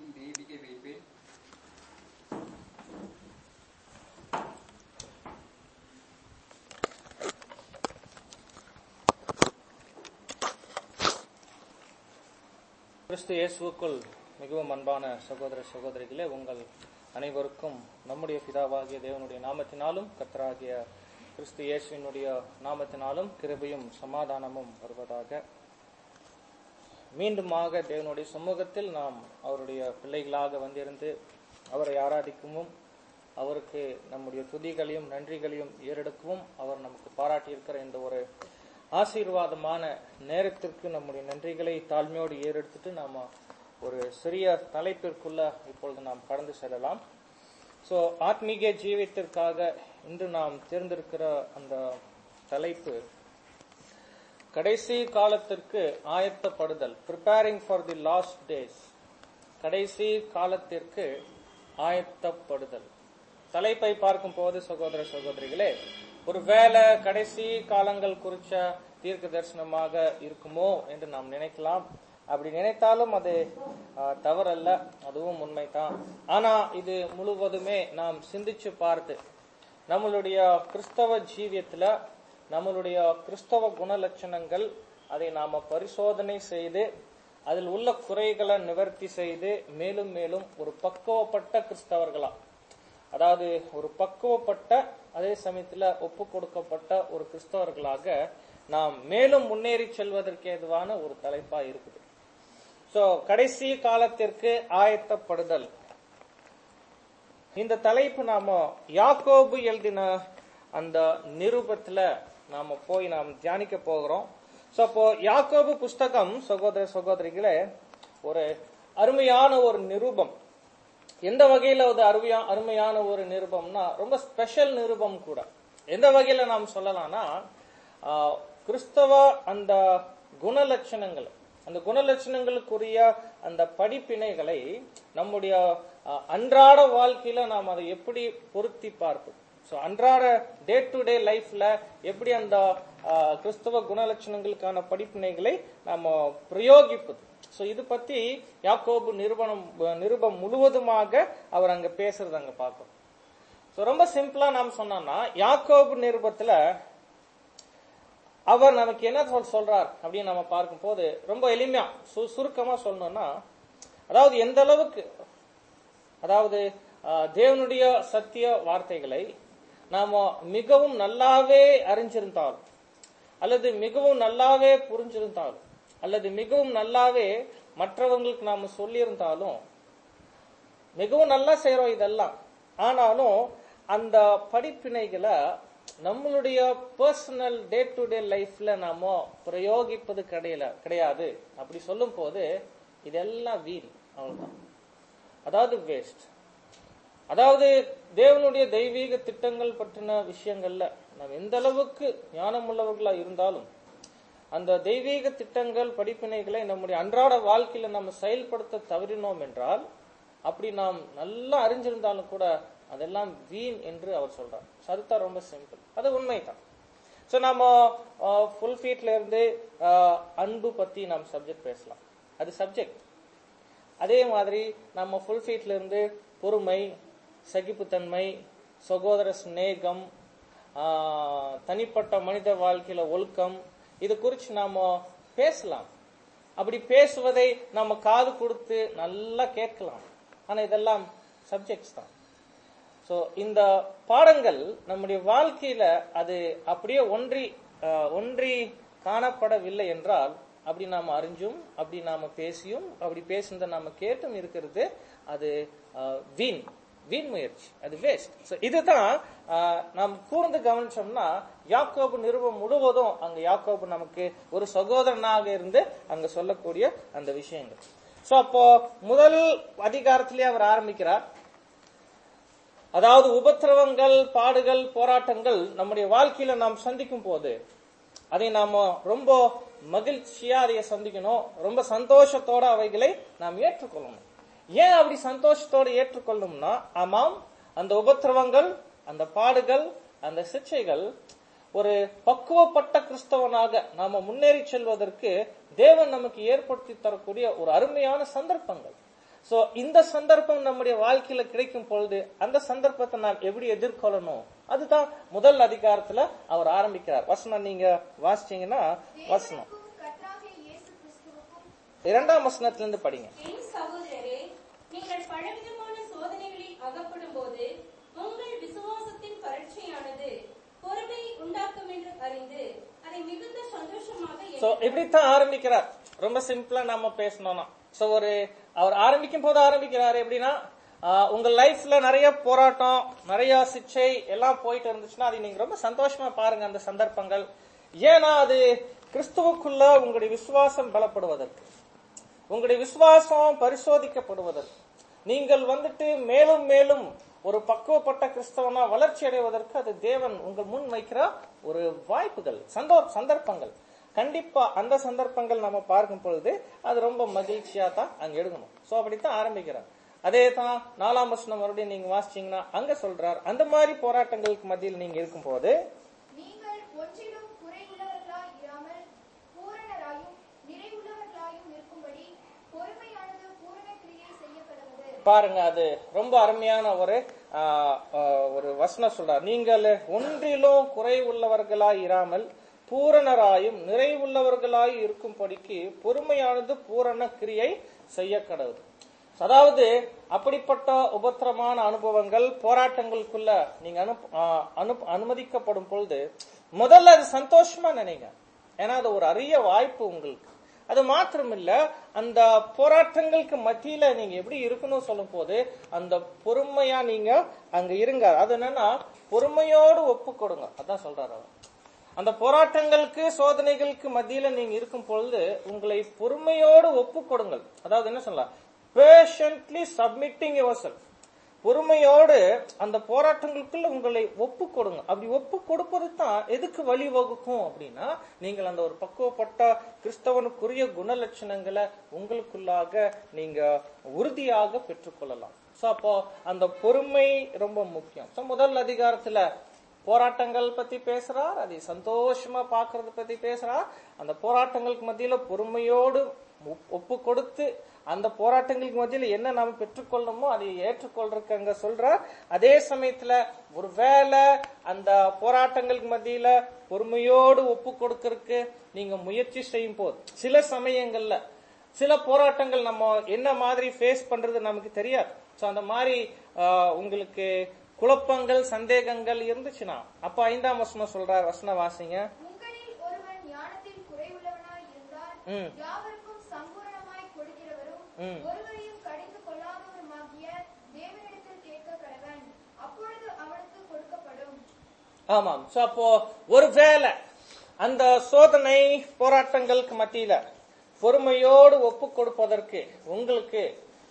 வேதிக வைப்பேன் கிறிஸ்து இயேசுவுக்குள் மிகவும் அன்பான சகோதர சகோதரிகளே உங்கள் அனைவருக்கும் நம்முடைய பிதாவாகிய தேவனுடைய நாமத்தினாலும் கர்த்தராகிய கிறிஸ்து இயேசுவினுடைய நாமத்தினாலும் கிருபையும் சமாதானமும் வருவதாக மீண்டுமாக தேவனுடைய சமூகத்தில் நாம் அவருடைய பிள்ளைகளாக வந்திருந்து அவரை ஆராதிக்கவும் அவருக்கு நம்முடைய துதிகளையும் நன்றிகளையும் ஏறெடுக்கவும் அவர் நமக்கு பாராட்டியிருக்கிற இந்த ஒரு ஆசீர்வாதமான நேரத்திற்கு நம்முடைய நன்றிகளை தாழ்மையோடு ஏறெடுத்துட்டு நாம ஒரு சிறிய தலைப்பிற்குள்ள இப்பொழுது நாம் கடந்து செல்லலாம் ஸோ ஆத்மீக ஜீவியத்திற்காக இன்று நாம் தேர்ந்தெடுக்கிற அந்த தலைப்பு கடைசி காலத்திற்கு ஆயத்தப்படுதல் preparing for the last days கடைசி காலத்திற்கு ஆயத்தப்படுதல் தலைப்பை பார்க்கும் போது சகோதர சகோதரிகளே ஒருவேளை கடைசி காலங்கள் குறிச்ச தீர்க்க தரிசனமாக இருக்குமோ என்று நாம் நினைக்கலாம் அப்படி நினைத்தாலும் அது ஆஹ், தவறல்ல அதுவும் உண்மைதான் ஆனா இது முழுவதுமே நாம் சிந்திச்சு பார்த்து நம்மளுடைய கிறிஸ்தவ ஜீவியத்துல நம்மளுடைய கிறிஸ்தவ குணலட்சணங்கள் அதை நாம பரிசோதனை செய்து அதில் உள்ள குறைகளை நிவர்த்தி செய்து மேலும் மேலும் ஒரு பக்குவப்பட்ட கிறிஸ்தவர்களா அதாவது ஒரு பக்குவப்பட்ட அதே சமயத்துல ஒப்பு கொடுக்கப்பட்ட ஒரு கிறிஸ்தவர்களாக நாம் மேலும் முன்னேறி செல்வதற்கு ஏதுவான ஒரு தலைப்பா இருக்குது சோ கடைசி காலத்திற்கு ஆயத்தப்படுதல் இந்த தலைப்பு நாம யாக்கோபு எழுதின அந்த நிருபத்துல நாம போய் நாம் தியானிக்க போகிறோம் சோ அப்போ யாக்கோபு புஸ்தகம் சகோதர சகோதரிகளே ஒரு அருமையான ஒரு நிருபம் எந்த வகையில ஒரு அருமையா அருமையான ஒரு நிருபம்னா ரொம்ப ஸ்பெஷல் நிருபம் கூட எந்த வகையில நாம் சொல்லலாம்னா ஆஹ், கிறிஸ்தவ அந்த குணலட்சணங்கள் அந்த குணலட்சணங்களுக்குரிய அந்த படிப்பினைகளை நம்முடைய ஆஹ், அன்றாட வாழ்க்கையில நாம் அதை எப்படி பொருத்தி பார்ப்போம் ஸோ அன்றாட டே டு டே லைஃப்ல எப்படி அந்த ஆஹ், கிறிஸ்தவ குணலட்சணங்களுக்கான படிப்பினைகளை நாம பிரயோகிப்பது ஸோ இது பத்தி யாக்கோபு நிருபணம் நிருபம் முழுவதுமாக அவர் அங்க பேசுறது அங்க பார்ப்போம் ஸோ ரொம்ப சிம்பிளா நாம் சொன்னோம்னா யாக்கோபு நிருபத்துல அவர் நமக்கு என்ன சொல் சொல்றார் அப்படின்னு நம்ம பார்க்கும்போது ரொம்ப எளிமையா சு- சுருக்கமா சொல்லணும்னா அதாவது எந்த அளவுக்கு அதாவது ஆஹ், தேவனுடைய சத்திய வார்த்தைகளை நாம மிகவும் நல்லாவே அறிஞ்சிருந்தாலும் அல்லது மிகவும் நல்லாவே புரிஞ்சிருந்தாலும் அல்லது மிகவும் நல்லாவே மற்றவங்களுக்கு நாம சொல்லியிருந்தாலும் மிகவும் நல்லா செய்றோம் இதெல்லாம் ஆனாலும் அந்த படிப்பினைகளை நம்மளுடைய பர்சனல் டே டு டே லைஃப்ல நாம பிரயோகிப்பது கிடையல கிடையாது அப்படி சொல்லும் போது இதெல்லாம் வீண் அவ்வளவுதான் அதாவது வேஸ்ட் அதாவது தேவனுடைய தெய்வீக திட்டங்கள் பற்றின விஷயங்கள்ல நாம் எந்த அளவுக்கு ஞானமுள்ளவர்களா இருந்தாலும் அந்த தெய்வீக திட்டங்கள் படிப்பினைகளை நம்முடைய அன்றாட வாழ்க்கையில நம்ம செயல்படுத்த தவறினோம் என்றால் அப்படி நாம் நல்லா அறிஞ்சிருந்தாலும் கூட அதெல்லாம் வீண் என்று அவர் சொல்றார் So, அதுதான் ரொம்ப சிம்பிள் அது உண்மைதான் ஸோ நம்ம ஃபுல் ஃபீட்ல இருந்து ஆஹ், அன்பு பத்தி நாம் சப்ஜெக்ட் பேசலாம் அது சப்ஜெக்ட் அதே மாதிரி நம்ம ஃபுல் ஃபீட்ல இருந்து பொறுமை சகிப்புத்தன்மை சகோதர சிநேகம் ஆஹ், தனிப்பட்ட மனித வாழ்க்கையில ஒழுக்கம் இது குறித்து நாம பேசலாம் அப்படி பேசுவதை நம்ம காது கொடுத்து நல்லா கேட்கலாம் ஆனா இதெல்லாம் சப்ஜெக்ட்ஸ் தான் ஸோ இந்த பாடங்கள் நம்முடைய வாழ்க்கையில அது அப்படியே ஒன்றி ஆஹ், ஒன்றி காணப்படவில்லை என்றால் அப்படி நாம் அறிஞ்சும் அப்படி நாம பேசியும் அப்படி பேசுனதை நாம கேட்டும் இருக்கிறது அது ஆஹ், வீண் வீண் முயற்சி அது வேஸ்ட் ஸோ இதுதான் ஆஹ், நாம் கூர்ந்து கவனிச்சோம்னா யாக்கோபு நிருபம் முழுவதும் அங்க யாக்கோபு நமக்கு ஒரு சகோதரனாக இருந்து அங்க சொல்லக்கூடிய அந்த விஷயங்கள் ஸோ அப்போ முதல் அதிகாரத்திலே அவர் ஆரம்பிக்கிறார் அதாவது உபத்திரவங்கள் பாடுகள் போராட்டங்கள் நம்முடைய வாழ்க்கையில நாம் சந்திக்கும் போது அதை நாம ரொம்ப மகிழ்ச்சியா அதை சந்திக்கணும் ரொம்ப சந்தோஷத்தோட அவைகளை நாம் ஏற்றுக்கொள்ளணும் ஏன் அப்படி சந்தோஷத்தோட ஏற்றுக்கொள்ளணும்னா ஆமாம் அந்த உபத்திரவங்கள் அந்த பாடுகள் அந்த சிக்ஷைகள் ஒரு பக்குவப்பட்ட கிறிஸ்தவனாக நாம முன்னேறி செல்வதற்கு தேவன் நமக்கு ஏற்படுத்தி தரக்கூடிய ஒரு அருமையான சந்தர்ப்பங்கள் சோ இந்த சந்தர்ப்பம் நம்முடைய வாழ்க்கையில கிடைக்கும் பொழுது அந்த சந்தர்ப்பத்தை நாம் எப்படி எதிர்கொள்ளணும் அதுதான் முதல் அதிகாரத்துல அவர் ஆரம்பிக்கிறார் வசனம் நீங்க வாசிச்சீங்கன்னா வசனம் தேவனுக்கும் கர்த்தராகிய இயேசு கிறிஸ்துவுக்கும் இரண்டாம் வசனத்துல இருந்து படிங்க என் சகோதரரே நீங்கள் பலவிதமான சோதனைகளில் அகப்படும் போது உங்கள் விசுவாசத்தின் பரீட்சையானது பொறுமை உண்டாக்கும் என்று அறிந்து அதை மிகுந்த சந்தோஷமாக சோ எண்ணுங்கள். இப்படித்தான் ஆரம்பிக்கிறார் ரொம்ப சிம்பிளா நம்ம பேசணும்னா சோ ஒரு அவர் ஆரம்பிக்கும் போது ஆரம்பிக்கிறார் எப்படின்னா ஆஹ், உங்க லைஃப்ல நிறைய போராட்டம் நிறைய சிக்ஷை எல்லாம் போயிட்டு இருந்துச்சுன்னா அது நீங்க ரொம்ப சந்தோஷமா பாருங்க அந்த சந்தர்ப்பங்கள் ஏன்னா அது கிறிஸ்துவுக்குள்ள உங்களுடைய விசுவாசம் பலப்படுவதற்கு உங்களுடைய விசுவாசம் பரிசோதிக்கப்படுவதற்கு நீங்கள் வந்துட்டு மேலும் மேலும் ஒரு பக்குவப்பட்ட கிறிஸ்தவனா வளர்ச்சி அடைவதற்கு அது தேவன் உங்கள் முன் வைக்கிற ஒரு வாய்ப்புகள் சந்தோ சந்தர்ப்பங்கள் கண்டிப்பா அந்த சந்தர்ப்பங்கள் நம்ம பார்க்கும் பொழுது அது ரொம்ப மகிழ்ச்சியா தான் அங்க எடுக்கணும் சோ அப்படித்தான் ஆரம்பிக்கிறார் அதே தான் நாலாம் வசனம் மறுபடியும் நீங்க வாசிச்சீங்கன்னா அங்க சொல்றார் அந்த மாதிரி போராட்டங்களுக்கு மத்தியில் நீங்க இருக்கும்போது நீங்கள் ஒன்றிலும் குறைவுள்ளவர்களாய் இராமல் பூரணராயும் நிறைவுள்ளவர்களாயும் இருக்கும்படி பொறுமையானது பூரண கிரியை செய்யப்படுவது பாருங்க அது ரொம்ப அருமையான ஒரு ஆ, ஆ, ஒரு வசனம் சொல்றார் நீங்கள் ஒன்றிலும் குறைவுள்ளவர்களாய் இராமல் பூரணராயும் நிறைவுள்ளவர்களாய் இருக்கும்படிக்கு பொறுமையானது பூரண கிரியை செய்ய கடவுது அதாவது அப்படிப்பட்ட உபத்திரமான அனுபவங்கள் போராட்டங்களுக்குள்ள நீங்க அனு ஆ, அனு- அனுமதிக்கப்படும் பொழுது முதல்ல அது சந்தோஷமா நினைங்க ஏன்னா அது ஒரு அரிய வாய்ப்பு உங்களுக்கு அது மாத்திரமில்ல அந்த போராட்டங்களுக்கு மத்தியில நீங்க எப்படி இருக்கணும் சொல்லும் போது அந்த பொறுமையா நீங்க அங்க இருங்க அது என்னன்னா பொறுமையோடு ஒப்பு கொடுங்க அதான் சொல்றாரு அவர் அந்த போராட்டங்களுக்கு சோதனைகளுக்கு மத்தியில நீங்க இருக்கும் பொழுது உங்களை பொறுமையோடு ஒப்பு கொடுங்கள் அதாவது என்ன சொல்லலாம் பேஷண்ட்லி சப்மிட்டிங் யுவர் செல்ஃப் பொறுமையோடு அந்த போராட்டங்களுக்குள்ள உங்களை ஒப்பு கொடுங்க அப்படி ஒப்பு கொடுப்பது தான் எதுக்கு வழிவகுக்கும் அப்படின்னா நீங்கள் அந்த ஒரு பக்குவப்பட்ட கிறிஸ்தவனுக்குரிய குணலட்சணங்களை உங்களுக்குள்ளாக நீங்க உறுதியாக பெற்றுக்கொள்ளலாம் சோ அப்போ அந்த பொறுமை ரொம்ப முக்கியம் சோ முதல் அதிகாரத்துல போராட்டங்கள் பத்தி பேசுறார் அதை சந்தோஷமா பாக்குறத பத்தி பேசுறார் அந்த போராட்டங்களுக்கு மத்தியில பொறுமையோடு ஒப்- ஒப்பு கொடுத்து அந்த போராட்டங்களுக்கு மத்தியில என்ன நாம பெற்றுக்கொள்ளணுமோ அதை ஏற்றுக்கொள்றதுக்கு அங்க சொல்றார் அதே சமயத்துல ஒருவேளை அந்த போராட்டங்களுக்கு மத்தியில பொறுமையோடு ஒப்பு கொடுக்கறதுக்கு நீங்க முயற்சி செய்யும் போது சில சமயங்கள்ல சில போராட்டங்கள் நம்ம என்ன மாதிரி ஃபேஸ் பண்றது நமக்கு தெரியாது சோ அந்த மாதிரி ஆஹ், உங்களுக்கு குழப்பங்கள் சந்தேகங்கள் இருந்துச்சுன்னா அப்ப ஐந்தாம் வசனம் சொல்றார் வசன வாசிங்க உங்களில் ஒருவன் ஞானத்தில் குறைவுள்ளவனாய் இருந்தால் ம். யாவருக்கும் சம்பூரணமாய் கொடுக்கிறவரும் ம். ஒருவரையும் கடிந்து கொள்ளாதவருமாகிய தேவனிடத்தில் கேட்க கடவன் அப்பொழுது அவனுக்கு கொடுக்கப்படும் ஆமாம் சோ அப்போ ஒருவேளை அந்த சோதனை போராட்டங்களுக்கு மத்தியில பொறுமையோடு ஒப்பு கொடுப்பதற்கு உங்களுக்கு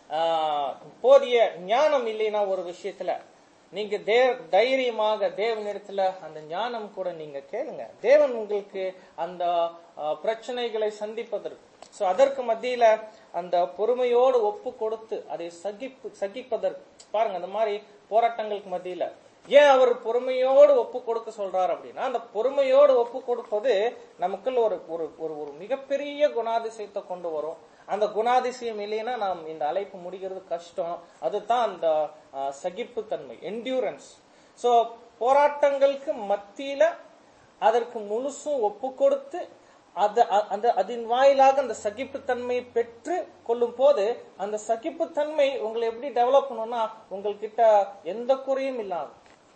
ஆஹ், போதிய ஞானம் இல்லைன்னா ஒரு விஷயத்துல நீங்க தே தைரியமாக தேவனிடத்துல அந்த ஞானம் கூட நீங்க கேளுங்க தேவன் உங்களுக்கு அந்த ஆஹ், பிரச்சனைகளை சந்திப்பதற்கு சோ அதற்கு மத்தியில அந்த பொறுமையோடு ஒப்பு கொடுத்து அதை சகிப்பு சகிப்பதற்கு பாருங்க அந்த மாதிரி போராட்டங்களுக்கு மத்தியில ஏன் அவர் பொறுமையோடு ஒப்பு கொடுக்க சொல்றார் அப்படின்னா அந்த பொறுமையோடு ஒப்பு கொடுப்பது நமக்குள்ள ஒரு ஒரு ஒரு ஒரு மிகப்பெரிய குணாதிசயத்தை கொண்டு வரும் அந்த குணாதிசயம் இல்லைன்னா நாம் இந்த அழைப்பு முடிகிறது கஷ்டம் அதுதான் அந்த ஆஹ், சகிப்புத்தன்மை என்டியூரன்ஸ் சோ போராட்டங்களுக்கு மத்தியில அதற்கு முழுசும் ஒப்பு கொடுத்து அத அ- அந்த அதன் வாயிலாக அந்த சகிப்புத்தன்மை பெற்று கொள்ளும் போது அந்த சகிப்புத்தன்மை உங்களை எப்படி டெவலப் பண்ணணும்னா உங்கள்கிட்ட எந்த குறையும் இல்லாம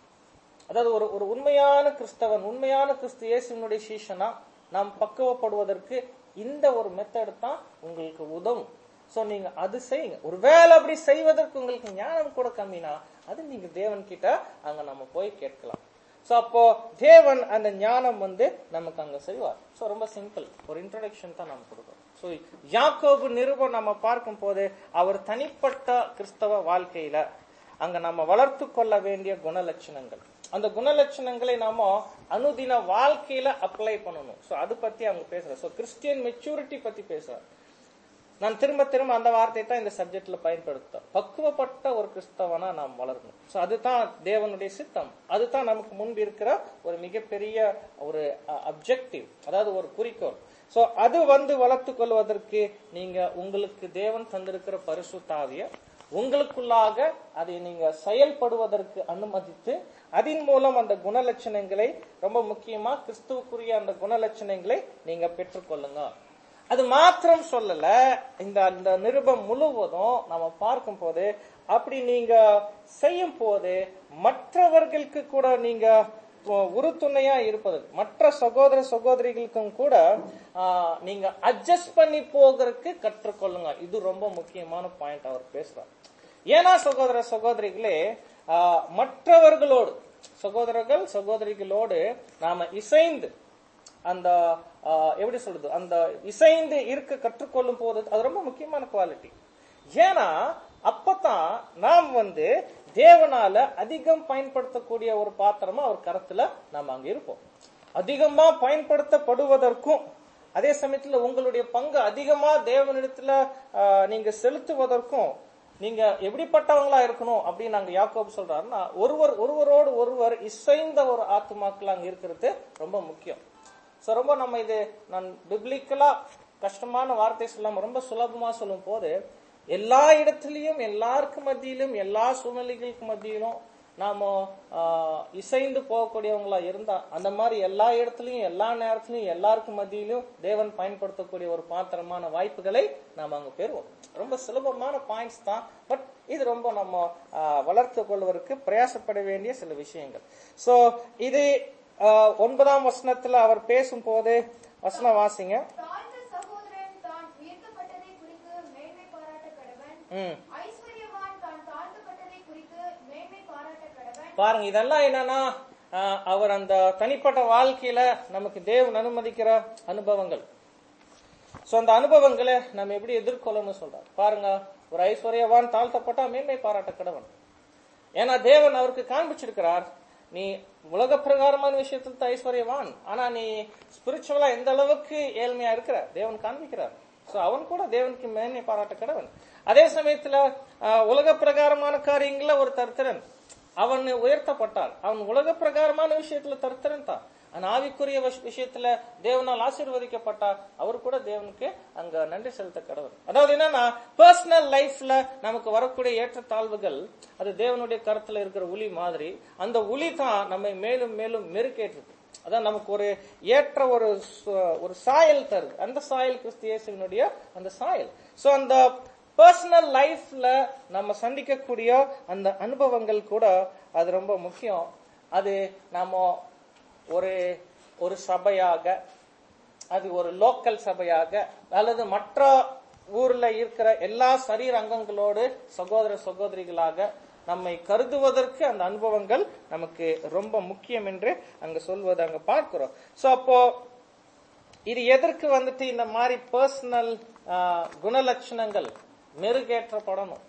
அதாவது ஒரு ஒரு உண்மையான கிறிஸ்தவன் உண்மையான கிறிஸ்து இயேசுவினுடைய சீஷனா நாம் பக்குவப்படுவதற்கு இந்த ஒரு மெத்தட் தான் உங்களுக்கு உதவும் சோ நீங்க அது செய்யுங்க ஒருவேளை அப்படி செய்வதற்கு உங்களுக்கு ஞானம் கூட கம்மினா அது நீங்க தேவன் கிட்ட அங்க நம்ம போய் கேட்கலாம் சோ அப்போ தேவன் அந்த ஞானம் வந்து நமக்கு அங்க செய்வார் சோ ரொம்ப சிம்பிள் ஒரு இன்ட்ரோடக்ஷன் தான் நம்ம கொடுக்குறோம் சோ யாக்கோபு நிருபம் நம்ம பார்க்கும் போது அவர் தனிப்பட்ட கிறிஸ்தவ வாழ்க்கையில அங்க நம்ம வளர்த்து கொள்ள வேண்டிய குணலட்சணங்கள் அந்த குணலட்சணங்களை நாம அனுதின வாழ்க்கையில அப்ளை பண்ணணும் சோ அது பத்தி அவங்க பேசுற சோ கிறிஸ்டியன் மெச்சூரிட்டி பத்தி பேசுறார் நான் திரும்ப திரும்ப அந்த வார்த்தையை தான் இந்த சப்ஜெக்ட்ல பயன்படுத்தேன் பக்குவப்பட்ட ஒரு கிறிஸ்தவனா நாம் வளரணும் சோ அதுதான் தேவனுடைய சித்தம் அதுதான் நமக்கு முன்பு இருக்கிற ஒரு மிகப்பெரிய ஒரு அப்ஜெக்டிவ் அதாவது ஒரு குறிக்கோள் சோ அது வந்து வளர்த்து கொள்வதற்கு நீங்க உங்களுக்கு தேவன் தந்திருக்கிற பரிசுத்தாவிய உங்களுக்குள்ளாக அதை நீங்க செயல்படுவதற்கு அனுமதித்து அதன் மூலம் அந்த குணலட்சணங்களை ரொம்ப முக்கியமா கிறிஸ்துவுக்குரிய அந்த குணலட்சணங்களை நீங்க பெற்றுக்கொள்ளுங்க அது மாத்திரம் சொல்லல இந்த அந்த நிருபம் முழுவதும் நம்ம பார்க்கும் போது அப்படி நீங்க செய்யும் போது மற்றவர்களுக்கு கூட நீங்க உறுதுணையா இருப்பது மற்ற சகோதர சகோதரிகளுக்கும் கூட ஆ, நீங்க அட்ஜஸ்ட் பண்ணி போகிறதுக்கு கற்றுக்கொள்ளுங்க இது ரொம்ப முக்கியமான பாயிண்ட் அவர் பேசுறார் ஏன்னா சகோதர சகோதரிகளே ஆ, மற்றவர்களோடு சகோதரர்கள் சகோதரிகளோடு நாம இசைந்து அந்த ஆ, எப்படி சொல்றது அந்த இசைந்து இருக்க கற்றுக்கொள்ளும் போது அது ரொம்ப முக்கியமான குவாலிட்டி ஏன்னா அப்பதான் நாம் வந்து தேவனால அதிகம் பயன்படுத்தக்கூடிய ஒரு பாத்திரமா அவர் கரத்துல நாம் அங்க இருப்போம் அதிகமா பயன்படுத்தப்படுவதற்கும் அதே சமயத்துல உங்களுடைய பங்கு அதிகமா தேவனிடத்துல ஆ, நீங்க செலுத்துவதற்கும் நீங்க எப்படிப்பட்டவங்களா இருக்கணும் அப்படின்னு நாங்க யாக்கோப் சொல்றாருன்னா ஒருவர் ஒருவரோடு ஒருவர் இசைந்த ஒரு ஆத்துமாக்கள் அங்க இருக்கிறது ரொம்ப முக்கியம் சோ ரொம்ப நம்ம இது நான் பிப்ளிக்கலா கஷ்டமான வார்த்தை சொல்லாம ரொம்ப சுலபமா சொல்லும் போது எல்லா இடத்துலயும் எல்லாருக்கும் மத்தியிலும் எல்லா சூழ்நிலைகளுக்கு மத்தியிலும் நாம ஆஹ், இசைந்து போகக்கூடியவங்களா இருந்தா அந்த மாதிரி எல்லா இடத்துலயும் எல்லா நேரத்திலயும் எல்லாருக்கும் மத்தியிலும் தேவன் பயன்படுத்தக்கூடிய ஒரு பாத்திரமான வாய்ப்புகளை நாம அங்க பெறுவோம் ரொம்ப சுலபமான பாயிண்ட்ஸ் தான் பட் இது ரொம்ப நம்ம ஆஹ், வளர்த்து கொள்வதற்கு பிரயாசப்பட வேண்டிய சில விஷயங்கள் சோ இது ஆஹ், ஒன்பதாம் வசனத்துல அவர் பேசும்போது வசனம் வாசிங்க தாழ்ந்த சகோதரன் தான் உயர்த்தப்பட்டதை குறித்து மேன்மை பாராட்ட கடவன் ம் ஐஸ்வர்யவான் தான் தாழ்த்தப்பட்டதை குறித்து மேன்மை பாராட்ட கடவன் பாருங்க இதெல்லாம் என்னன்னா ஆஹ், அவர் அந்த தனிப்பட்ட வாழ்க்கையில நமக்கு தேவன் அனுமதிக்கிற அனுபவங்கள் சோ அந்த அனுபவங்களை நம்ம எப்படி எதிர்கொள்ளணும்னு சொல்றார் பாருங்க ஒரு ஐஸ்வர்யவான் தாழ்த்தப்பட்டா மேன்மை பாராட்ட கடவன் ஏன்னா தேவன் அவருக்கு காண்பிச்சிருக்கிறார் நீ உலக பிரகாரமான விஷயத்துல தான் ஐஸ்வர்யவான் ஆனா நீ ஸ்பிரிச்சுவலா எந்த அளவுக்கு ஏழ்மையா இருக்கிற தேவன் காண்பிக்கிறார் சோ அவன் கூட தேவனுக்கு மேன்மை பாராட்ட கடவன் அதே சமயத்துல ஆஹ், உலக பிரகாரமான காரியங்கள்ல ஒரு தருத்திரன் அவன் உயர்த்தப்பட்டான் அவன் உலக பிரகாரமான விஷயத்துல தருத்திரன் தான் ஆனா ஆவிக்குரிய விஷ- விஷயத்துல தேவனால் ஆசீர்வதிக்கப்பட்டா அவர் கூட தேவனுக்கு அங்க நன்றி செலுத்த கடவுள் அதாவது என்னன்னா பர்சனல் லைஃப்ல நமக்கு வரக்கூடிய ஏற்றத்தாழ்வுகள் அது தேவனுடைய கருத்துல இருக்கிற உளி மாதிரி அந்த உளி தான் நம்மை மேலும் மேலும் மெருகேற்றுது அதான் நமக்கு ஒரு ஏற்ற ஒரு சு- ஒரு சாயல் தருது அந்த சாயல் கிறிஸ்து இயேசுவினுடைய அந்த சாயல் சோ அந்த பர்சனல் லைஃப்ல நம்ம சந்திக்கக்கூடிய அந்த அனுபவங்கள் கூட அது ரொம்ப முக்கியம் அது நாம ஒரு ஒரு சபையாக அது ஒரு லோக்கல் சபையாக அல்லது மற்ற ஊர்ல இருக்கிற எல்லா சரீர அங்கங்களோடு சகோதர சகோதரிகளாக நம்மை கருதுவதற்கு அந்த அனுபவங்கள் நமக்கு ரொம்ப முக்கியம் என்று அங்க சொல்வதை அங்க பார்க்கிறோம் சோ அப்போ இது எதற்கு வந்துட்டு இந்த மாதிரி பர்சனல் குணலட்சணங்கள் மெருகேற்றப்படணும்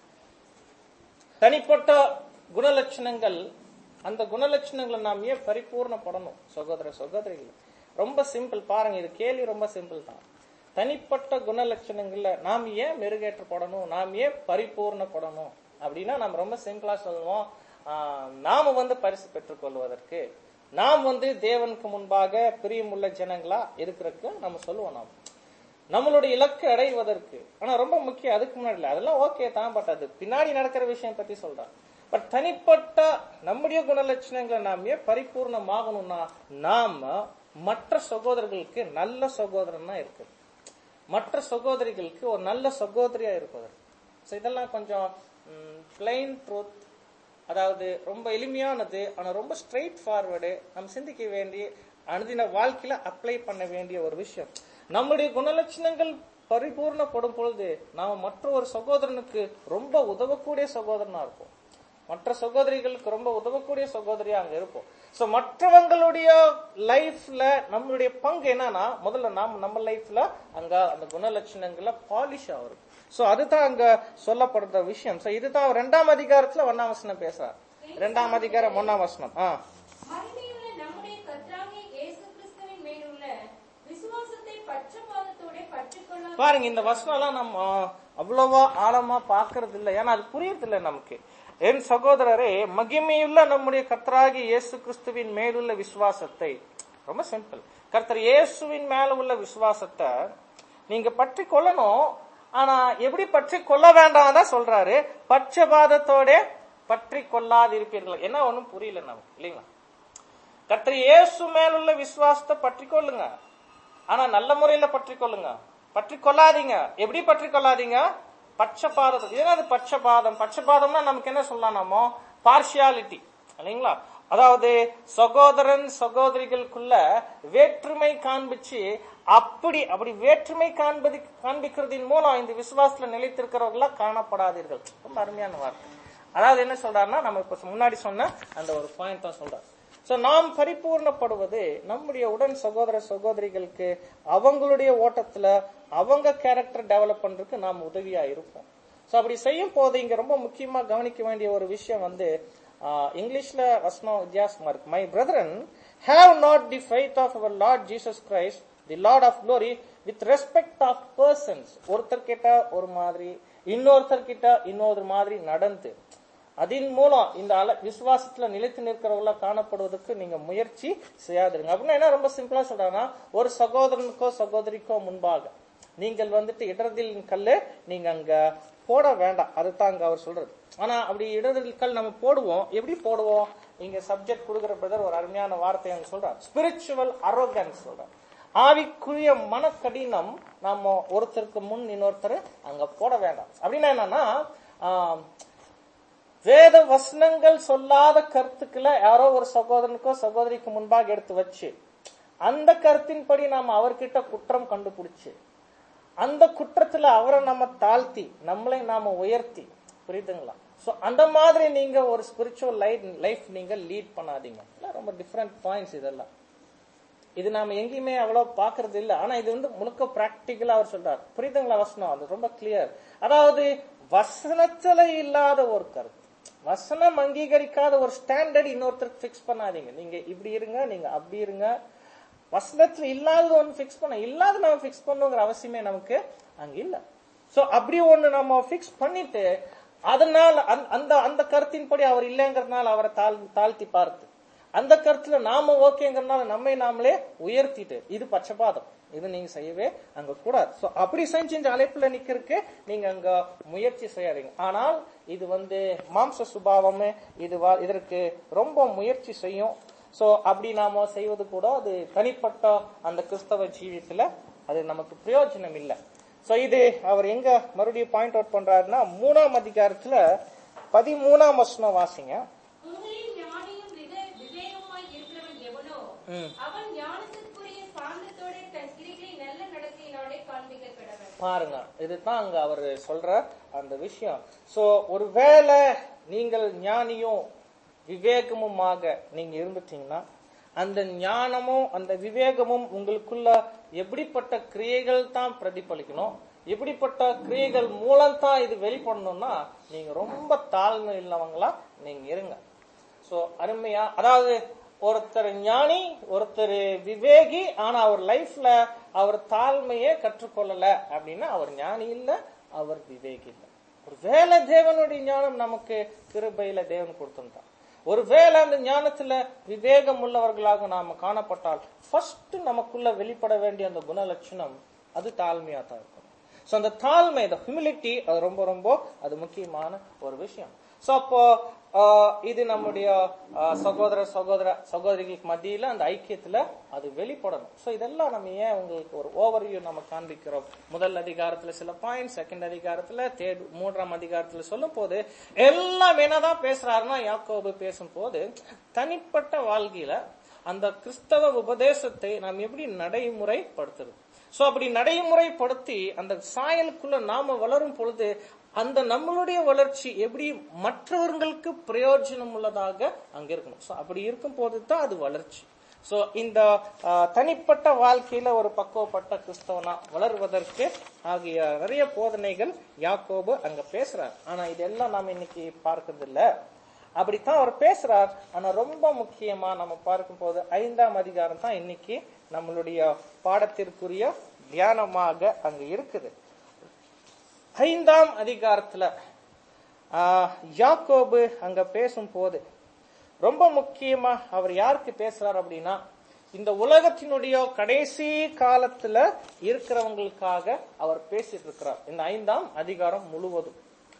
தனிப்பட்ட குணலட்சணங்கள் அந்த குணலட்சணங்களை நாம் ஏன் பரிபூர்ணப்படணும் சகோதர சகோதரிகள் ரொம்ப சிம்பிள் பாருங்க இது கேள்வி ரொம்ப சிம்பிள் தான் தனிப்பட்ட குணலட்சணங்கள்ல நாம் ஏன் மெருகேற்றப்படணும் நாம் ஏன் பரிபூர்ணப்படணும் அப்படின்னா நம்ம ரொம்ப சிம்பிளா சொல்லுவோம் ஆஹ், நாம வந்து பரிசு பெற்றுக் கொள்வதற்கு நாம் வந்து தேவனுக்கு முன்பாக பிரியமுள்ள ஜனங்களா இருக்கிறதுக்கு நம்ம சொல்லுவோம் நாம் நம்மளுடைய இலக்கு அடைவதற்கு ஆனா ரொம்ப முக்கியம் அதுக்கு முன்னாடி இல்ல அதெல்லாம் ஓகே தான் பட் அது பின்னாடி நடக்கிற விஷயம் பத்தி சொல்றேன் பட் தனிப்பட்ட நம்முடைய குணலட்சணங்களை நாம் ஏன் பரிபூர்ணமாகணும்னா நாம மற்ற சகோதரர்களுக்கு நல்ல சகோதரனா இருக்கு மற்ற சகோதரிகளுக்கு ஒரு நல்ல சகோதரியா இருப்பதற்கு So இதெல்லாம் கொஞ்சம் பிளைன் ட்ரூத் அதாவது ரொம்ப எளிமையானது ஆனா ரொம்ப ஸ்ட்ரெயிட் ஃபார்வர்டு நம்ம சிந்திக்க வேண்டிய அனுதின வாழ்க்கையில அப்ளை பண்ண வேண்டிய ஒரு விஷயம் நம்முடைய குணலட்சணங்கள் பரிபூர்ணப்படும் பொழுது நாம மற்ற ஒரு சகோதரனுக்கு ரொம்ப உதவக்கூடிய சகோதரனா இருப்போம் மற்ற சகோதரிகளுக்கு ரொம்ப உதவக்கூடிய சகோதரியா அங்க இருப்போம் சோ மற்றவங்களுடைய லைஃப்ல நம்மளுடைய பங்கு என்னன்னா முதல்ல நாம் நம்ம லைஃப்ல அங்க அந்த குணலட்சணங்களை பாலிஷ் ஆகுது சோ அதுதான் அங்க சொல்லப்படுற விஷயம் சோ இதுதான் ரெண்டாம் அதிகாரத்துல ஒன்னாம் வசனம் பேசுறார் ரெண்டாம் அதிகாரம் ஒன்னாம் வசனம் ஆ மகிமையுள்ள நம்முடைய கர்த்தராகிய இயேசு கிறிஸ்துவின் மேலுள்ள விசுவாசத்தை பட்சபாதத்தோட பற்றிக்கொள்ள பாருங்க இந்த வசனம் எல்லாம் நம்ம அவ்வளவா ஆழமா பாக்குறது இல்ல ஏன்னா அது புரியறது இல்ல நமக்கு என் சகோதரரே மகிமையுள்ள நம்முடைய கர்த்தராகிய இயேசு கிறிஸ்துவின் மேலுள்ள விசுவாசத்தை ரொம்ப சிம்பிள் கர்த்தர் இயேசுவின் மேல உள்ள விசுவாசத்தை நீங்க பற்றி கொள்ளணும் ஆனா எப்படி பற்றி கொள்ள வேண்டாம் தான் சொல்றாரு பட்சபாதத்தோட பற்றி கொள்ளாதிருப்பீர்கள் என்ன ஒண்ணும் புரியல நமக்கு இல்லைங்களா கர்த்தர் இயேசு மேலுள்ள விசுவாசத்தை பற்றி கொள்ளுங்க ஆனா நல்ல முறையில பற்றி கொள்ளுங்க பற்றி கொள்ளாதீங்க எப்படி பற்றி கொள்ளாதீங்க பட்சபாதம் இது என்னது பட்சபாதம் பட்சபாதம்னா நமக்கு என்ன சொல்லலாம் நாமோ பார்ஷியாலிட்டி இல்லைங்களா அதாவது சகோதரன் சகோதரிகளுக்குள்ள வேற்றுமை காண்பிச்சு அப்படி அப்படி வேற்றுமை காண்பது காண்பிக்கிறதின் மூலம் இந்த விசுவாசத்துல நிலைத்திருக்கிறவர்களா காணப்படாதீர்கள் ரொம்ப அருமையான வார்த்தை அதாவது என்ன சொல்றாருன்னா நம்ம இப்ப முன்னாடி சொன்ன அந்த ஒரு பாயிண்ட் தான் சொல்றாரு சோ நாம் பரிபூர்ணப்படுவது நம்முடைய உடன் சகோதர சகோதரிகளுக்கு அவங்களுடைய ஓட்டத்துல அவங்க கேரக்டர் டெவலப் பண்றதுக்கு நாம் உதவியா இருப்போம் சோ அப்படி செய்யும் போது இங்க ரொம்ப முக்கியமா கவனிக்க வேண்டிய ஒரு விஷயம் வந்து ஆஹ், இங்கிலீஷ்ல வசனம் வித்தியாசமா இருக்கு my brethren have not the faith of our Lord Jesus Christ the Lord of glory with respect of persons ஒருத்தர் கிட்ட ஒரு மாதிரி இன்னொருத்தர் கிட்ட இன்னொரு மாதிரி நடந்து அதன் மூலம் இந்த அல விசுவாசத்துல நிலைத்து நிற்கிறவங்கள காணப்படுவதற்கு நீங்க முயற்சி செய்யாதிருங்க அப்படின்னா என்ன ரொம்ப சிம்பிளா சொல்றாங்கன்னா ஒரு சகோதரனுக்கோ சகோதரிக்கோ முன்பாக நீங்கள் வந்துட்டு இடறதில் கல்லு நீங்க அங்க போட வேண்டாம் அதுதான் அங்க அவர் சொல்றது ஆனா அப்படி இடறதில் கல் நம்ம போடுவோம் எப்படி போடுவோம் இங்க சப்ஜெக்ட் கொடுக்குற பிரதர் ஒரு அருமையான வார்த்தை அங்க சொல்றார் ஸ்பிரிச்சுவல் அரோகன்ஸ் சொல்றார் ஆவிக்குரிய மனக்கடினம் நாம ஒருத்தருக்கு முன் இன்னொருத்தர் அங்க போட வேண்டாம் அப்படின்னா என்னன்னா ஆஹ், வேத வசனங்கள் சொல்லாத கருத்துக்களை யாரோ ஒரு சகோதரனுக்கோ சகோதரிக்கு முன்பாக எடுத்து வச்சு அந்த கருத்தின்படி நாம அவர்கிட்ட குற்றம் கண்டுபிடிச்சு அந்த குற்றத்துல அவரை நம்ம தாழ்த்தி நம்மளை நாம உயர்த்தி புரியுதுங்களா சோ அந்த மாதிரி நீங்க ஒரு ஸ்பிரிச்சுவல் லைஃப் லைஃப் நீங்க லீட் பண்ணாதீங்க இதெல்லாம் ரொம்ப டிஃப்ரெண்ட் பாயிண்ட்ஸ் இதெல்லாம் இது நாம எங்கேயுமே அவ்வளவு பாக்குறது இல்ல ஆனா இது வந்து முழுக்க பிராக்டிக்கலா அவர் சொல்றார் புரியுதுங்களா வசனம் அது ரொம்ப கிளியர் அதாவது வசனத்துல இல்லாத ஒரு கருத்து வசனம் அங்கீகரிக்காத ஒரு ஸ்டாண்டர்ட் இன்னொருத்தருக்கு ஃபிக்ஸ் பண்ணாதீங்க நீங்க இப்படி இருங்க நீங்க அப்படி இருங்க வசனத்துல இல்லாத ஒன்று ஃபிக்ஸ் பண்ண இல்லாத நம்ம ஃபிக்ஸ் பண்ணுங்கிற அவசியமே நமக்கு அங்க இல்ல சோ அப்படி ஒண்ணு நம்ம ஃபிக்ஸ் பண்ணிட்டு அதனால அந்த- அந்த அந்த கருத்தின்படி அவர் இல்லைங்கிறதுனால அவரை தாழ் தாழ்த்தி பார்த்து அந்த கருத்துல நாம ஓகேங்கிறதுனால நம்மை நாமளே உயர்த்திட்டு இது பட்சபாதம் இது நீங்க செய்யவே அங்க கூடாது சோ அப்படி செஞ்சு இந்த அழைப்புல நிக்கிறதுக்கு நீங்க அங்க முயற்சி செய்யாதீங்க ஆனால் இது வந்து மாம்ச சுபாவம் இது வா- இதற்கு ரொம்ப முயற்சி செய்யும் சோ அப்படி நாம செய்வது கூட அது தனிப்பட்ட அந்த கிறிஸ்தவ ஜீவியத்துல அது நமக்கு பிரயோஜனம் இல்லை சோ இது அவர் எங்க மறுபடியும் பாயிண்ட் அவுட் பண்றாருன்னா மூணாம் அதிகாரத்துல பதிமூணாம் வசனம் வாசிங்க உங்களில் ஞானியும் விவே- விவேகமாய் இருக்கிறவன் எவனோ ம். அவன் ஞானத்திற்குரிய சாந்தத்தோட தன் கிரிகளை நல்ல நடத்தையினாலே காண்பிக்க கடவன் பாருங்க இதுதான் அங்க அவர் சொல்ற அந்த விஷயம் சோ ஒருவேளை நீங்கள் ஞானியும் விவேகமுமாக நீங்க இருந்துட்டீங்கன்னா அந்த ஞானமும் அந்த விவேகமும் உங்களுக்குள்ள எப்படிப்பட்ட கிரியைகள் தான் பிரதிபலிக்கணும் எப்படிப்பட்ட கிரியைகள் மூலம் தான் இது வெளிப்படணும்னா நீங்க ரொம்ப தாழ்மை இல்லவங்களா நீங்க இருங்க சோ அருமையா அதாவது ஒருத்தர் ஞானி ஒருத்தர் விவேகி ஆனா அவர் லைஃப்ல அவர் தாழ்மையே கற்றுக்கொள்ளல அப்படின்னா அவர் ஞானி இல்ல அவர் விவேகி இல்ல ஒருவேளை தேவனுடைய ஞானம் நமக்கு கிருபையில தேவன் கொடுத்திருந்தான் ஒருவேளை அந்த ஞானத்துல விவேகம் உள்ளவர்களாக நாம காணப்பட்டால் ஃபர்ஸ்ட் நமக்குள்ள வெளிப்பட வேண்டிய அந்த குணலட்சணம் அது தாழ்மையா தான் இருக்கும் சோ அந்த தாழ்மை இந்த ஹியூமிலிட்டி அது ரொம்ப ரொம்ப அது முக்கியமான ஒரு விஷயம் சோ அப்போ ஆஹ், இது நம்முடைய ஆஹ், சகோதர சகோதர சகோதரிகளுக்கு மத்தியில அந்த ஐக்கியத்துல அது வெளிப்படணும் சோ இதெல்லாம் நம்ம ஏன் உங்களுக்கு ஒரு ஓவர்வியூ நம்ம காண்பிக்கிறோம் முதல் அதிகாரத்துல சில பாயிண்ட் செகண்ட் அதிகாரத்துல தேர்ட் மூன்றாம் அதிகாரத்துல சொல்லும் போது எல்லாம் என்னதான் பேசுறாருன்னா யாக்கோபு பேசும்போது தனிப்பட்ட வாழ்க்கையில அந்த கிறிஸ்தவ உபதேசத்தை நாம் எப்படி நடைமுறைப்படுத்துறது சோ அப்படி நடைமுறைப்படுத்தி அந்த சாயலுக்குள்ள நாம வளரும் பொழுது அந்த நம்மளுடைய வளர்ச்சி எப்படி மற்றவர்களுக்கு பிரயோஜனம் உள்ளதாக அங்க இருக்கணும் சோ அப்படி இருக்கும் போது தான் அது வளர்ச்சி சோ இந்த ஆஹ், தனிப்பட்ட வாழ்க்கையில ஒரு பக்குவப்பட்ட கிறிஸ்தவனா வளருவதற்கு ஆகிய நிறைய போதனைகள் யாக்கோபு அங்க பேசுறார் ஆனா இதெல்லாம் நாம இன்னைக்கு பார்க்கறது இல்ல அப்படித்தான் அவர் பேசுறார் ஆனா ரொம்ப முக்கியமா நம்ம பார்க்கும் போது ஐந்தாம் அதிகாரம் தான் இன்னைக்கு நம்மளுடைய பாடத்திற்குரிய தியானமாக அங்க இருக்குது ஐந்தாம் அதிகாரத்துல ஆஹ், யாக்கோபு அங்க பேசும்போது ரொம்ப முக்கியமா அவர் யாருக்கு பேசுறார் அப்படின்னா இந்த உலகத்தினுடைய கடைசி காலத்துல இருக்கிறவங்களுக்காக அவர் பேசிட்டு இருக்கிறார் இந்த ஐந்தாம் அதிகாரம் முழுவதும்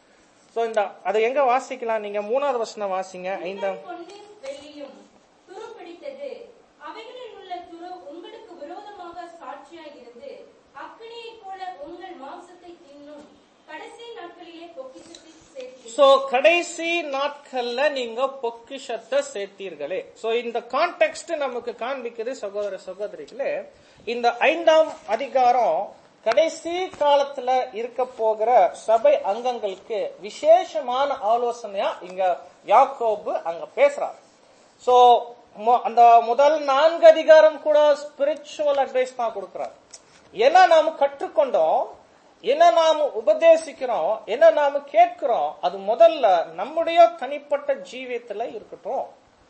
சோ இந்த அதை எங்க வாசிக்கலாம் நீங்க மூணாவது வசனம் வாசிங்க ஐந்தாம் உங்கள் பொன்னின் வெள்ளியும் துரு பிடித்தது அவைகளில் உள்ள துரு உங்களுக்கு விரோதமாக சாட்சியாய் இருந்து அக்கினியைப் போல உங்கள் மாம்சத்தை தின்னும் கடைசி நாட்களிலே பொக்கிஷத்தை சேர்த்தீர்கள் சோ கடைசி நாட்கள்ல நீங்க பொக்கிஷத்தை சேர்த்தீர்களே சோ இந்த கான்டெக்ட் நமக்கு காண்பிக்குது சகோதர சகோதரிகளே இந்த ஐந்தாம் அதிகாரம் கடைசி காலத்துல இருக்க போகிற சபை அங்கங்களுக்கு விசேஷமான ஆலோசனையா இங்க யாக்கோபு அங்க பேசுறார் சோ அந்த முதல் நான்கு அதிகாரம் கூட ஸ்பிரிச்சுவல் அட்வைஸ் தான் கொடுக்கிறார் ஏன்னா நாம கற்றுக்கொண்டோம் என்ன நாம உபதேசிக்கிறோம் என்ன நாம கேட்கிறோம் அது முதல்ல நம்முடைய தனிப்பட்ட ஜீவியத்துல இருக்கட்டும்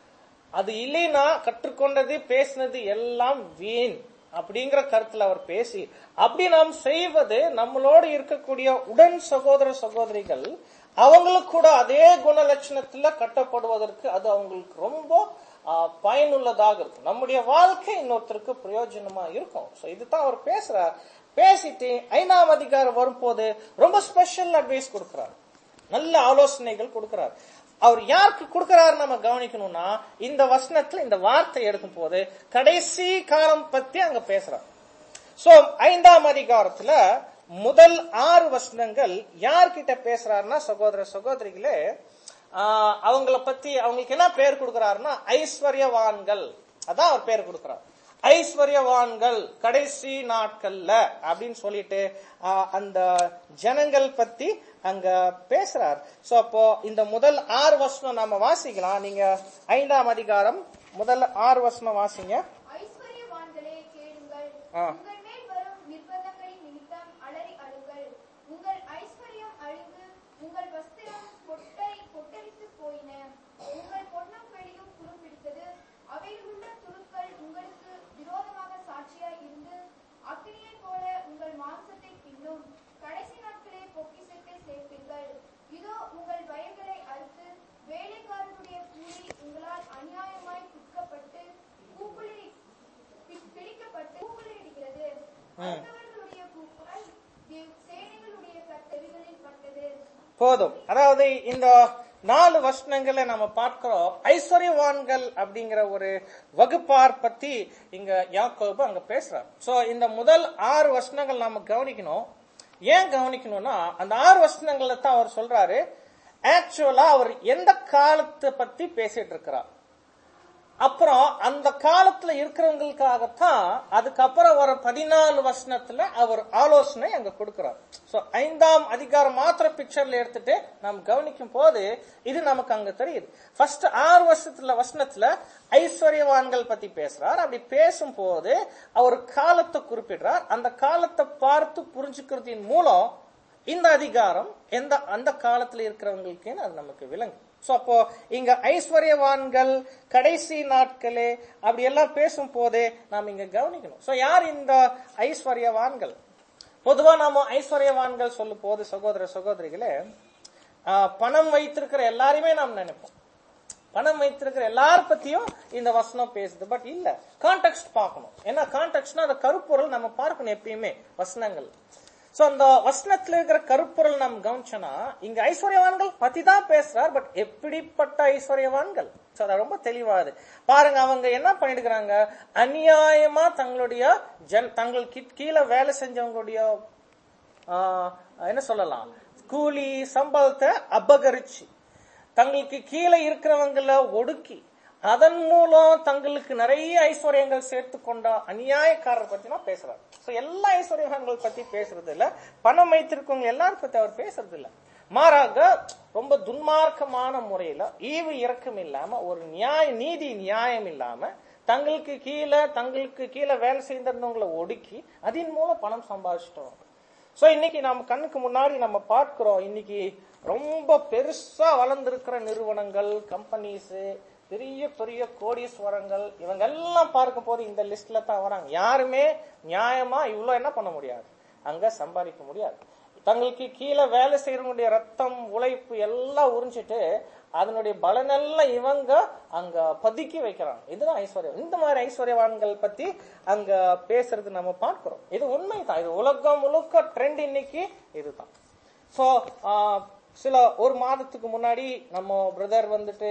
அது இல்லைன்னா கற்றுக்கொண்டது பேசினது எல்லாம் வீண் அப்படிங்கிற கருத்துல அவர் பேசி அப்படி நாம் செய்வது நம்மளோடு இருக்கக்கூடிய உடன் சகோதர சகோதரிகள் அவங்களுக்கு கூட அதே குணலட்சணத்துல கட்டப்படுவதற்கு அது அவங்களுக்கு ரொம்ப ஆஹ், பயனுள்ளதாக இருக்கும் நம்முடைய வாழ்க்கை இன்னொருத்தருக்கு பிரயோஜனமா இருக்கும் சோ இதுதான் அவர் பேசுறார் பேசிட்டு ஐந்தாம் அதிகாரம் வரும்போது ரொம்ப ஸ்பெஷல் அட்வைஸ் கொடுக்கிறார் நல்ல ஆலோசனைகள் கொடுக்கிறார் அவர் யாருக்கு கொடுக்கிறாரு நம்ம கவனிக்கணும்னா இந்த வசனத்துல இந்த வார்த்தை எடுக்கும் போது கடைசி காலம் பத்தி அங்க பேசுறார் சோ ஐந்தாம் அதிகாரத்துல முதல் ஆறு வசனங்கள் யார்கிட்ட பேசுறாருன்னா சகோதர சகோதரிகளே ஆஹ், அவங்கள பத்தி அவங்களுக்கு என்ன பேர் கொடுக்கிறாருன்னா ஐஸ்வர்யவான்கள் அதான் அவர் பேர் கொடுக்கிறார் ஐஸ்வர்யவான்கள் கடைசி நாட்கள்ல அப்படின்னு சொல்லிட்டு ஆஹ், அந்த ஜனங்கள் பத்தி அங்க பேசுறார் சோ அப்போ இந்த முதல் ஆறு வருஷம் நாம வாசிக்கலாம் நீங்க ஐந்தாம் அதிகாரம் முதல் ஆறு வருஷம் வாசிங்க ஐஸ்வர்யவான்களே கேளுங்கள் ஆ. உங்கள் மேல் வரும் நிர்பந்தங்களின் நிமித்தம் அலறி அழுங்கள் உங்கள் ஐஸ்வர்யம் அழிந்து உங்கள் வஸ்திரம் பொட்டை பொட்டரித்து போயின உங்கள் பொன்னும் வெளியும் துருப்பிடித்தது அவையில் உள்ள துருக்கள் உங்களுக்கு விரோதமாக சாட்சியாய் இருந்து அக்கினியைப் போல உங்கள் மாம்சத்தை பின்னும் கடைசி நாட்களே பொக்கிஷத்தை சேர்ப்பீர்கள் இதோ உங்கள் வயல்களை அறுத்து வேலைக்காரனுடைய கூலி உங்களால் அநியாயமாய் விற்கப்பட்டு கூக்குளி பி- பிடிக்கப்பட்டு கூக்குளிடுகிறது அடுத்தவர்களுடைய கூக்குரல் தேவ்- சேனைகளுடைய கத்தவிகளில் பட்டது போதும் அதாவது இந்த நாலு வசனங்களை நம்ம பார்க்கிறோம் ஐஸ்வர்யவான்கள் அப்படிங்கிற ஒரு வகுப்பார் பத்தி இங்க யாக்கோபு அங்க பேசுறார் சோ இந்த முதல் ஆறு வசனங்கள் நாம கவனிக்கணும் ஏன் கவனிக்கணும்னா அந்த ஆறு வசனங்கள்ல தான் அவர் சொல்றாரு ஆக்சுவலா அவர் எந்த காலத்தை பத்தி பேசிட்டு இருக்கிறார் அப்புறம் அந்த காலத்துல இருக்கிறவங்களுக்காகத்தான் அதுக்கப்புறம் வர பதினாலு வருஷத்துல அவர் ஆலோசனை அங்க கொடுக்கிறார் சோ ஐந்தாம் அதிகாரம் மாத்திர பிக்சர்ல எடுத்துட்டு நாம் கவனிக்கும் போது இது நமக்கு அங்க தெரியுது ஃபர்ஸ்ட் ஆறு வருஷத்துல வசனத்துல ஐஸ்வர்யவான்கள் பத்தி பேசுறார் அப்படி பேசும்போது அவர் காலத்தை குறிப்பிடுறார் அந்த காலத்தை பார்த்து புரிஞ்சுக்கிறதின் மூலம் இந்த அதிகாரம் எந்த அந்த காலத்துல இருக்கிறவங்களுக்கு அது நமக்கு விளங்கும் சோ அப்போ இங்க ஐஸ்வர்யவான்கள் கடைசி நாட்களே அப்படி எல்லாம் பேசும் போதே நாம் இங்க கவனிக்கணும் சோ யார் இந்த ஐஸ்வர்யவான்கள் பொதுவா நாம ஐஸ்வர்யவான்கள் சொல்லும் போது சகோதர சகோதரிகளே ஆஹ், பணம் வைத்திருக்கிற எல்லாரையுமே நாம் நினைப்போம் பணம் வைத்திருக்கிற எல்லார் பத்தியும் இந்த வசனம் பேசுது பட் இல்ல கான்டெக்ட் பார்க்கணும் ஏன்னா கான்டெக்ட்னா அந்த கருப்பொருள் நம்ம பார்க்கணும் எப்பயுமே வசனங்கள் சோ அந்த வசனத்துல இருக்கிற கருப்பொருள் நம்ம கவனிச்சோன்னா இங்க ஐஸ்வர்யவான்கள் பத்தி தான் பேசுறார் பட் எப்படிப்பட்ட ஐஸ்வர்யவான்கள் So, அது ரொம்ப தெளிவாது பாருங்க அவங்க என்ன பண்ணிடுறாங்க அநியாயமா தங்களுடைய ஜன் தங்களுக்கு கீழே வேலை செஞ்சவங்களுடைய ஆஹ், என்ன சொல்லலாம் கூலி சம்பளத்தை அபகரிச்சு தங்களுக்கு கீழே இருக்கிறவங்கள ஒடுக்கி அதன் மூலம் தங்களுக்கு நிறைய ஐஸ்வர்யங்கள் சேர்த்து கொண்ட அநியாயக்காரர் பத்தி தான் பேசுறாரு சோ எல்லா ஐஸ்வர்யங்கள் பத்தி பேசுறது இல்ல பணம் வைத்திருக்கவங்க எல்லாரும் பத்தி அவர் பேசுறது இல்ல மாறாக ரொம்ப துன்மார்க்கமான முறையில ஈவு இறக்கம் இல்லாம ஒரு நியாய நீதி நியாயம் இல்லாம தங்களுக்கு கீழே தங்களுக்கு கீழே வேலை செய்திருந்தவங்களை ஒடுக்கி அதன் மூலம் பணம் சம்பாதிச்சிட்டோம் சோ இன்னைக்கு நம்ம கண்ணுக்கு முன்னாடி நம்ம பார்க்கிறோம் இன்னைக்கு ரொம்ப பெருசா வளர்ந்திருக்கிற நிறுவனங்கள் கம்பெனிஸ் பெரிய பெரிய கோடீஸ்வரங்கள் இவங்க எல்லாம் பார்க்கும் போது இந்த லிஸ்ட்ல தான் வராங்க யாருமே நியாயமா இவ்வளவு என்ன பண்ண முடியாது அங்க சம்பாதிக்க முடியாது தங்களுக்கு கீழே வேலை செய்யறவங்களுடைய ரத்தம் உழைப்பு எல்லாம் உறிஞ்சிட்டு அதனுடைய பலனெல்லாம் இவங்க அங்க பதுக்கி வைக்கிறாங்க இதுதான் ஐஸ்வர்யம் இந்த மாதிரி ஐஸ்வர்யவான்கள் பத்தி அங்க பேசுறது நம்ம பார்க்கிறோம் இது உண்மைதான் இது உலகம் முழுக்க ட்ரெண்ட் இன்னைக்கு இதுதான் சோ சில ஒரு மாதத்துக்கு முன்னாடி நம்ம பிரதர் வந்துட்டு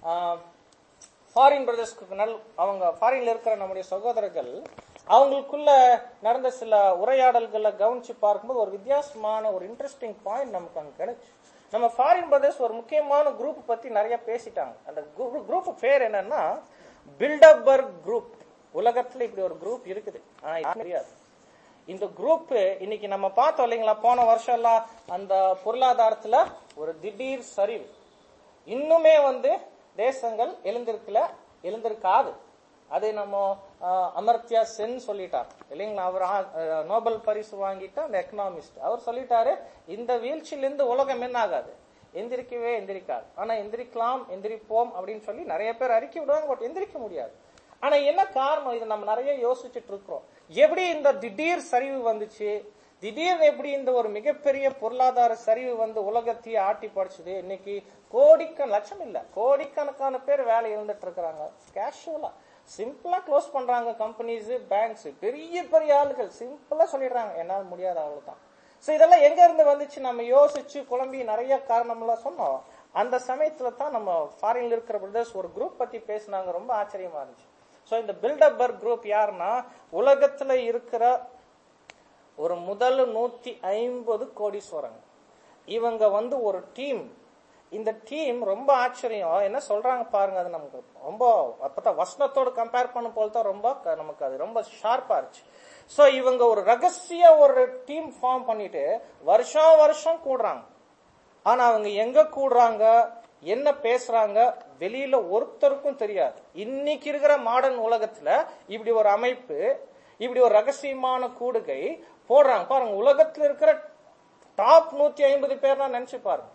ஃபாரின் பிரதர்ஸ்க்கு நல் அவங்க ஃபாரின்ல இருக்கிற நம்முடைய சகோதரர்கள் அவங்களுக்குள்ள நடந்த சில உரையாடல்களை கவனிச்சு பார்க்கும்போது ஒரு வித்தியாசமான ஒரு இன்ட்ரெஸ்டிங் பாயிண்ட் நமக்கு அங்க கிடைச்சு நம்ம ஃபாரின் பிரதர்ஸ் ஒரு முக்கியமான குரூப் பத்தி நிறைய பேசிட்டாங்க அந்த குரூப் பேர் என்னன்னா பில்டபர்க் குரூப் உலகத்துல இப்படி ஒரு குரூப் இருக்குது ஆனா யாருக்கும் தெரியாது இந்த குரூப் இன்னைக்கு நம்ம பார்த்தோம் இல்லைங்களா போன வருஷம் எல்லாம் அந்த பொருளாதாரத்துல ஒரு திடீர் சரிவு இன்னுமே வந்து தேசங்கள் எழுந்திருக்கல எழுந்திருக்காது அது நம்ம அஹ், அமர்த்தியா சென் சொல்லிட்டார் இல்லைங்களா அவர் ஆ- அஹ், நோபல் பரிசு வாங்கிட்ட அந்த எக்கனாமிஸ்ட் அவர் சொல்லிட்டாரு இந்த வீழ்ச்சியிலிருந்து உலகம் என்ன ஆகாது எந்திரிக்கவே எந்திரிக்காது ஆனா எந்திரிக்கலாம் எந்திரிப்போம் அப்படின்னு சொல்லி நிறைய பேர் அறிக்கை விடுவாங்க பட் எந்திரிக்க முடியாது ஆனா என்ன காரணம் இது நம்ம நிறைய யோசிச்சுட்டு இருக்கிறோம் எப்படி இந்த திடீர் சரிவு வந்துச்சு திடீர்னு எப்படி இந்த ஒரு மிகப்பெரிய பொருளாதார சரிவு வந்து உலகத்தையே ஆட்டி படைச்சது இன்னைக்கு கோடிக்க லட்சம் இல்ல கோடிக்கணக்கான பேர் வேலை இருந்துட்டு இருக்கிறாங்க கேஷுவலா சிம்பிளா க்ளோஸ் பண்றாங்க கம்பெனிஸ் பேங்க்ஸ் பெரிய பெரிய ஆளுகள் சிம்பிளா சொல்லிடுறாங்க என்னால முடியாது அவ்வளவுதான் சோ இதெல்லாம் எங்க இருந்து வந்துச்சு நம்ம யோசிச்சு குழம்பி நிறைய காரணம் எல்லாம் சொன்னோம் அந்த சமயத்துல தான் நம்ம ஃபாரின்ல இருக்கிற பிரதர்ஸ் ஒரு குரூப் பத்தி பேசினாங்க ரொம்ப ஆச்சரியமா இருந்துச்சு சோ இந்த பில்டபர் குரூப் யாருன்னா உலகத்துல இருக்கிற ஒரு முதல் நூத்தி ஐம்பது கோடீஸ்வரங்க இவங்க வந்து ஒரு டீம் இந்த டீம் ரொம்ப ஆச்சரியம் என்ன சொல்றாங்க பாருங்க அது நமக்கு ரொம்ப அப்பதான் வசனத்தோட கம்பேர் பண்ணும் போல தான் ரொம்ப க- நமக்கு அது ரொம்ப ஷார்ப்பா இருந்துச்சு சோ இவங்க ஒரு ரகசிய ஒரு டீம் ஃபார்ம் பண்ணிட்டு வருஷம் வருஷம் கூடுறாங்க ஆனா அவங்க எங்க கூடுறாங்க என்ன பேசுறாங்க வெளியில ஒருத்தருக்கும் தெரியாது இன்னைக்கு இருக்கிற மாடர்ன் உலகத்துல இப்படி ஒரு அமைப்பு இப்படி ஒரு ரகசியமான கூடுகை போடுறாங்க பாருங்க உலகத்துல இருக்கிற டாப் நூத்தி ஐம்பது பேர் நினைச்சு பாருங்க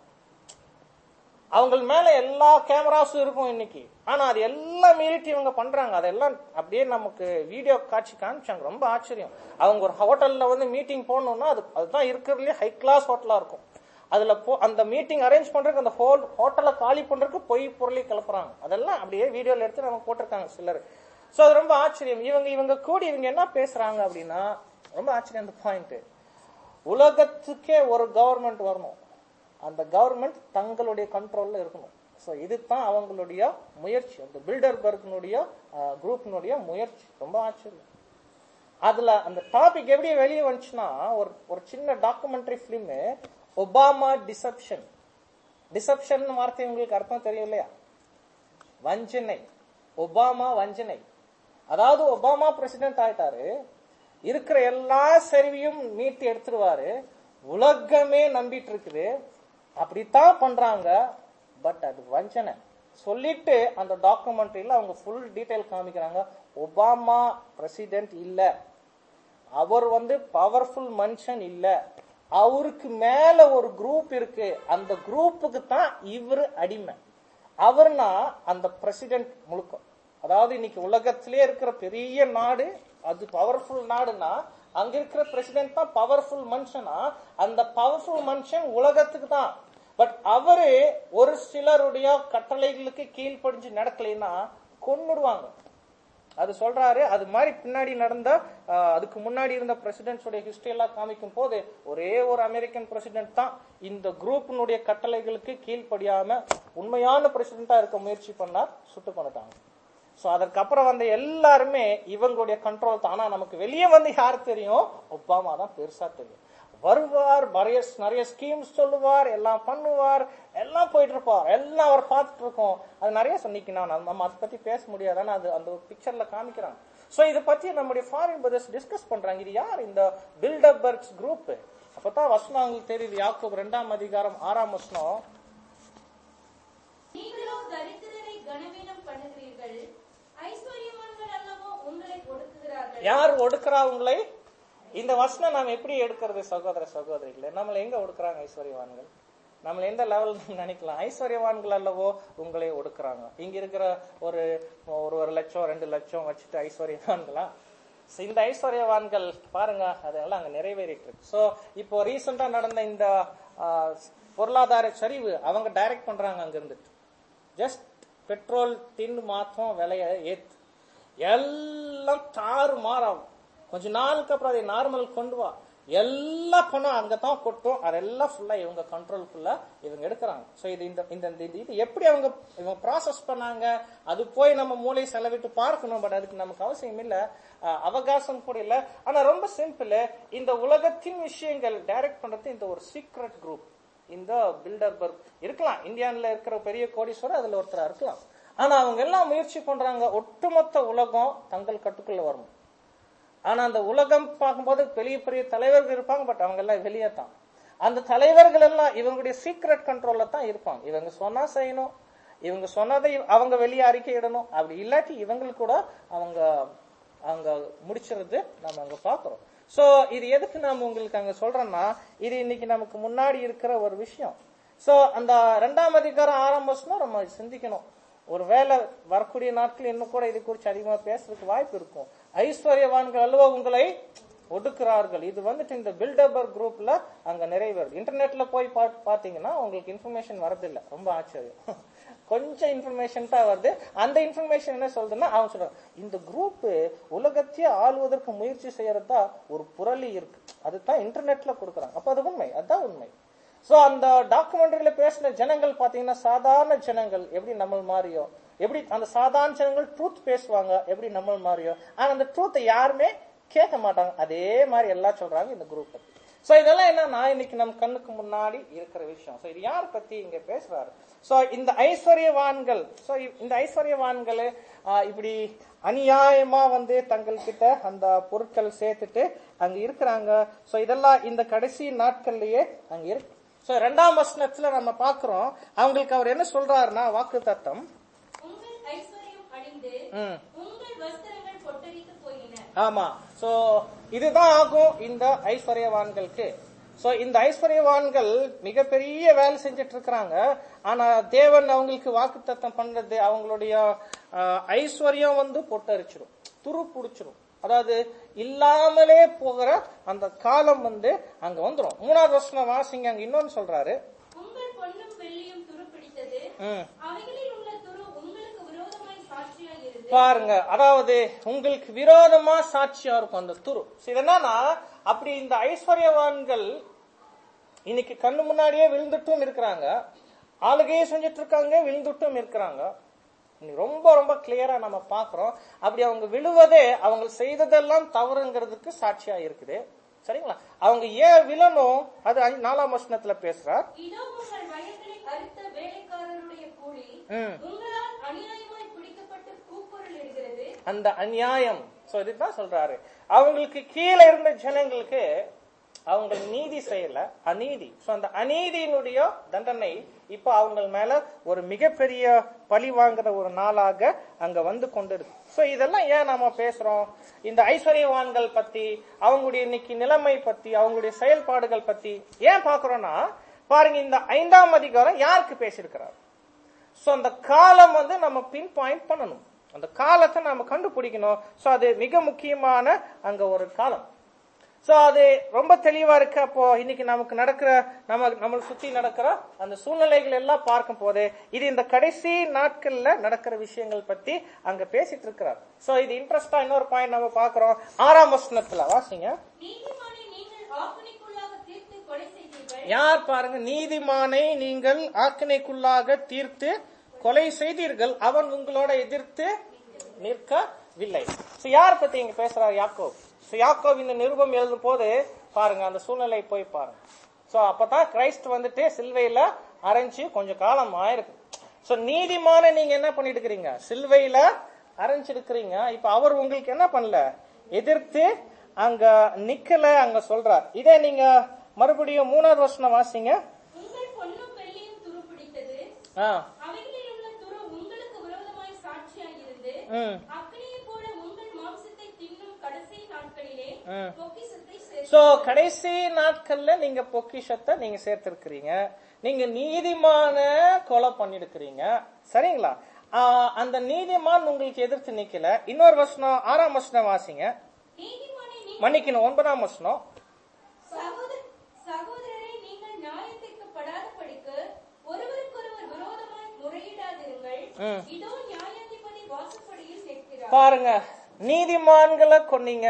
அவங்க மேல எல்லா கேமராஸும் இருக்கும் இன்னைக்கு ஆனா அது எல்லாம் மீறிட்டு இவங்க பண்றாங்க அதெல்லாம் அப்படியே நமக்கு வீடியோ காட்சி காமிச்சாங்க ரொம்ப ஆச்சரியம் அவங்க ஒரு ஹோட்டல்ல வந்து மீட்டிங் போடணும்னா அது அதுதான் இருக்கிறதுலே ஹை கிளாஸ் ஹோட்டலா இருக்கும் அதுல போ அந்த மீட்டிங் அரேஞ்ச் பண்றதுக்கு அந்த ஹோல் ஹோட்டலை காலி பண்றதுக்கு பொய் பொருளை கிளப்புறாங்க அதெல்லாம் அப்படியே வீடியோல எடுத்து நமக்கு போட்டிருக்காங்க சிலர் சோ அது ரொம்ப ஆச்சரியம் இவங்க இவங்க கூடி இவங்க என்ன பேசுறாங்க அப்படின்னா ரொம்ப ஆச்சரியம் அந்த பாயிண்ட் உலகத்துக்கே ஒரு கவர்மெண்ட் வரணும் அந்த கவர்மெண்ட் தங்களுடைய கண்ட்ரோல்ல இருக்கணும் ஸோ இதுதான் அவங்களுடைய முயற்சி அந்த பில்டர்பர்க்னுடைய குரூப்னுடைய முயற்சி ரொம்ப ஆச்சரியம் அதுல அந்த டாபிக் எப்படி வெளியே வந்துச்சுன்னா ஒரு ஒரு சின்ன documentary film Obama deception deception வார்த்தை உங்களுக்கு அர்த்தம் தெரியும் இல்லையா வஞ்சனை ஒபாமா வஞ்சனை அதாவது ஒபாமா பிரசிடென்ட் ஆயிட்டாரு இருக்கிற எல்லா சரிவையும் மீட்டு எடுத்துருவாரு உலகமே நம்பிட்டு இருக்குது அப்படித்தான் பண்றாங்க பட் அது வஞ்சனை சொல்லிட்டு அந்த டாக்குமெண்ட்ரியில அவங்க ஃபுல் டீடைல் காமிக்கிறாங்க ஒபாமா பிரசிடென்ட் இல்ல அவர் வந்து பவர்ஃபுல் மனுஷன் இல்ல அவருக்கு மேல ஒரு குரூப் இருக்கு அந்த குரூப்புக்கு தான் இவரு அடிமை அவர்னா அந்த பிரசிடென்ட் முழுக்க அதாவது இன்னைக்கு உலகத்திலே இருக்கிற பெரிய நாடு அது பவர்ஃபுல் நாடுனா அங்க இருக்கிற பிரசிடென்ட் தான் பவர்ஃபுல் மனுஷனா அந்த பவர்ஃபுல் மனுஷன் உலகத்துக்கு தான் பட் அவரு ஒரு சிலருடைய கட்டளைகளுக்கு கீழ்ப்படிஞ்சு நடக்கலைன்னா கொன்னுடுவாங்க அது சொல்றாரு அது மாதிரி பின்னாடி நடந்த அஹ், அதுக்கு முன்னாடி இருந்த பிரசிடென்ட்ஸோட ஹிஸ்டரி எல்லாம் காமிக்கும் போது ஒரே ஒரு அமெரிக்கன் பிரசிடென்ட் தான் இந்த குரூப்பினுடைய கட்டளைகளுக்கு கீழ்ப்படியாம உண்மையான பிரசிடென்டா இருக்க முயற்சி பண்ணார் சுட்டு பண்ணிட்டாங்க சோ அதற்கப்புறம் வந்த எல்லாருமே இவங்களுடைய கண்ட்ரோல் தான் ஆனா நமக்கு வெளியே வந்து யார் தெரியும் ஒபாமா தான் பெருசா தெரியும் வருவார் நிறைய நிறைய ஸ்கீம்ஸ் சொல்லுவார் எல்லாம் பண்ணுவார் எல்லாம் போயிட்டு இருப்பார் எல்லாம் அவர் பார்த்துட்டு இருக்கோம் அது நிறைய சொன்னிக்கு நான் நம்ம அதை பத்தி பேச முடியாது ஆனா அது அந்த பிக்சர்ல காமிக்கிறாங்க சோ இதை பத்தி நம்முடைய ஃபாரின் பிரதர்ஸ் டிஸ்கஸ் பண்றாங்க இது யார் இந்த பில்டபர்க்ஸ் குரூப் அப்பதான் வசனம் அவங்களுக்கு தெரியுது யாக்கோப் ரெண்டாம் அதிகாரம் ஆறாம் வசனம் நீங்களோ தரித்திரரை கனவீனம் பண்ணுகிறீர்கள் ஐஸ்வர்யவான்கள் அல்லவோ உங்களை ஒடுக்குகிறார்கள் யார் ஒடுக்குறா உங்களை இந்த வசனம் நாம் எப்படி எடுக்கிறது சகோதர சகோதரிகளே நம்மளை எங்க ஒடுக்குறாங்க ஐஸ்வர்யவான்கள் நம்மள எந்த லெவல் நினைக்கலாம் ஐஸ்வர்யவான்கள் அல்லவோ உங்களை ஒடுக்குறாங்க இங்க இருக்கிற ஒரு ஒரு ஒரு லட்சம் ரெண்டு லட்சம் வச்சுட்டு ஐஸ்வர்யவான்களா So, இந்த ஐஸ்வர்யவான்கள் பாருங்க அதெல்லாம் அங்க நிறைவேறிட்டு இருக்கு சோ இப்போ ரீசெண்டா நடந்த இந்த ஆ, பொருளாதார சரிவு அவங்க டைரக்ட் பண்றாங்க அங்க இருந்துட்டு ஜஸ்ட் பெட்ரோல் டின் மாத்திரம் விலைய ஏத்து எல்லாம் தாறு மாறாகும் கொஞ்ச நாளுக்கு அப்புறம் அதை நார்மல் கொண்டு வா எல்லா பணம் அங்கதான் கொட்டும் அதெல்லாம் ஃபுல்லா இவங்க கண்ட்ரோல்குள்ள இவங்க எடுக்கிறாங்க சோ இது இந்த இந்த இந்த இது எப்படி அவங்க இவங்க ப்ராசஸ் பண்ணாங்க அது போய் நம்ம மூளை செலவிட்டு பார்க்கணும் பட் அதுக்கு நமக்கு அவசியம் இல்ல அஹ், அவகாசம் கூட இல்ல ஆனா ரொம்ப சிம்பிள் இந்த உலகத்தின் விஷயங்கள் டைரக்ட் பண்றது இந்த ஒரு சீக்ரெட் குரூப் இந்த பில்டர்பர்க் இருக்கலாம் இந்தியான்ல இருக்கிற பெரிய கோடீஸ்வரர் அதுல ஒருத்தரா இருக்கலாம் ஆனா அவங்க எல்லாம் முயற்சி பண்றாங்க ஒட்டுமொத்த உலகம் தங்கள் கட்டுக்குள்ள வரணும் ஆனா அந்த உலகம் பார்க்கும்போது பெரிய பெரிய தலைவர்கள் இருப்பாங்க பட் அவங்க எல்லாம் வெளியே தான் அந்த தலைவர்கள் எல்லாம் இவங்களுடைய சீக்ரெட் கண்ட்ரோல்ல தான் இருப்பாங்க இவங்க சொன்னா செய்யணும் இவங்க சொன்னதை அவங்க வெளியே அறிக்கை இடணும் அப்படி இல்லாட்டி இவங்களுக்கு கூட அவங்க அவங்க முடிச்சிருது நம்ம அங்க பாக்குறோம் சோ இது எதுக்கு நாம உங்களுக்கு அங்க சொல்றேன்னா இது இன்னைக்கு நமக்கு முன்னாடி இருக்கிற ஒரு விஷயம் சோ அந்த ரெண்டாம் அதிகாரம் ஆரம்பிச்சுனா நம்ம சிந்திக்கணும் ஒருவேளை வரக்கூடிய நாட்கள் இன்னும் கூட இது குறித்து அதிகமா பேசுறதுக்கு வாய்ப்பு இருக்கும் ஐஸ்வர்யவான்கள் அல்லவா உங்களை ஒடுக்குறார்கள் இது வந்துட்டு இந்த பில்டபர் குரூப்ல அங்க நிறைவேறுது இன்டர்நெட்ல போய் பா- பாத்தீங்கன்னா உங்களுக்கு இன்ஃபர்மேஷன் வரதில்லை ரொம்ப ஆச்சரியம் கொஞ்சம் இன்ஃபர்மேஷன் தான் வருது அந்த இன்ஃபர்மேஷன் என்ன சொல்றதுன்னா அவன் சொல்றான் இந்த குரூப் உலகத்தையே ஆளுவதற்கு முயற்சி செய்யறதா ஒரு புரளி இருக்கு அதுதான் இன்டர்நெட்ல கொடுக்குறாங்க அப்ப அது உண்மை அதுதான் உண்மை சோ அந்த டாக்குமெண்ட்ரியில பேசின ஜனங்கள் பாத்தீங்கன்னா சாதாரண ஜனங்கள் எப்படி நம்ம மாறியோ எப்படி அந்த சாதாரண ஜனங்கள் ட்ரூத் பேசுவாங்க எப்படி நம்ம மாறியோ ஆனா அந்த ட்ரூத்தை யாருமே கேட்க மாட்டாங்க அதே மாதிரி எல்லாம் சொல்றாங்க இந்த குரூப் பத்தி சோ இதெல்லாம் என்னன்னா இன்னைக்கு நம்ம கண்ணுக்கு முன்னாடி இருக்கிற விஷயம் சோ இது யார் பத்தி இங்க பேசுறாரு சோ இந்த ஐஸ்வர்யவான்கள் சோ இந்த ஐஸ்வர்யவான்கள் ஆஹ், இப்படி அநியாயமா வந்து தங்கள் கிட்ட அந்த பொருட்கள் சேர்த்துட்டு அங்க இருக்கிறாங்க சோ இதெல்லாம் இந்த கடைசி நாட்கள்லயே அங்க இருக்கு சோ ரெண்டாம் வசனத்துல நம்ம பாக்குறோம் அவங்களுக்கு அவர் என்ன சொல்றாருன்னா வாக்கு தத்தம் உங்கள் ஐஸ்வர்யம் அழிந்து ம் உங்கள் வஸ்திரங்கள் பொட்டரித்து போயின ஆமா சோ இதுதான் ஆகும் இந்த ஐஸ்வர்யவான்களுக்கு சோ இந்த ஐஸ்வர்யவான்கள் மிகப்பெரிய வேலை செஞ்சுட்டு இருக்கிறாங்க ஆனா தேவன் அவங்களுக்கு வாக்குத்தத்தம் பண்றது அவங்களுடைய ஆஹ், ஐஸ்வர்யம் வந்து பொட்டரிச்சிடும் துரு புடிச்சிடும் அதாவது இல்லாமலே போகிற அந்த காலம் வந்து அங்க வந்துரும் மூணாவது வருஷம் வாசிங்க அங்க இன்னொன்னு சொல்றாரு உங்கள் பொன்னும் வெள்ளியும் துருப்பிடித்தது ம் அவைகளில் உள்ள துரு உங்களுக்கு விரோதமாய் சாட்சியாய் இருந்து பாருங்க அதாவது உங்களுக்கு விரோதமா சாட்சியா இருக்கும் அந்த துரு So, இது என்னன்னா அப்படி இந்த ஐஸ்வர்யவான்கள் இன்னைக்கு கண்ணு முன்னாடியே விழுந்துட்டும் இருக்கிறாங்க ஆளுகையே செஞ்சுட்டு இருக்காங்க விழுந்துட்டும் இருக்கிறாங்க இன்னைக்கு ரொம்ப ரொம்ப கிளியரா நம்ம பாக்குறோம் அப்படி அவங்க விழுவதே அவங்க செய்ததெல்லாம் தவறுங்கிறதுக்கு சாட்சியா இருக்குது சரிங்களா அவங்க ஏன் விழணும் அது அஞ்சு- நாலாம் வசனத்துல பேசுறார் இதோ உங்கள் வயல்களை அறுத்த வேலைக்காரருடைய கூலி ம். உங்களால் அநியாயமாய் பிடிக்கப்பட்டு கூக்குரல் இடுகிறது அந்த அநியாயம் சோ இதுதான் சொல்றாரு அவங்களுக்கு கீழே இருந்த ஜனங்களுக்கு அவங்க நீதி செய்யல அநீதி சோ அந்த அநீதியினுடைய தண்டனை இப்ப அவங்க மேல ஒரு மிகப்பெரிய பழி வாங்குற ஒரு நாளாக அங்க வந்து கொண்டிருக்கு சோ இதெல்லாம் ஏன் நாம பேசுறோம் இந்த ஐஸ்வர்யவான்கள் பத்தி அவங்களுடைய இன்னைக்கு நிலைமை பத்தி அவங்களுடைய செயல்பாடுகள் பத்தி ஏன் பாக்குறோம்னா பாருங்க இந்த ஐந்தாம் அதிகாரம் யாருக்கு பேசியிருக்கிறார் சோ அந்த காலம் வந்து நம்ம பின் பாயிண்ட் பண்ணணும் அந்த காலத்தை நாம கண்டுபிடிக்கணும் சோ அது மிக முக்கியமான அங்க ஒரு காலம் சோ அது ரொம்ப தெளிவா இருக்கு அப்போ இன்னைக்கு நமக்கு நடக்கிற நம்ம நம்மளை சுத்தி நடக்கிற அந்த சூழ்நிலைகள் எல்லாம் பார்க்கும் போது இது இந்த கடைசி நாட்கள்ல நடக்கிற விஷயங்கள் பத்தி அங்க பேசிட்டு இருக்கிறார் சோ இது இன்ட்ரெஸ்டா இன்னொரு பாயிண்ட் நம்ம பாக்குறோம் ஆறாம் வசனத்துல வாசிங்க நீதிமானை நீங்கள் ஆக்கணிக்குள்ளாக தீர்த்து கொலை செய்தீர்கள் யார் பாருங்க நீதிமானை நீங்கள் ஆக்கினைக்குள்ளாக தீர்த்து கொலை செய்தீர்கள் அவன் உங்களோட எதிர்த்து நிற்கவில்லை So, யார் பத்தி இங்க பேசுறார் யாக்கோப் So, யாக்கோப் இந்த நிருபம் எழுதும் போது பாருங்க அந்த சூழ்நிலை போய் பாருங்க சோ அப்பதான் கிரைஸ்ட் வந்துட்டு சிலுவையில அரைஞ்சு கொஞ்சம் காலம் ஆயிருக்கு சோ நீதிமான நீங்க என்ன பண்ணிட்டு இருக்கிறீங்க சிலுவையில அரைஞ்சிருக்கிறீங்க இப்ப அவர் உங்களுக்கு என்ன பண்ணல எதிர்த்து அங்க நிக்கல அங்க சொல்றார் இதே நீங்க மறுபடியும் மூணாவது வருஷம் வாசிங்க உங்கள் பொன்னும் வெள்ளியும் துருப்பிடித்தது ஆ அவைகளில் உள்ள துரு உங்களுக்கு விரோதமாய் சாட்சியாய் இருந்து ம் அக்னியைப் போல உங்கள் மாம்சத்தை தின்னும் கடைசி நாட்களிலே ம். பொக்கிஷத்தை சேர்த்து சோ கடைசி நாட்கள்ல நீங்க பொக்கிஷத்தை நீங்க சேர்த்திருக்கிறீங்க நீங்க நீதிமான கொலை பண்ணிருக்கிறீங்க சரிங்களா ஆஹ், அந்த நீதிமான் உங்களுக்கு எதிர்த்து நிக்கல இன்னொரு வசனம் ஆறாம் வசனம் வாசிங்க நீதிமானை நீங்கள் மன்னிக்கணும் ஒன்பதாம் வசனம் சகோதர- சகோதரரே நீங்கள் நியாயத்திற்கு படாதபடிக்கு ஒருவருக்கொருவர் விரோதமாய் முறையிடாதிருங்கள் ம். இதோ நியாயாதிபதி வாசற்படியில் நிற்கிறார் பாருங்க நீதிமான்களை கொன்னீங்க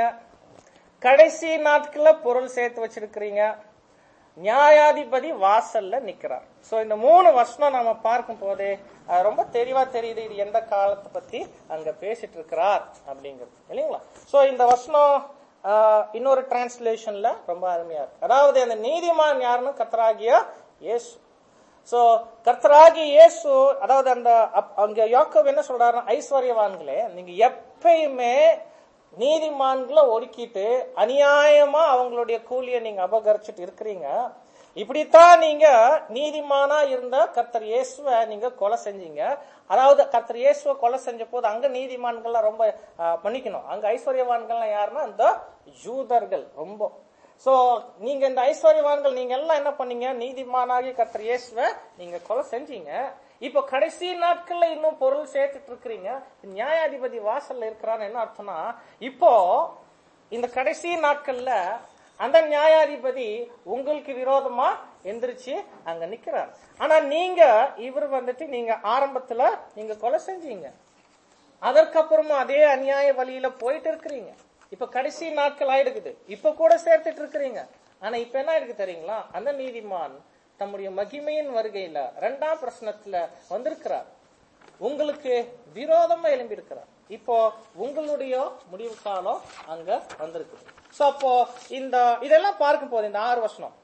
கடைசி நாட்கள்ல பொருள் சேர்த்து வச்சிருக்கிறீங்க நியாயாதிபதி வாசல்ல நிக்கிறார் சோ இந்த மூணு வருஷம் நாம பார்க்கும் போதே அஹ், ரொம்ப தெளிவா தெரியுது இது எந்த காலத்தை பத்தி அங்க பேசிட்டு இருக்கிறார் அப்படிங்கிறது இல்லைங்களா சோ இந்த வருஷம் அஹ், இன்னொரு டிரான்ஸ்லேஷன்ல ரொம்ப அருமையா இருக்கு அதாவது அந்த நீதிமான் யாருன்னு கத்தராகிய இயேசு சோ கர்த்தராகி இயேசு அதாவது அந்த அப்- அங்க யாக்கோப் என்ன சொல்றாருன்னா ஐஸ்வர்யவான்களே நீங்க எப்பயுமே நீதிமான்களை ஒடுக்கிட்டு அநியாயமா அவங்களுடைய கூலியை நீங்க அபகரிச்சுட்டு இருக்கிறீங்க இப்படித்தான் நீங்க நீதிமானா இருந்த கர்த்தர் இயேசுவை நீங்க கொலை செஞ்சீங்க அதாவது கர்த்தர் இயேசுவை கொலை செஞ்ச போது அங்க நீதிமான்கள்லாம் ரொம்ப ஆஹ், மன்னிக்கணும் அங்க ஐஸ்வர்யவான்கள்லாம் யாருன்னா அந்த யூதர்கள் ரொம்ப சோ நீங்க இந்த ஐஸ்வர்யவான்கள் நீங்க எல்லாம் என்ன பண்ணீங்க நீதிமானாகி கர்த்தர் இயேசுவை நீங்க கொலை செஞ்சீங்க இப்போ கடைசி நாட்கள்ல இன்னும் பொருள் சேர்த்துட்டு இருக்கிறீங்க நியாயாதிபதி வாசல்ல இருக்கிறான்னு என்ன அர்த்தம்னா இப்போ இந்த கடைசி நாட்கள்ல அந்த நியாயாதிபதி உங்களுக்கு விரோதமா எந்திரிச்சு அங்க நிக்கிறார் ஆனா நீங்க இவர் வந்துட்டு நீங்க ஆரம்பத்துல நீங்க கொலை செஞ்சீங்க அதற்கப்புறமா அதே அநியாய வழியில போயிட்டு இருக்கிறீங்க இப்ப கடைசி நாட்கள் ஆயிடுக்குது இப்ப கூட சேர்த்துட்டு இருக்கிறீங்க ஆனா இப்ப என்ன இருக்கு தெரியுங்களா அந்த நீதிமான் தம்முடைய மகிமையின் வருகையில இரண்டாம் பிரச்சனத்துல வந்திருக்கிறார் உங்களுக்கு விரோதமா எழும்பி இருக்கிறார் இப்போ உங்களுடைய முடிவு காலம் அங்க வந்திருக்கு சோ அப்போ இந்த இதெல்லாம் பார்க்கும் போது இந்த ஆறு வருஷம்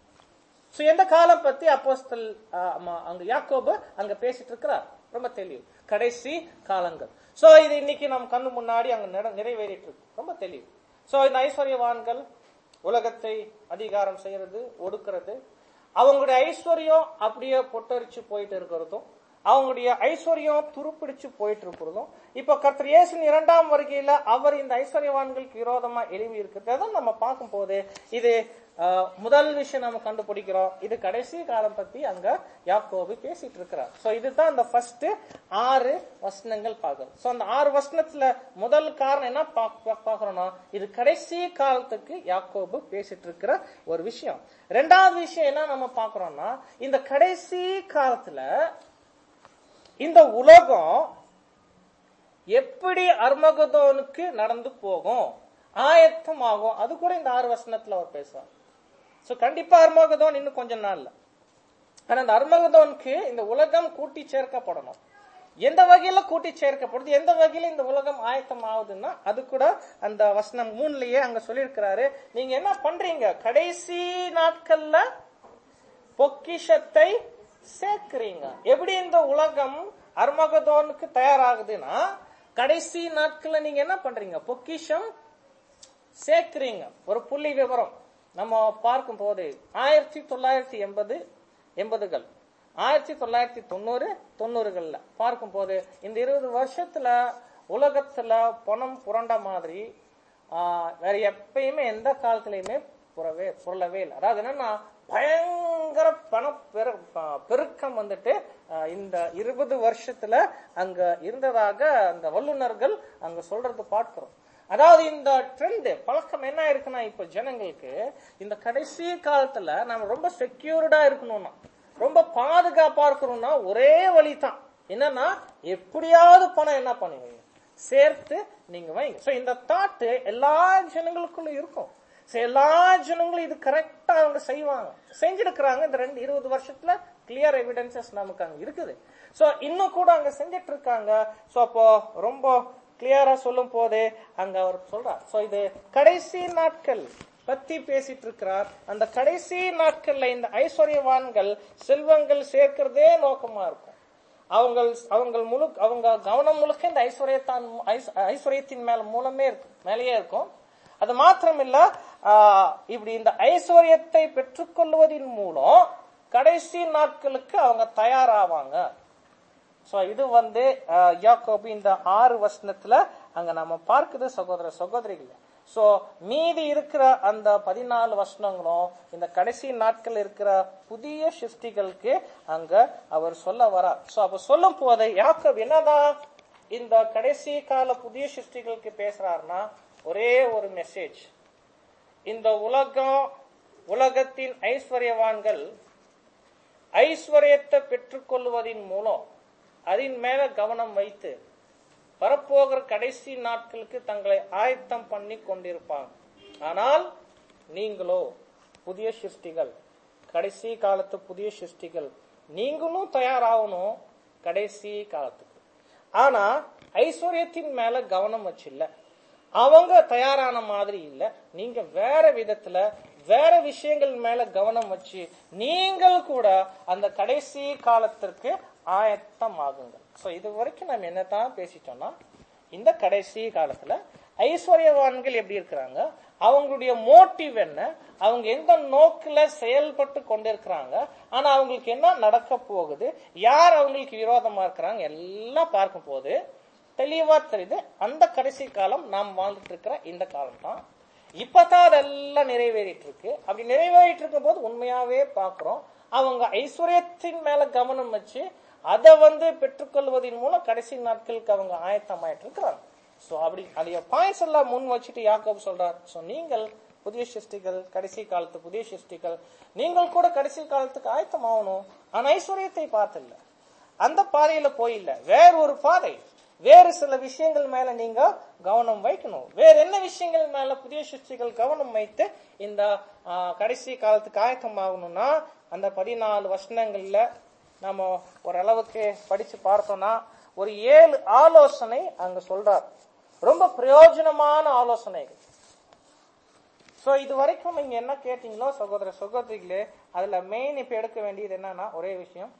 சோ எந்த காலம் பத்தி அப்போஸ்தல் ஆ, ஆமா, அங்க யாக்கோபு அங்க பேசிட்டு இருக்கிறார் ரொம்ப தெளிவு கடைசி காலங்கள் சோ இது இன்னைக்கு நம்ம கண்ணு முன்னாடி அங்க நிற- நிறைவேறிட்டு இருக்கு ரொம்ப தெளிவு சோ இந்த ஐஸ்வர்யவான்கள் உலகத்தை அதிகாரம் செய்யறது ஒடுக்கிறது அவங்களுடைய ஐஸ்வர்யம் அப்படியே பொட்டரிச்சு போயிட்டு இருக்கிறதும் அவங்களுடைய ஐஸ்வர்யம் துருப்பிடிச்சு போயிட்டு இருக்கிறதும் இப்ப கர்த்தர் இயேசுவின் இரண்டாம் வருகையில அவர் இந்த ஐஸ்வர்யவான்களுக்கு விரோதமா எழுப்பி இருக்கிறத நம்ம பார்க்கும் போது இது ஆஹ், முதல் விஷயம் நம்ம கண்டுபிடிக்கிறோம் இது கடைசி காலம் பத்தி அங்க யாக்கோபு பேசிட்டு இருக்கிறார் சோ இதுதான் அந்த ஃபர்ஸ்ட் ஆறு வசனங்கள் பார்க்கிறோம் சோ அந்த ஆறு வசனத்துல முதல் காரணம் என்ன பாக்- பாக்- பார்க்கறோம்னா இது கடைசி காலத்துக்கு யாக்கோபு பேசிட்டு இருக்கிற ஒரு விஷயம் ரெண்டாவது விஷயம் என்ன நம்ம பார்க்கறோம்னா இந்த கடைசி காலத்துல இந்த உலகம் எப்படி அர்மகதோனுக்கு நடந்து போகும் ஆயத்தமாகும் அது கூட இந்த ஆறு வசனத்துல அவர் பேசுவார் சோ கண்டிப்பா அர்மகதோன் இன்னும் கொஞ்ச நாள்ல ஆனா அந்த அர்மகதோனுக்கு இந்த உலகம் கூட்டி சேர்க்கப்படணும் எந்த வகையில கூட்டி சேர்க்கப்படுது எந்த வகையில இந்த உலகம் ஆயத்தம் ஆகுதுன்னா அது கூட அந்த வசனம் மூணுலயே அங்க சொல்லியிருக்கிறாரு நீங்க என்ன பண்றீங்க கடைசி நாட்கள்ல பொக்கிஷத்தை சேர்க்கிறீங்க எப்படி இந்த உலகம் அர்மகதோனுக்கு தயாராகுதுன்னா கடைசி நாட்கள்ல நீங்க என்ன பண்றீங்க பொக்கிஷம் சேர்க்கிறீங்க ஒரு புள்ளி விவரம் நம்ம பார்க்கும் போது ஆயிரத்தி தொள்ளாயிரத்தி எண்பது எண்பதுகள் ஆயிரத்தி தொள்ளாயிரத்தி தொண்ணூறு தொண்ணூறுகள்ல பார்க்கும் போது இந்த இருபது வருஷத்துல உலகத்துல பணம் புரண்ட மாதிரி ஆஹ், வேற எப்பயுமே எந்த காலத்திலயுமே புறவே புரளவே இல்லை அதாவது என்னன்னா பயங்கர பண பெரு ப- பெருக்கம் வந்துட்டு ஆஹ், இந்த இருபது வருஷத்துல அங்க இருந்ததாக அந்த வல்லுநர்கள் அங்க சொல்றது பார்க்கிறோம் அதாவது இந்த ட்ரெண்ட் பழக்கம் என்ன இருக்குன்னா இப்ப ஜனங்களுக்கு இந்த கடைசி காலத்துல நம்ம ரொம்ப செக்யூர்டா இருக்கணும்னா ரொம்ப பாதுகாப்பா இருக்கணும்னா ஒரே வழி தான் என்னன்னா எப்படியாவது பணம் என்ன பண்ணுவீங்க சேர்த்து நீங்க வைங்க சோ இந்த தாட்டு எல்லா ஜனங்களுக்குள்ள இருக்கும் So, எல்லா ஜனங்களும் இது கரெக்டா அவங்க செய்வாங்க செஞ்சிருக்கிறாங்க இந்த ரெண்டு இருபது வருஷத்துல கிளியர் எவிடன்சஸ் நமக்கு அங்க இருக்குது சோ இன்னும் கூட அங்க செஞ்சிட்டு இருக்காங்க சோ அப்போ ரொம்ப கிளியரா சொல்லும் போதே அங்க அவர் சொல்றார் சோ இது கடைசி நாட்கள் பத்தி பேசிட்டு இருக்கிறார் அந்த கடைசி நாட்கள்ல இந்த ஐஸ்வர்யவான்கள் செல்வங்கள் சேர்க்கிறதே நோக்கமா இருக்கும் அவங்க அவங்க முழு அவங்க கவனம் முழுக்க இந்த ஐஸ்வர்யத்தான் ஐஸ்- ஐஸ்வர்யத்தின் மேல மூலமே இருக்கும் மேலேயே இருக்கும் அது மாத்திரம் இல்ல ஆஹ், இப்படி இந்த ஐஸ்வர்யத்தை பெற்றுக்கொள்வதின் மூலம் கடைசி நாட்களுக்கு அவங்க தயாராவாங்க சோ இது வந்து அஹ், யாக்கோபு இந்த ஆறு வசனத்துல அங்க நம்ம பார்க்குது சகோதர சகோதரிகள் சோ மீதி இருக்கிற அந்த பதினாலு வசனங்களும் இந்த கடைசி நாட்கள் இருக்கிற புதிய சிருஷ்டிகளுக்கு அங்க அவர் சொல்ல வரார் சோ அப்ப சொல்லும் போது யாக்கோபு என்னதான் இந்த கடைசி கால புதிய சிருஷ்டிகளுக்கு பேசுறாருன்னா ஒரே ஒரு மெசேஜ் இந்த உலகம் உலகத்தின் ஐஸ்வர்யவான்கள் ஐஸ்வர்யத்தை பெற்றுக்கொள்வதின் மூலம் அதன் மேல கவனம் வைத்து வரப்போகிற கடைசி நாட்களுக்கு தங்களை ஆயத்தம் பண்ணி கொண்டிருப்பாங்க ஆனால் நீங்களோ புதிய சிருஷ்டிகள் கடைசி காலத்து புதிய சிருஷ்டிகள் நீங்களும் தயாராகணும் கடைசி காலத்துக்கு ஆனா ஐஸ்வர்யத்தின் மேல கவனம் வச்சில்ல அவங்க தயாரான மாதிரி இல்ல நீங்க வேற விதத்துல வேற விஷயங்கள் மேல கவனம் வச்சு நீங்கள் கூட அந்த கடைசி காலத்திற்கு ஆயத்தம் ஆகுங்கள் சோ இது வரைக்கும் நம்ம என்னதான் பேசிட்டோம்னா இந்த கடைசி காலத்துல ஐஸ்வர்யவான்கள் எப்படி இருக்கிறாங்க அவங்களுடைய மோட்டிவ் என்ன அவங்க எந்த நோக்கில செயல்பட்டு கொண்டிருக்கிறாங்க ஆனா அவங்களுக்கு என்ன நடக்க போகுது யார் அவங்களுக்கு விரோதமா இருக்கிறாங்க எல்லாம் பார்க்கும் போது தெளிவா தெரியுது அந்த கடைசி காலம் நாம் வாழ்ந்துட்டு இருக்கிற இந்த காலம் தான் இப்பதான் அதெல்லாம் நிறைவேறிட்டு இருக்கு அப்படி நிறைவேறிட்டு இருக்கும் போது உண்மையாவே பாக்குறோம் அவங்க ஐஸ்வர்யத்தின் மேல கவனம் வச்சு அதை வந்து பெற்றுக்கொள்வதன் மூலம் கடைசி நாட்களுக்கு அவங்க ஆயத்தமாயிட்டு இருக்கிறாங்க சோ அப்படி அதைய பாயிண்ட்ஸ் எல்லாம் முன் வச்சுட்டு யாக்கோப் சொல்றார் சோ நீங்கள் புதிய சிருஷ்டிகள் கடைசி காலத்து புதிய சிருஷ்டிகள் நீங்கள் கூட கடைசி காலத்துக்கு ஆயத்தம் ஆகணும் ஆனா ஐஸ்வர்யத்தை பார்த்தில்ல அந்த பாதையில போயில்ல வேற ஒரு பாதை வேறு சில விஷயங்கள் மேல நீங்க கவனம் வைக்கணும் வேற என்ன விஷயங்கள் மேல புதிய சிருஷ்டிகள் கவனம் வைத்து இந்த ஆ, கடைசி காலத்துக்கு ஆயத்தம் ஆகணும்னா அந்த பதினாலு வசனங்கள்ல நம்ம ஓரளவுக்கு படிச்சு பார்த்தோம்னா ஒரு ஏழு ஆலோசனை அங்க சொல்றார் ரொம்ப பிரயோஜனமான ஆலோசனைகள் சோ இது வரைக்கும் நீங்க என்ன கேட்டீங்களோ சகோதர சகோதரிகளே அதுல மெயின் இப்ப எடுக்க வேண்டியது என்னன்னா ஒரே விஷயம்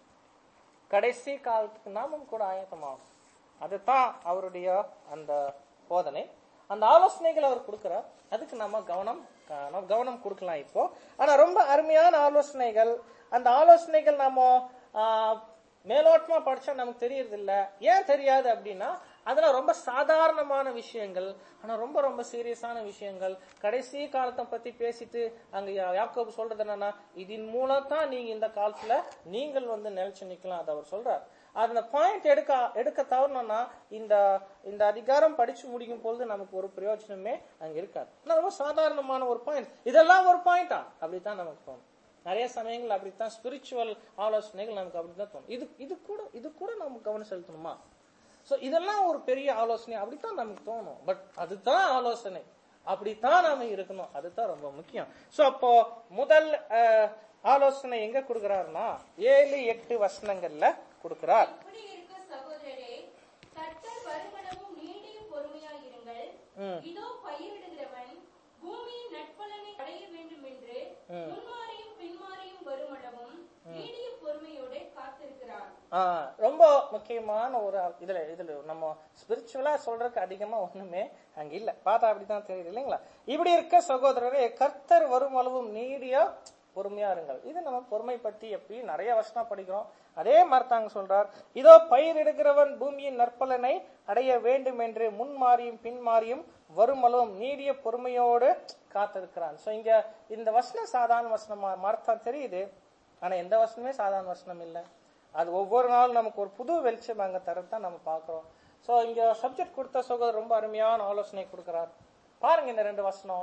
கடைசி காலத்துக்கு நாமும் கூட ஆயத்தமாகும் அதுதான் அவருடைய அந்த போதனை அந்த ஆலோசனைகள் அவர் கொடுக்கிறார் அதுக்கு நம்ம கவனம் க- நம்ம கவனம் கொடுக்கலாம் இப்போ ஆனா ரொம்ப அருமையான ஆலோசனைகள் அந்த ஆலோசனைகள் நாம ஆ, மேலோட்டமா படிச்சா நமக்கு தெரியறது இல்ல ஏன் தெரியாது அப்படின்னா அதெல்லாம் ரொம்ப சாதாரணமான விஷயங்கள் ஆனா ரொம்ப ரொம்ப சீரியஸான விஷயங்கள் கடைசி காலத்தை பத்தி பேசிட்டு அங்க யா- யாக்கோபு சொல்றது என்னன்னா இதன் மூலம் தான் நீங்க இந்த காலத்துல நீங்கள் வந்து நிலைச்சு நிக்கலாம் அது அவர் சொல்றார் அந்த பாயிண்ட் எடுக்க எடுக்க தவறணும்னா இந்த இந்த அதிகாரம் படிச்சு முடிக்கும் பொழுது நமக்கு ஒரு பிரயோஜனமே அங்க இருக்காது ஆனா ரொம்ப சாதாரணமான ஒரு பாயிண்ட் இதெல்லாம் ஒரு பாயிண்டா அப்படித்தான் நமக்கு தோணும் நிறைய சமயங்கள் அப்படித்தான் ஸ்பிரிச்சுவல் ஆலோசனைகள் நமக்கு அப்படித்தான் தோணும் இது இது கூட இது கூட நம்ம கவனம் செலுத்தணுமா சோ இதெல்லாம் ஒரு பெரிய ஆலோசனை அப்படித்தான் நமக்கு தோணும் பட் அதுதான் ஆலோசனை அப்படித்தான் நாம இருக்கணும் அதுதான் ரொம்ப முக்கியம் சோ அப்போ முதல் அஹ், ஆலோசனை எங்க கொடுக்கிறாருன்னா ஏழு எட்டு வசனங்கள்ல கொடுக்கிறார் இப்படி இருக்க சகோதரரே கர்த்தர் வருமளவும் நீடிய பொறுமையாயிருங்கள் ம். இதோ பயிரிடுகிறவன் பூமியின் நட்பலனை அடைய வேண்டும் என்று முன்மாறியும் பின்மாறியும் வருமளவும் நீடிய பொறுமையோட காத்திருக்கிறார் ஆ, ரொம்ப முக்கியமான ஒரு ஆள். இதுல இதுல நம்ம ஸ்பிரிச்சுவலா சொல்றதுக்கு அதிகமா ஒண்ணுமே அங்க இல்ல பார்த்தா அப்படிதான் தெரியுது இல்லைங்களா இப்படி இருக்க சகோதரரே கர்த்தர் வரும் அளவும் நீடிய பொறுமையா இருங்கள் இது நம்ம பொறுமை பத்தி எப்பயும் நிறைய வருஷமா படிக்கிறோம் அதே மாதிரி தாங்க சொல்றார் இதோ பயிரிடுகிறவன் பூமியின் நற்பலனை அடைய வேண்டும் என்று முன்மாறியும் பின்மாறியும் வருமளவும் நீடிய பொறுமையோடு காத்திருக்கிறான் சோ இங்க இந்த வசனம் சாதாரண வசனமா மரத்தான் தெரியுது ஆனா எந்த வசனமே சாதாரண வசனம் இல்ல அது ஒவ்வொரு நாளும் நமக்கு ஒரு புது வெளிச்சம் அங்க தரத்தான் நம்ம பாக்குறோம் சோ இங்க சப்ஜெக்ட் கொடுத்த சகோதரர் ரொம்ப அருமையான ஆலோசனை கொடுக்கிறார் பாருங்க இந்த ரெண்டு வசனம்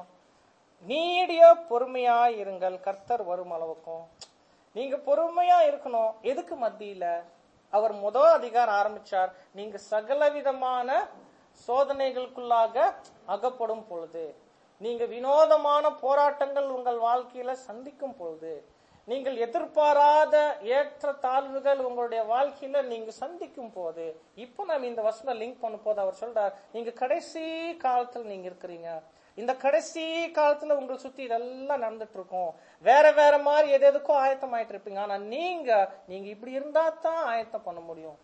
நீடிய பொறுமையா இருங்கள் கர்த்தர் வரும் அளவுக்கும் நீங்க பொறுமையா இருக்கணும் எதுக்கு மத்தியில அவர் முதல் அதிகாரம் ஆரம்பிச்சார் நீங்க சகல விதமான சோதனைகளுக்குள்ளாக அகப்படும் பொழுது நீங்க வினோதமான போராட்டங்கள் உங்கள் வாழ்க்கையில சந்திக்கும் பொழுது நீங்கள் எதிர்பாராத ஏற்ற தாழ்வுகள் உங்களுடைய வாழ்க்கையில நீங்க சந்திக்கும் போது இப்போ நம்ம இந்த வசனம் லிங்க் பண்ணும் போது அவர் சொல்றார் நீங்க கடைசி காலத்துல நீங்க இருக்கிறீங்க இந்த கடைசி காலத்துல உங்களை சுத்தி இதெல்லாம் நடந்துட்டு இருக்கும் வேற வேற மாதிரி எது எதுக்கும் ஆயத்தம் ஆயிட்டு இருப்பீங்க ஆனா நீங்க நீங்க இப்படி இருந்தா தான் ஆயத்தம் பண்ண முடியும்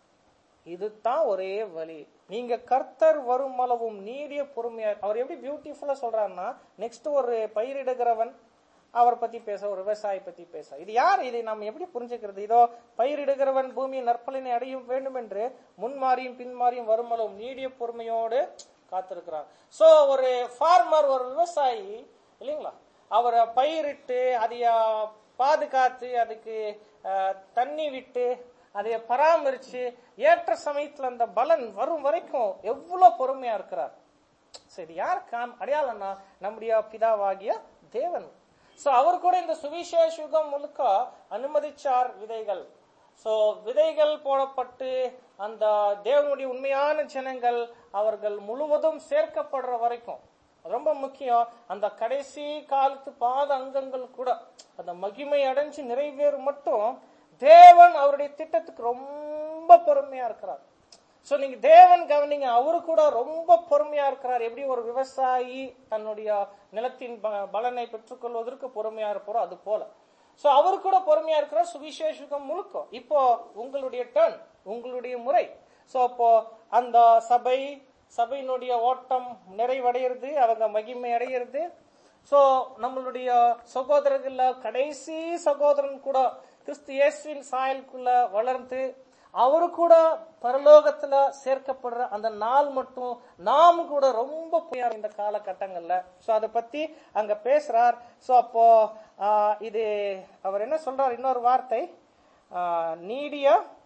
இதுதான் ஒரே வழி நீங்க கர்த்தர் வரும் அளவும் நீடிய பொறுமையா அவர் எப்படி பியூட்டிஃபுல்லா சொல்றாருன்னா நெக்ஸ்ட் ஒரு பயிரிடுகிறவன் அவர் பத்தி பேச ஒரு விவசாயி பத்தி பேச இது யார் இதை நாம் எப்படி புரிஞ்சுக்கிறது இதோ பயிரிடுகிறவன் பூமியின் நற்பலனை அடையும் வேண்டும் என்று முன்மாறியும் பின்மாறியும் வருமளவும் நீடிய பொறுமையோடு காத்திருக்கிறார் சோ ஒரு ஃபார்மர் ஒரு விவசாயி இல்லைங்களா அவர் பயிரிட்டு அதைய பாதுகாத்து அதுக்கு அஹ், தண்ணி விட்டு அதை பராமரிச்சு ஏற்ற சமயத்துல அந்த பலன் வரும் வரைக்கும் எவ்வளவு பொறுமையா இருக்கிறார் சரி யார் காம் அடையாளம்னா நம்முடைய பிதாவாகிய தேவன் சோ அவர் கூட இந்த சுவிசேஷ யுகம் முழுக்க அனுமதிச்சார் விதைகள் சோ விதைகள் போடப்பட்டு அந்த தேவனுடைய உண்மையான ஜனங்கள் அவர்கள் முழுவதும் சேர்க்கப்படுற வரைக்கும் அது ரொம்ப முக்கியம் அந்த கடைசி காலத்து பாத அங்கங்கள் கூட அந்த மகிமை அடைஞ்சு நிறைவேறும் மட்டும் தேவன் அவருடைய திட்டத்துக்கு ரொம்ப பொறுமையா இருக்கிறார் சோ நீங்க தேவன் கவனிங்க அவரு கூட ரொம்ப பொறுமையா இருக்கிறார் எப்படி ஒரு விவசாயி தன்னுடைய நிலத்தின் ப- பலனை பெற்றுக்கொள்வதற்கு பொறுமையா இருப்பாரோ அது போல சோ அவரு கூட பொறுமையா இருக்கிறார் சுவிசேஷகம் முழுக்க இப்போ உங்களுடைய டர்ன் உங்களுடைய முறை சோ அப்போ அந்த சபை சபையினுடைய ஓட்டம் நிறைவடைகிறது அவங்க மகிமை அடைகிறது சோ நம்மளுடைய சகோதரர்கள்ல கடைசி சகோதரன் கூட கிறிஸ்து இயேசுவின் சாயலுக்குள்ள வளர்ந்து அவரு கூட பரலோகத்துல சேர்க்கப்படுற அந்த நாள் மட்டும் நாம் கூட ரொம்ப புரியாத இந்த காலகட்டங்கள்ல சோ அதை பத்தி அங்க பேசுறார் சோ அப்போ ஆஹ், இது அவர் என்ன சொல்றார் இன்னொரு வார்த்தை ஆஹ், நீடிய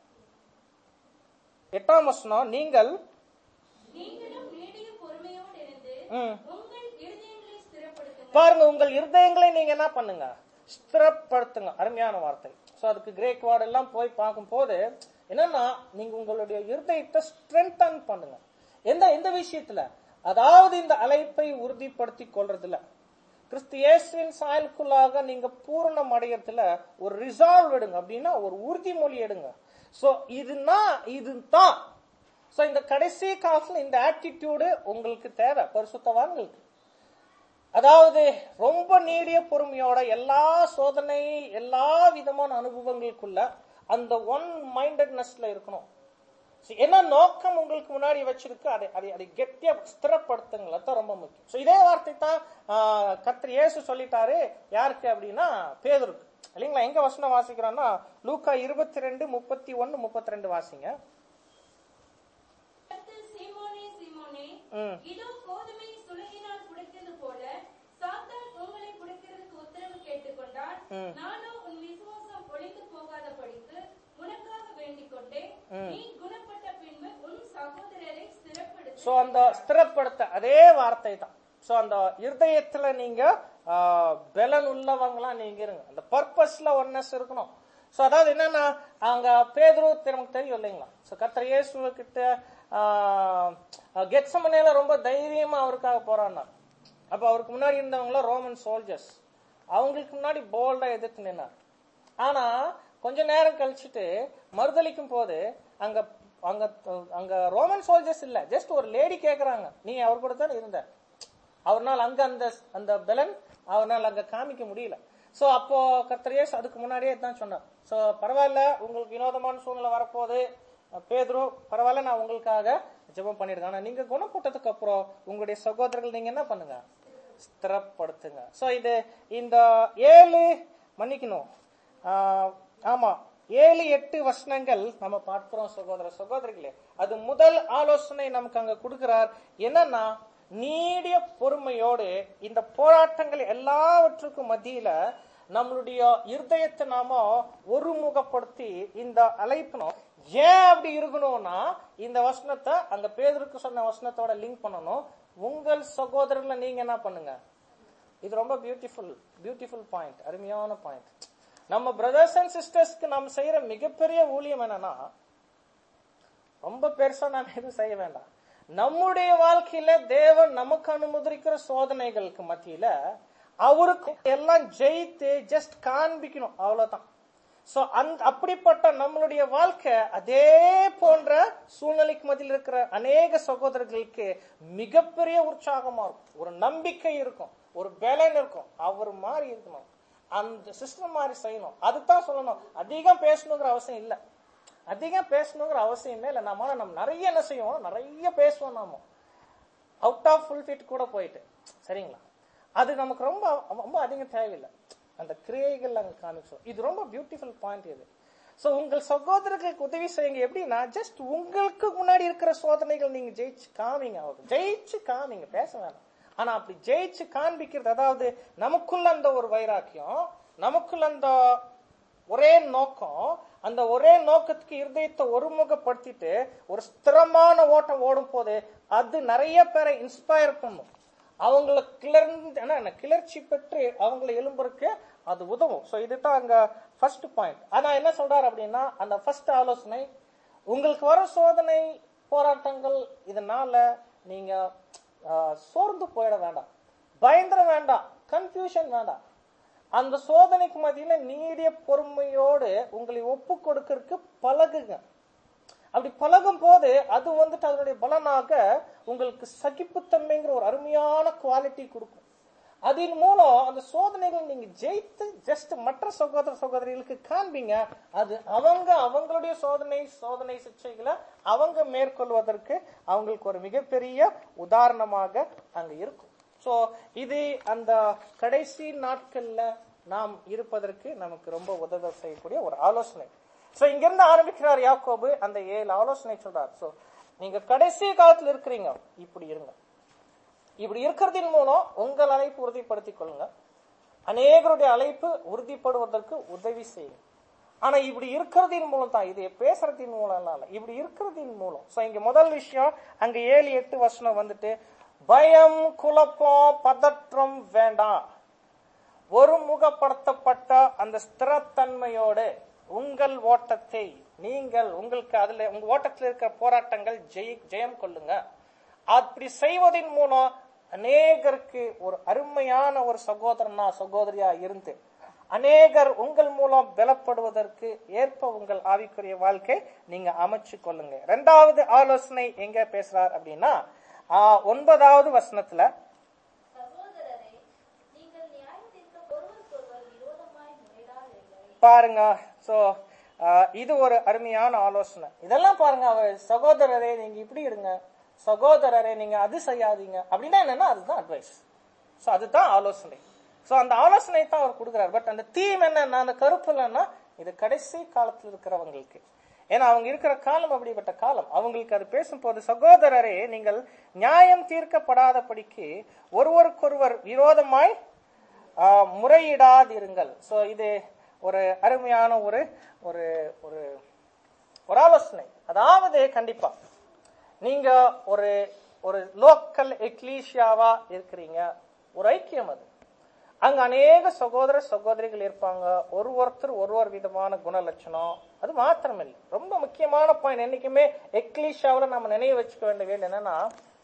எட்டாம் வசனம் நீங்கள் நீங்களும் நீடிய பொறுமையோடு இருந்து ம். உங்கள் இருதயங்களை ஸ்திரப்படுத்துங்கள் பாருங்க உங்கள் இருதயங்களை நீங்க என்ன பண்ணுங்க ஸ்திரப்படுத்துங்க அருமையான வார்த்தை சோ அதுக்கு கிரேக் வேர்ட் எல்லாம் போய் பார்க்கும் போது என்னன்னா நீங்க உங்களுடைய இருதயத்தை ஸ்ட்ரென்தன் பண்ணுங்க எந்த எந்த விஷயத்துல அதாவது இந்த அழைப்பை உறுதிப்படுத்தி கொள்றதுல கிறிஸ்து இயேசுவின் சாயலுக்குள்ளாக நீங்க பூரணம் அடையறதுல ஒரு ரிசால்வ் எடுங்க அப்படின்னா ஒரு உறுதிமொழி எடுங்க சோ இதுனா இதுதான் சோ இந்த கடைசி காலத்துல இந்த ஆட்டிடியூடு உங்களுக்கு தேவை பரிசுத்தவான்களுக்கு அதாவது ரொம்ப நீடிய பொறுமையோட எல்லா சோதனை எல்லா விதமான அனுபவங்களுக்குள்ள அந்த ஒன் மைண்டட்னஸ்ல இருக்கணும் So, என்ன நோக்கம் உங்களுக்கு முன்னாடி வச்சிருக்கு அதை அதை அதை கெட்டியா ஸ்திரப்படுத்துங்களா தான் ரொம்ப முக்கியம் So, இதே வார்த்தை தான் கத்திரி இயேசு சொல்லிட்டாரு யாருக்கு அப்படின்னா பேதருக்கு இல்லைங்களா எங்க வசனம் வாசிக்கிறோம்னா லூக்கா இருபத்தி ரெண்டு முப்பத்தி ஒன்னு முப்பத்தி ரெண்டு வாசிங்க கர்த்தர் சீமோனே சீமோனே ம். இதோ கோதுமை சுலகினால் குடைக்கிறது போல சாத்தான் உங்களை குடைக்கிறதுக்கு உத்தரவு கேட்டுக்கொண்டார் ம். நானோ உன் விசுவாசம் ஒளிந்து போகாதபடிக்கு உனக்காக வேண்டிக் கொண்டேன் நீ குணப்பட்ட பின்பு உன் சகோதரரை ஸ்திரப்படுத்து சோ அந்த ஸ்திரப்படுத்த அதே வார்த்தை தான் சோ அந்த இருதயத்துல நீங்க ஆ, பலன் உள்ளவங்களா நீங்க இருங்க அந்த பர்பஸ்ல ஒன்னஸ் இருக்கணும் சோ அதாவது என்னன்னா அங்க பேதுரு நமக்கு தெரியும் இல்லைங்களா சோ கத்திர இயேசு கிட்ட கெட்சமனையில ரொம்ப தைரியமா அவருக்காக போறான்னா அப்ப அவருக்கு முன்னாடி இருந்தவங்கள ரோமன் சோல்ஜர்ஸ் அவங்களுக்கு முன்னாடி போல்டா எதிர்த்து நின்னார் ஆனா கொஞ்ச நேரம் கழிச்சுட்டு மறுதளிக்கும் போது அங்க அங்க அங்க ரோமன் சோல்ஜர்ஸ் இல்ல ஜஸ்ட் ஒரு லேடி கேக்குறாங்க நீ அவர் கூட தான் இருந்த அவர்னால் அங்க அந்த அந்த பலன் அவர்னால் அங்க காமிக்க முடியல சோ அப்போ கர்த்தரேஸ் அதுக்கு முன்னாடியே தான் சொன்னார் சோ பரவாயில்ல உங்களுக்கு வினோதமான சூழ்நிலை வரப்போகுது பேதுரு பரவாயில்ல நான் உங்களுக்காக ஜெபம் பண்ணிருக்கேன் ஆனா நீங்க குணப்பட்டதுக்கு அப்புறம் உங்களுடைய சகோதரர்கள் நீங்க என்ன பண்ணுங்க ஸ்திரப்படுத்துங்க சோ இது இந்த ஏழு மன்னிக்கணும் ஆஹ், ஆமா ஏழு எட்டு வசனங்கள் நம்ம பார்க்கிறோம் சகோதர சகோதரிகளே அது முதல் ஆலோசனை நமக்கு அங்க கொடுக்கிறார் என்னன்னா நீடிய பொறுமையோடு இந்த போராட்டங்கள் எல்லாவற்றுக்கும் மத்தியில நம்மளுடைய இருதயத்தை நாம ஒருமுகப்படுத்தி இந்த அழைப்பணும் ஏன் அப்படி இருக்கணும்னா இந்த வசனத்தை அந்த பேதருக்கு சொன்ன வசனத்தோட லிங்க் பண்ணணும் உங்கள் சகோதரர்களை நீங்க என்ன பண்ணுங்க இது ரொம்ப பியூட்டிஃபுல் பியூட்டிஃபுல் பாயிண்ட் அருமையான பாயிண்ட் நம்ம பிரதர்ஸ் அண்ட் சிஸ்டர்ஸ்க்கு நம்ம செய்யற மிகப்பெரிய ஊழியம் என்னன்னா ரொம்ப பெருசா நாம எதுவும் செய்ய வேண்டாம் நம்முடைய வாழ்க்கையில தேவன் நமக்கு அனுமதிக்கிற சோதனைகளுக்கு மத்தியில அவருக்கு எல்லாம் ஜெயித்து ஜஸ்ட் காண்பிக்கணும் அவ்வளவுதான் சோ அந்த அப்படிப்பட்ட நம்மளுடைய வாழ்க்கை அதே போன்ற சூழ்நிலைக்கு மத்தியில் இருக்கிற அநேக சகோதரர்களுக்கு மிகப்பெரிய உற்சாகமா இருக்கும் ஒரு நம்பிக்கை இருக்கும் ஒரு பலன் இருக்கும் அவர் மாதிரி இருக்கணும் அந்த சிஸ்டம் மாதிரி செய்யணும் அதுதான் சொல்லணும் அதிகம் பேசணுங்கிற அவசியம் இல்லை அதிகம் பேசணுங்கிற அவசியமே இல்லை நம்ம நம்ம நிறைய என்ன செய்வோம் நிறைய பேசுவோம் நாம அவுட் ஆஃப் ஃபுல் ஃபிட் கூட போயிட்டு சரிங்களா அது நமக்கு ரொம்ப ரொம்ப அதிகம் தேவையில்லை அந்த கிரியைகள் அங்க காமிச்சோம் இது ரொம்ப பியூட்டிஃபுல் பாயிண்ட் இது சோ உங்கள் சகோதரர்களுக்கு உதவி செய்யுங்க எப்படின்னா ஜஸ்ட் உங்களுக்கு முன்னாடி இருக்கிற சோதனைகள் நீங்க ஜெயிச்சு காமிங்க அவங்க ஜெயிச்சு காமிங்க பேச வேணாம் ஆனா அப்படி ஜெயிச்சு காண்பிக்கிறது அதாவது நமக்குள்ள அந்த ஒரு வைராக்கியம் நமக்குள்ள அந்த ஒரே நோக்கம் அந்த ஒரே நோக்கத்துக்கு இருதயத்தை ஒருமுகப்படுத்திட்டு ஒரு ஸ்திரமான ஓட்டம் ஓடும் போது அது நிறைய பேரை இன்ஸ்பயர் பண்ணும் அவங்கள கிளர்ந்து என்ன, என்ன, கிளர்ச்சி பெற்று அவங்கள எழும்புறதுக்கு அது உதவும் சோ இதுதான் அங்க ஃபர்ஸ்ட் பாயிண்ட் ஆனா என்ன சொல்றாரு அப்படின்னா அந்த ஃபர்ஸ்ட் ஆலோசனை உங்களுக்கு வர சோதனை போராட்டங்கள் இதனால நீங்க ஆஹ், சோர்ந்து போயிட வேண்டாம் பயந்துட வேண்டாம் கன்ஃபியூஷன் வேண்டாம் அந்த சோதனைக்கு மத்தியில நீடிய பொறுமையோடு உங்களை ஒப்பு கொடுக்கறதுக்கு பழகுங்க அப்படி பழகும் போது அது வந்துட்டு அதனுடைய பலனாக உங்களுக்கு சகிப்புத்தன்மைங்கிற ஒரு அருமையான குவாலிட்டி கொடுக்கும் அதன் மூலம் அந்த சோதனைகள் நீங்க ஜெயித்து ஜஸ்ட் மற்ற சகோதர சகோதரிகளுக்கு காண்பீங்க அது அவங்க அவங்களுடைய சோதனை சோதனை சிக்ஷைகளை அவங்க மேற்கொள்வதற்கு அவங்களுக்கு ஒரு மிகப்பெரிய உதாரணமாக அங்க இருக்கும் சோ இது அந்த கடைசி நாட்கள்ல நாம் இருப்பதற்கு நமக்கு ரொம்ப உதவி செய்யக்கூடிய ஒரு ஆலோசனை சோ இங்க இருந்து ஆரம்பிக்கிறார் யாக்கோபு அந்த ஏழு ஆலோசனை சொல்றார் சோ நீங்க கடைசி காலத்துல இருக்கிறீங்க இப்படி இருங்க இப்படி இருக்கிறதின் மூலம் உங்கள் அழைப்பு உறுதிப்படுத்திக் கொள்ளுங்க அநேகருடைய அழைப்பு உறுதிப்படுவதற்கு உதவி செய்யுங்க ஆனா இப்படி இருக்கிறதின் மூலம் தான் இது பேசுறதின் மூலம் எல்லாம் இல்ல இப்படி இருக்கிறதின் மூலம் சோ இங்க முதல் விஷயம் அங்க ஏழு எட்டு வருஷம் வந்துட்டு பயம் குழப்பம் பதற்றம் வேண்டாம் ஒருமுகப்படுத்தப்பட்ட அந்த ஸ்திரத்தன்மையோடு உங்கள் ஓட்டத்தை நீங்கள் உங்களுக்கு அதுல உங்க ஓட்டத்தில் இருக்கிற போராட்டங்கள் ஜெய ஜெயம் கொள்ளுங்க அப்படி செய்வதன் மூலம் அநேகருக்கு ஒரு அருமையான ஒரு சகோதரனா சகோதரியா இருந்து அநேகர் உங்கள் மூலம் பலப்படுவதற்கு ஏற்ப உங்கள் ஆவிக்குரிய வாழ்க்கை நீங்க அமைச்சு கொள்ளுங்க ரெண்டாவது ஆலோசனை எங்க பேசுறார் அப்படின்னா ஆஹ், ஒன்பதாவது வசனத்துல சகோதரரே நீங்கள் நியாயத்திற்கு ஒருவருக்கொருவர் விரோதமாய் முறையிடாதீர்கள் பாருங்க சோ இது ஒரு அருமையான ஆலோசனை இதெல்லாம் பாருங்க அவர் சகோதரரே நீங்க இப்படி இருங்க சகோதரரே நீங்க அது செய்யாதீங்க அப்படின்னா என்னன்னா அதுதான் அட்வைஸ் சோ அதுதான் ஆலோசனை சோ அந்த ஆலோசனை தான் அவர் கொடுக்குறாரு பட் அந்த தீம் என்னன்னா அந்த கருப்பு இல்லைன்னா இது கடைசி காலத்துல இருக்கிறவங்களுக்கு ஏன்னா அவங்க இருக்கிற காலம் அப்படிப்பட்ட காலம் அவங்களுக்கு அது பேசும்போது சகோதரரே நீங்கள் நியாயம் தீர்க்கப்படாதபடிக்கு ஒருவருக்கொருவர் விரோதமாய் ஆஹ், முறையிடாதிருங்கள் சோ இது ஒரு அருமையான ஒரு ஒரு ஒரு ஒரு ஆலோசனை அதாவது கண்டிப்பா நீங்க ஒரு ஒரு லோக்கல் எக்லீஷியாவா இருக்கிறீங்க ஒரு ஐக்கியம் அது அங்க அநேக சகோதர சகோதரிகள் இருப்பாங்க ஒரு ஒருத்தர் ஒரு ஒரு விதமான குணலட்சணம் அது மாத்திரமில்லை ரொம்ப முக்கியமான பாயிண்ட் என்னைக்குமே எக்லீஷியாவுல நம்ம நினைவு வச்சுக்க வேண்டிய வேண்டிய என்னன்னா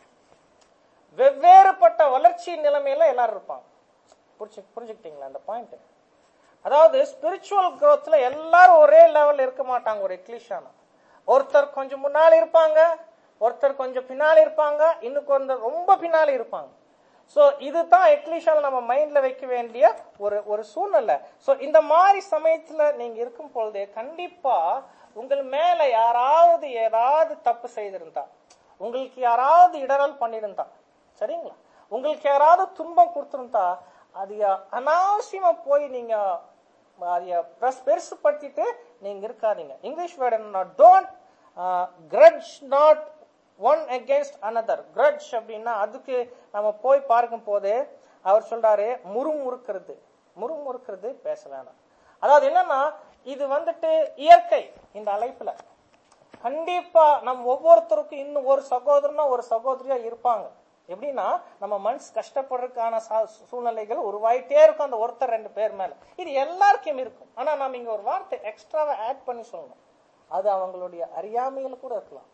வெவ்வேறுபட்ட வளர்ச்சி நிலைமையில எல்லாரும் இருப்பாங்க புரிஞ்சு புரிஞ்சுக்கிட்டீங்களா அந்த பாயிண்ட் அதாவது ஸ்பிரிச்சுவல் growthல எல்லாரும் ஒரே லெவல்ல இருக்க மாட்டாங்க ஒரு எக்லிஷானா ஒருத்தர் கொஞ்சம் முன்னாடி இருப்பாங்க ஒருத்தர் கொஞ்சம் பின்னாடி இருப்பாங்க இன்னும் கொஞ்சம் ரொம்ப பின்னாடி இருப்பாங்க சோ இதுதான் எக்லிஷால நம்ம மைண்ட்ல வைக்க வேண்டிய ஒரு ஒரு சூழ்நிலை சோ இந்த மாதிரி சமயத்துல நீங்க இருக்கும் பொழுதே கண்டிப்பா உங்கள் மேல யாராவது ஏதாவது தப்பு செய்திருந்தா உங்களுக்கு யாராவது இடரல் பண்ணியிருந்தா சரிங்களா உங்களுக்கு யாராவது துன்பம் கொடுத்திருந்தா அது அனாவசியமா போய் நீங்க அதைய பெருசு- பெருசுப்படுத்திட்டு நீங்க இருக்காதீங்க இங்கிலீஷ் வேர்டு என்ன don't grudge not one against another grudge அப்படின்னா அதுக்கு நம்ம போய் பார்க்கும் போது அவர் சொல்றாரு முறுமுறுக்கிறது முறுமுறுக்கிறது பேச வேணாம் அதாவது என்னன்னா இது வந்துட்டு இயற்கை இந்த அழைப்புல கண்டிப்பா நம்ம ஒவ்வொருத்தருக்கும் இன்னும் ஒரு சகோதரனா ஒரு சகோதரியா இருப்பாங்க எப்படின்னா நம்ம மனசு கஷ்டப்படுறதுக்கான சா- சூழ்நிலைகள் உருவாயிட்டே இருக்கும் அந்த ஒருத்தர் ரெண்டு பேர் மேல இது எல்லாருக்கும் இருக்கும் ஆனா நாம இங்க ஒரு வார்த்தை எக்ஸ்ட்ராவா ஆட் பண்ணி சொல்லணும் அது அவங்களுடைய அறியாமையில கூட இருக்கலாம்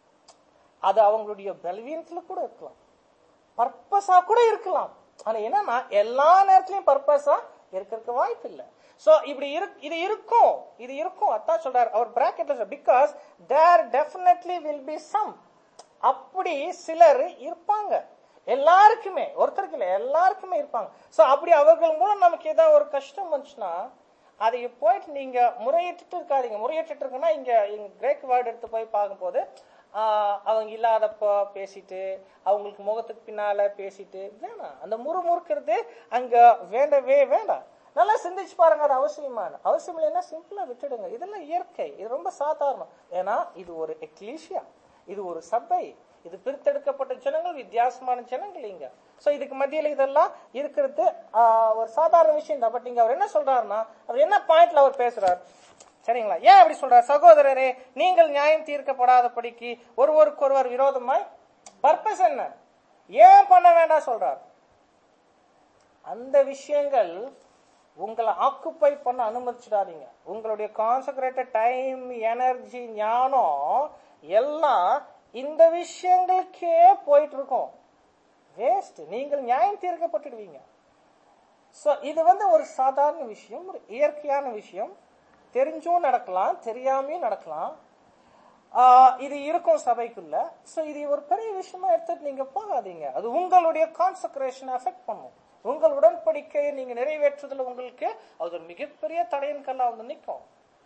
அது அவங்களுடைய பலவீனத்துல கூட இருக்கலாம் பர்பஸா கூட இருக்கலாம் ஆனா என்னன்னா எல்லா நேரத்திலயும் பர்பஸா இருக்கிறதுக்கு வாய்ப்பு இல்ல சோ இப்படி இரு- இது இருக்கும் இது இருக்கும் அதான் சொல்றாரு அவர் பிராக்கெட்ல because there definitely will be some அப்படி சிலர் இருப்பாங்க எல்லாருக்குமே ஒருத்தருக்கு இல்ல எல்லாருக்குமே இருப்பாங்க சோ அப்படி அவர்கள் மூலம் நமக்கு ஏதாவது ஒரு கஷ்டம் வந்துச்சுன்னா அதை போயிட்டு நீங்க முறையிட்டு இருக்காதீங்க முறையிட்டு இருக்குன்னா இங்க இங்க கிரேக் வேர்டு எடுத்து போய் பார்க்கும்போது ஆஹ், அவங்க இல்லாதப்ப பேசிட்டு அவங்களுக்கு முகத்துக்கு பின்னால பேசிட்டு வேணாம் அந்த முறுமுறுக்கிறது அங்க வேண்டவே வேண்டாம் நல்லா சிந்திச்சு பாருங்க அது அவசியமான அவசியம் இல்லைன்னா சிம்பிளா விட்டுடுங்க இதெல்லாம் இயற்கை இது ரொம்ப சாதாரணம் ஏன்னா இது ஒரு எக்லீஷியா இது ஒரு சபை இது பிரித்தெடுக்கப்பட்ட ஜனங்கள் வித்தியாசமான ஜனங்கள் இங்க சோ இதுக்கு மத்தியில இதெல்லாம் இருக்கிறது ஆஹ், ஒரு சாதாரண விஷயம் தான் பட் இங்க அவர் என்ன சொல்றாருன்னா அவர் என்ன பாயிண்ட்ல அவர் பேசுறார் சரிங்களா ஏன் அப்படி சொல்றார் சகோதரரே நீங்கள் நியாயம் தீர்க்கப்படாதபடிக்கு ஒருவருக்கொருவர் விரோதமாய் பர்பஸ் என்ன ஏன் பண்ண வேண்டாம் சொல்றார் அந்த விஷயங்கள் உங்களை ஆக்குப்பை பண்ண அனுமதிச்சிடாதீங்க உங்களுடைய கான்சன்ட்ரேட்டட் டைம் எனர்ஜி ஞானம் எல்லாம் இந்த விஷயங்களுக்கே போயிட்டு இருக்கும் வேஸ்ட் நீங்கள் நியாயம் தீர்க்கப்பட்டுடுவீங்க சோ இது வந்து ஒரு சாதாரண விஷயம் ஒரு இயற்கையான விஷயம் தெரிஞ்சும் நடக்கலாம் தெரியாமையும் நடக்கலாம் ஆஹ் இது இருக்கும் சபைக்குள்ள சோ இது ஒரு பெரிய விஷயமா எடுத்துட்டு நீங்க போகாதீங்க அது உங்களுடைய கான்சன்ட்ரேஷன் அஃபெக்ட் பண்ணும் உங்கள் உடன்படிக்கையை நீங்க நிறைவேற்றுதல் உங்களுக்கு அது ஒரு மிகப்பெரிய தடையின் கல்லா வந்து நிற்கும்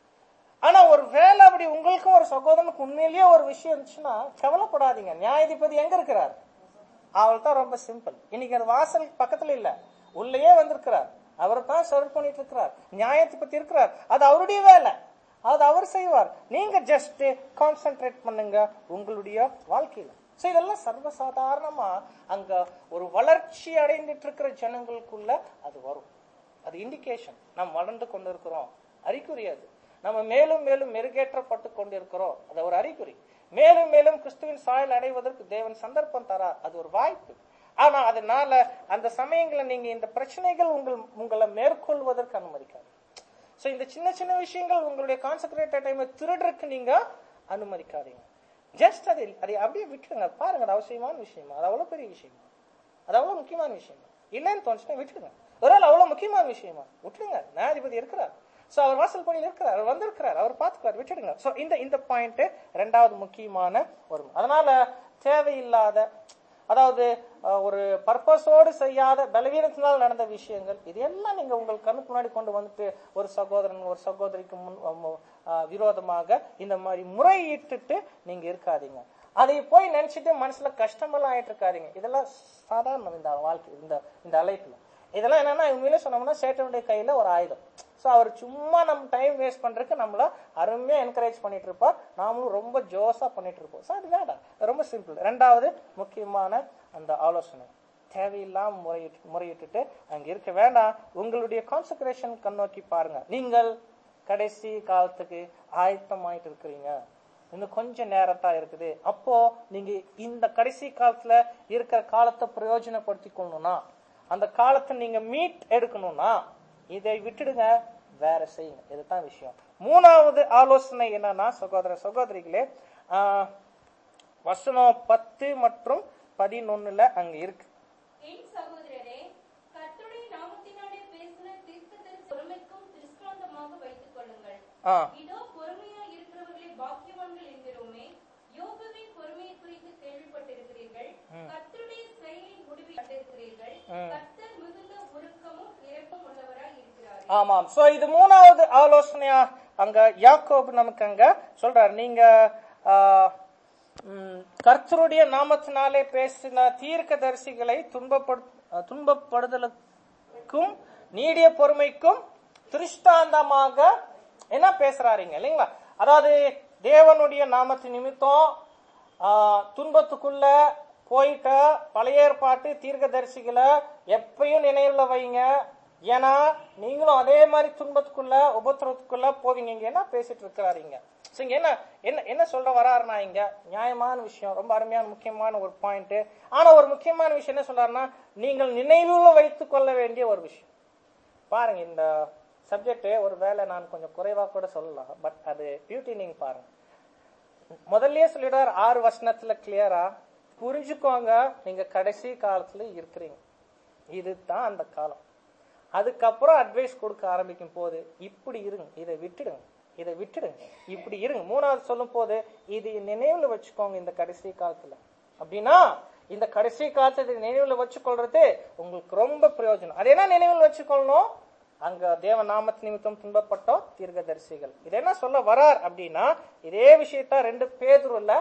ஆனா ஒரு வேலை அப்படி உங்களுக்கும் ஒரு சகோதரனுக்கு உண்மையிலேயே ஒரு விஷயம் இருந்துச்சுன்னா கவலைப்படாதீங்க நியாயாதிபதி எங்க இருக்கிறார் அவள் தான் ரொம்ப சிம்பிள் இன்னைக்கு அது வாசல் பக்கத்துல இல்ல உள்ளேயே வந்திருக்கிறார் அவர் தான் சர்வ் பண்ணிட்டு இருக்கிறார் நியாயத்தை பத்தி இருக்கிறார் அது அவருடைய வேலை அது அவர் செய்வார் நீங்க ஜஸ்ட் கான்சென்ட்ரேட் பண்ணுங்க உங்களுடைய வாழ்க்கையில சோ இதெல்லாம் சர்வசாதாரணமா அங்க ஒரு வளர்ச்சி அடைந்துட்டு இருக்கிற ஜனங்களுக்குள்ள அது வரும் அது இண்டிகேஷன் நாம் வளர்ந்து கொண்டிருக்கிறோம் அறிகுறி அது நம்ம மேலும் மேலும் மெருகேற்றப்பட்டு கொண்டிருக்கிறோம் அது ஒரு அறிகுறி மேலும் மேலும் கிறிஸ்துவின் சாயல் அடைவதற்கு தேவன் சந்தர்ப்பம் தரார் அது ஒரு வாய்ப்பு ஆனா அதனால அந்த சமயங்களில் நீங்க இந்த பிரச்சனைகள் உங்கள் உங்களை மேற்கொள்வதற்கு அனுமதிக்காது சோ இந்த சின்ன சின்ன விஷயங்கள் உங்களுடைய கான்சென்ட்ரேட்டட் டைமை திருடுறதுக்கு நீங்க அனுமதிக்காதீங்க ஜஸ்ட் அது அதை அப்படியே விட்டுருங்க பாருங்க அது அவசியமான விஷயமா அது அவ்வளவு பெரிய விஷயமா அது அவ்வளவு முக்கியமான விஷயமா இல்லைன்னு தோணுச்சுன்னா விட்டுருங்க ஒரு ஆள் அவ்வளவு முக்கியமான விஷயமா விட்டுருங்க நியாயாதிபதி இருக்கிறார் சோ அவர் வாசல் படியில் இருக்கிறார் அவர் வந்திருக்கிறார் அவர் பார்த்துக்கிறார் விட்டுடுங்க சோ இந்த இந்த பாயிண்ட் ரெண்டாவது முக்கியமான ஒரு அதனால தேவையில்லாத அதாவது அஹ், ஒரு பர்பஸோடு செய்யாத பலவீனத்தினால் நடந்த விஷயங்கள் இது எல்லாம் நீங்க உங்கள் கண்ணுக்கு முன்னாடி கொண்டு வந்துட்டு ஒரு சகோதரன் ஒரு சகோதரிக்கு முன் அஹ், அஹ், விரோதமாக இந்த மாதிரி முறையிட்டுட்டு நீங்க இருக்காதீங்க அதை போய் நினைச்சிட்டு மனசுல கஷ்டமெல்லாம் ஆயிட்டு இருக்காதீங்க இதெல்லாம் சாதாரணம் இந்த வாழ்க்கை இந்த இந்த அழைப்புல இதெல்லாம் என்னன்னா உண்மையிலே சொன்னோம்னா சேட்டனுடைய கையில ஒரு ஆயுதம் சோ அவர் சும்மா நம்ம டைம் வேஸ்ட் பண்றதுக்கு நம்மள அருமையா என்கரேஜ் பண்ணிட்டு இருப்பார் நாமளும் ரொம்ப ஜோஸா பண்ணிட்டு இருப்போம் சோ அது வேண்டாம் ரொம்ப சிம்பிள் ரெண்டாவது முக்கியமான அந்த ஆலோசனை தேவையில்லாம முறையிட்டு முறையிட்டுட்டு அங்க இருக்க வேண்டாம் உங்களுடைய கான்சன்ட்ரேஷன் கண்ணோக்கி பாருங்க நீங்கள் கடைசி காலத்துக்கு ஆயத்தமாயிட்டு இருக்கிறீங்க இன்னும் கொஞ்சம் நேரத்தா இருக்குது அப்போ நீங்க இந்த கடைசி காலத்துல இருக்கிற காலத்தை பிரயோஜனப்படுத்தி கொள்ளணும்னா அந்த காலத்தை நீங்க மீட் எடுக்கணும்னா இதை விட்டுடுங்க வேற செய்யுங்க இதுதான் விஷயம் மூணாவது ஆலோசனை என்னன்னா சகோதர சகோதரிகளே ஆஹ், வசனம் பத்து மற்றும் பதினொன்னுல அங்க இருக்கு என் சகோதரரே கர்த்தருடைய நாமத்தினாலே பேசின தீர்க்கதரிசி பொறுமைக்கும் திருஷ்டாந்தமாக வைத்துக் கொள்ளுங்கள் ஆ இதோ பொறுமையா இருக்கிறவர்களை பாக்கியவான்கள் என்கிறோமே யோபுவின் பொறுமையை குறித்து கேள்விப்பட்டிருக்கிறீர்கள் கர்த்தருடைய செயலின் முடிவை கண்டிருக்கிறீர்கள் கர்த்தர் மிகுந்த உருக்கமும் இரக்கம் உள்ளவராய் இருக்கிறார் ஆமாம் சோ இது மூணாவது ஆலோசனையா அங்க யாக்கோபு நமக்கு அங்க சொல்றார் நீங்க ஆஹ், ம், கர்த்தருடைய நாமத்தினாலே பேசின தீர்க்கதரிசிகளை துன்பப்படு அஹ், துன்பப்படுதலுக்கும் நீடிய பொறுமைக்கும் திருஷ்டாந்தமாக என்ன பேசுறாருங்க இல்லைங்களா அதாவது தேவனுடைய நாமத்து நிமித்தம் ஆஹ், துன்பத்துக்குள்ள போயிட்ட பழைய ஏற்பாட்டு தீர்க்கதரிசிகளை எப்பயும் நினைவுல வைங்க ஏன்னா நீங்களும் அதே மாதிரி துன்பத்துக்குள்ள உபத்திரத்துக்குள்ள போவீங்க இங்க என்ன பேசிட்டு இருக்கிறாருங்க So, இங்க என்ன என்ன என்ன சொல்ற வராருன்னா இங்க நியாயமான விஷயம் ரொம்ப அருமையான முக்கியமான ஒரு பாயிண்ட் ஆனா ஒரு முக்கியமான விஷயம் என்ன சொல்றாருன்னா நீங்கள் நினைவுல வைத்துக் கொள்ள வேண்டிய ஒரு விஷயம் பாருங்க இந்த சப்ஜெக்ட் ஒரு வேளை நான் கொஞ்சம் குறைவா கூட சொல்லலாம் பட் அது பியூட்டி நீங்க பாருங்க முதல்லயே சொல்லிடுறார் ஆறு வசனத்துல கிளியரா புரிஞ்சுக்கோங்க நீங்க கடைசி காலத்துல இருக்கிறீங்க இதுதான் அந்த காலம் அதுக்கப்புறம் அட்வைஸ் கொடுக்க ஆரம்பிக்கும் போது இப்படி இருங்க இதை விட்டுடுங்க இதை விட்டுடுங்க இப்படி இருங்க மூணாவது சொல்லும் போது இது நினைவுல வச்சுக்கோங்க இந்த கடைசி காலத்துல அப்படின்னா இந்த கடைசி காலத்தை இதை நினைவுல வச்சுக்கொள்றது உங்களுக்கு ரொம்ப பிரயோஜனம் அது என்ன நினைவில் வச்சுக்கொள்ளணும் அங்க தேவ நாமத்து நிமித்தம் துன்பப்பட்டோம் தீர்க்கதரிசிகள் இது என்ன சொல்ல வரார் அப்படின்னா இதே விஷயத்த ரெண்டு பேதுருல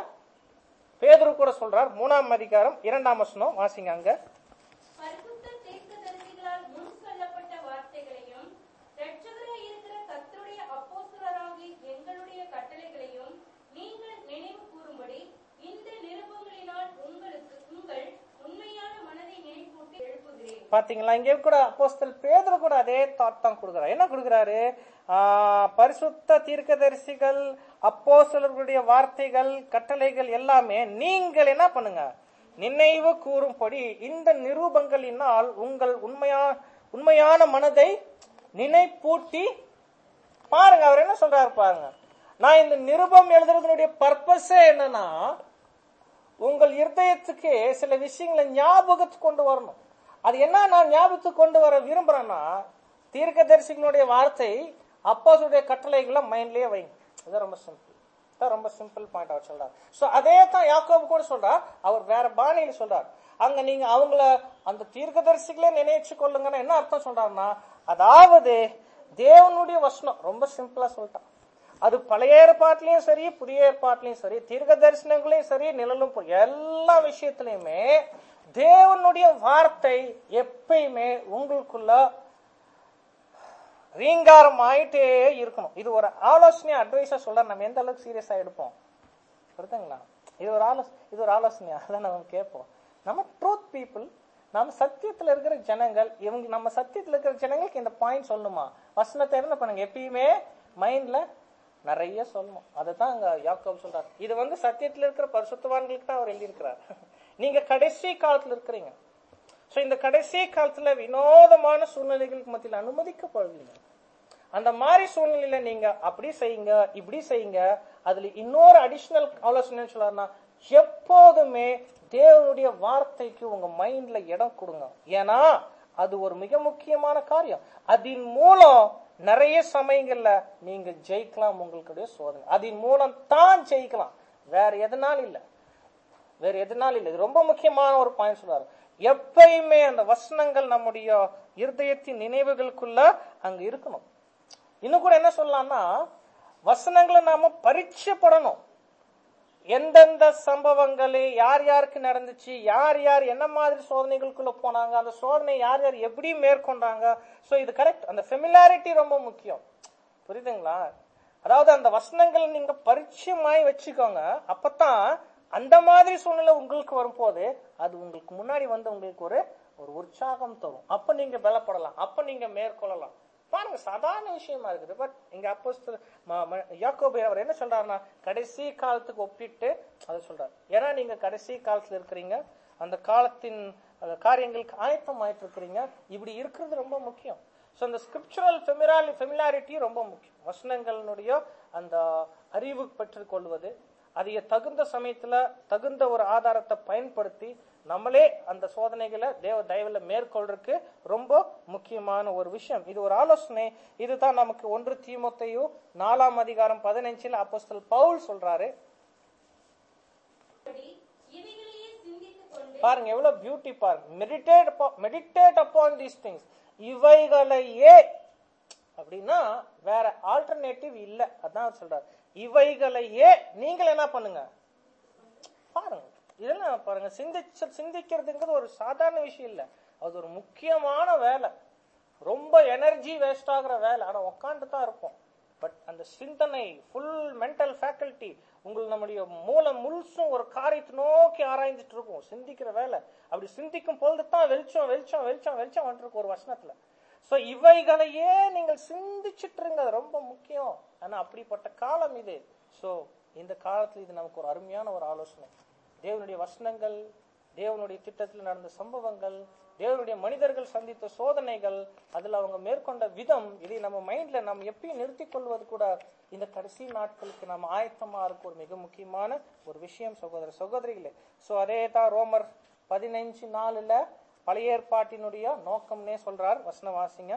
பேதுரு கூட சொல்றார் மூணாம் அதிகாரம் இரண்டாம் வசனம் வாசிங்க அங்க பரிசுத்த தீர்க்கதரிசிகளால் முன் சொல்லப்பட்ட வார்த்தைகளையும் இரட்சகராய் இருக்கிற கர்த்தருடைய அப்போஸ்தலராகிய எங்களுடைய கட்டளைகளையும் நீங்கள் நினைவு கூறும்படி இந்த நிருபங்களினால் உங்களுக்கு உங்கள் உண்மையான மனதை நினைப்பூட்டி எழுப்புகிறேன் பாத்தீங்களா இங்க கூட அப்போஸ்தல் பேதுரு கூட அதே தாட் தான் கொடுக்குறாரு என்ன கொடுக்குறாரு ஆஹ், பரிசுத்த தீர்க்கதரிசிகள் அப்போஸ்தலர்களுடைய வார்த்தைகள் கட்டளைகள் எல்லாமே நீங்கள் என்ன பண்ணுங்க நினைவு கூறும்படி இந்த நிரூபங்களினால் உங்கள் உண்மையா உண்மையான மனதை நினைப்பூட்டி பாருங்க அவர் என்ன சொல்றாரு பாருங்க நான் இந்த நிருபம் எழுதுறதுனுடைய பர்பஸே என்னன்னா உங்கள் இருதயத்துக்கு சில விஷயங்களை ஞாபகத்துக்கு கொண்டு வரணும் அது என்ன நான் ஞாபகத்துக்கு கொண்டு வர விரும்புறேன்னா தீர்க்கதரிசிகளுடைய வார்த்தை அப்பாசுடைய கட்டளைகளை மைண்ட்லயே வைங்க இது ரொம்ப சிம்பிள் இதான் ரொம்ப சிம்பிள் பாயிண்ட் அவர் சொல்றார் சோ அதே தான் யாக்கோபு கூட சொல்றார் அவர் வேற பாணியில சொல்றார் அங்க நீங்க அவங்கள அந்த தீர்க்கதரிசிகளே நினைச்சு கொள்ளுங்கன்னா என்ன அர்த்தம் சொல்றாருன்னா அதாவது தேவனுடைய வசனம் ரொம்ப சிம்பிளா சொல்லிட்டான் அது பழைய ஏற்பாட்டிலையும் சரி புதிய ஏற்பாட்டிலையும் சரி தீர்க்க தரிசனங்களையும் சரி நிழலும் பொ- எல்லா விஷயத்திலையுமே தேவனுடைய வார்த்தை எப்பயுமே உங்களுக்குள்ள ரீங்காரம் ஆயிட்டே இருக்கணும் இது ஒரு ஆலோசனை அட்வைஸா சொல்ற நம்ம எந்த அளவுக்கு சீரியஸா எடுப்போம் புரியுதுங்களா இது ஒரு ஆலோசனை இது ஒரு ஆலோசனையா அதான் நம்ம கேட்போம் நம்ம ட்ரூத் பீப்புள் நம்ம சத்தியத்துல இருக்கிற ஜனங்கள் இவங்க நம்ம சத்தியத்துல இருக்கிற ஜனங்களுக்கு இந்த பாயிண்ட் சொல்லணுமா வசனத்தை என்ன பண்ணுங்க எப்பயுமே மைண்ட்ல நிறைய சொல்லணும் அதுதான் அங்க யாக்கோப் சொல்றாரு இது வந்து சத்தியத்துல இருக்கிற பரிசுத்தவான்களுக்கு தான் அவர் எழுதியிருக்கிறார் நீங்க கடைசி காலத்துல இருக்கிறீங்க சோ இந்த கடைசி காலத்துல வினோதமான சூழ்நிலைகளுக்கு மத்தியில் அனுமதிக்கப்படுவீங்க அந்த மாதிரி சூழ்நிலையில நீங்க அப்படி செய்யுங்க இப்படி செய்யுங்க அதுல இன்னொரு அடிஷனல் ஆலோசனை சொல்லாருன்னா எப்போதுமே தேவனுடைய வார்த்தைக்கு உங்க மைண்ட்ல இடம் கொடுங்க ஏன்னா அது ஒரு மிக முக்கியமான காரியம் அதன் மூலம் நிறைய சமயங்கள்ல நீங்க ஜெயிக்கலாம் உங்களுடைய சோதனை அதன் மூலம் தான் ஜெயிக்கலாம் வேற எதனால இல்ல வேற எதனால இல்ல இது ரொம்ப முக்கியமான ஒரு பாயிண்ட் சொல்றாரு எப்பயுமே அந்த வசனங்கள் நம்முடைய இருதயத்தின் நினைவுகளுக்குள்ள அங்க இருக்கணும் இன்னும் கூட என்ன சொல்லலாம்னா வசனங்களை நாம பரீட்சைப்படணும் எந்தெந்த சம்பவங்கள் யார் யாருக்கு நடந்துச்சு யார் யார் என்ன மாதிரி சோதனைகளுக்குள்ள போனாங்க அந்த சோதனை யார் யார் எப்படி மேற்கொண்டாங்க சோ இது கரெக்ட் அந்த ஃபெமிலாரிட்டி ரொம்ப முக்கியம் புரியுதுங்களா அதாவது அந்த வசனங்கள் நீங்க பரிச்சயமாய் வச்சுக்கோங்க அப்பதான் அந்த மாதிரி சூழ்நிலை உங்களுக்கு வரும்போது அது உங்களுக்கு முன்னாடி வந்து உங்களுக்கு ஒரு ஒரு உற்சாகம் தரும் அப்ப நீங்க பலப்படலாம் அப்ப நீங்க மேற்கொள்ளலாம் பாருங்க சாதாரண விஷயமா இருக்குது பட் இங்க அப்போ யாக்கோபு அவர் என்ன சொல்றாருன்னா கடைசி காலத்துக்கு ஒப்பிட்டு அதை சொல்றாரு ஏன்னா நீங்க கடைசி காலத்துல இருக்கிறீங்க அந்த காலத்தின் அந்த காரியங்களுக்கு ஆயத்தம் ஆயிட்டு இருக்கிறீங்க இப்படி இருக்கிறது ரொம்ப முக்கியம் ஸோ அந்த ஸ்கிரிப்சுரல் ஃபெமிலாரி ஃபெமிலாரிட்டி ரொம்ப முக்கியம் வசனங்களினுடைய அந்த அறிவு பெற்றுக் கொள்வது அதை தகுந்த சமயத்துல தகுந்த ஒரு ஆதாரத்தை பயன்படுத்தி நம்மளே அந்த சோதனைகளை தேவ தயவுல மேற்கொள்றதுக்கு ரொம்ப முக்கியமான ஒரு விஷயம் இது ஒரு ஆலோசனை இதுதான் நமக்கு ஒன்று தீமோத்தேயு நாலாம் அதிகாரம் பதினஞ்சுல அப்போஸ்தல் பவுல் சொல்றாரு அப்படி இவைகளையே சிந்தித்துக் கொண்டு பாருங்க எவ்வளவு பியூட்டி பாருங்க meditate meditate upon these things இவைகளையே அப்படின்னா வேற ஆல்டர்னேட்டிவ் இல்ல அதான் அவர் சொல்றாரு இவைகளையே நீங்கள் என்ன பண்ணுங்க பாருங்க இதெல்லாம் பாருங்க சிந்திச்சு சிந்திக்கிறதுங்கிறது ஒரு சாதாரண விஷயம் இல்ல அது ஒரு முக்கியமான வேலை ரொம்ப எனர்ஜி வேஸ்ட் ஆகுற வேலை ஆனா உட்காந்து தான் இருப்போம் பட் அந்த சிந்தனை ஃபுல் மென்டல் ஃபேக்கல்டி உங்களுக்கு நம்முடைய மூலம் முழுசும் ஒரு காரியத்தை நோக்கி ஆராய்ந்துட்டு இருக்கும் சிந்திக்கிற வேலை அப்படி சிந்திக்கும் பொழுது தான் வெளிச்சம் வெளிச்சம் வெளிச்சம் வெளிச்சம் வந்துருக்கு ஒரு வசனத்துல சோ இவைகளையே நீங்கள் சிந்திச்சிட்டு இருங்க அது ரொம்ப முக்கியம் ஆனா அப்படிப்பட்ட காலம் இது சோ இந்த காலத்துல இது நமக்கு ஒரு அருமையான ஒரு ஆலோசனை தேவனுடைய வசனங்கள் தேவனுடைய திட்டத்தில் நடந்த சம்பவங்கள் தேவனுடைய மனிதர்கள் சந்தித்த சோதனைகள் அதுல அவங்க மேற்கொண்ட விதம் இதை நம்ம மைண்ட்ல நம்ம எப்பயும் நிறுத்திக் கொள்வது கூட இந்த கடைசி நாட்களுக்கு நம்ம ஆயத்தமா இருக்க ஒரு மிக முக்கியமான ஒரு விஷயம் சகோதர சகோதரிகளே சோ அதே தான் ரோமர் பதினைஞ்சு நாலுல பழைய ஏற்பாட்டினுடைய நோக்கம்னே சொல்றார் வசனம் வாசிங்க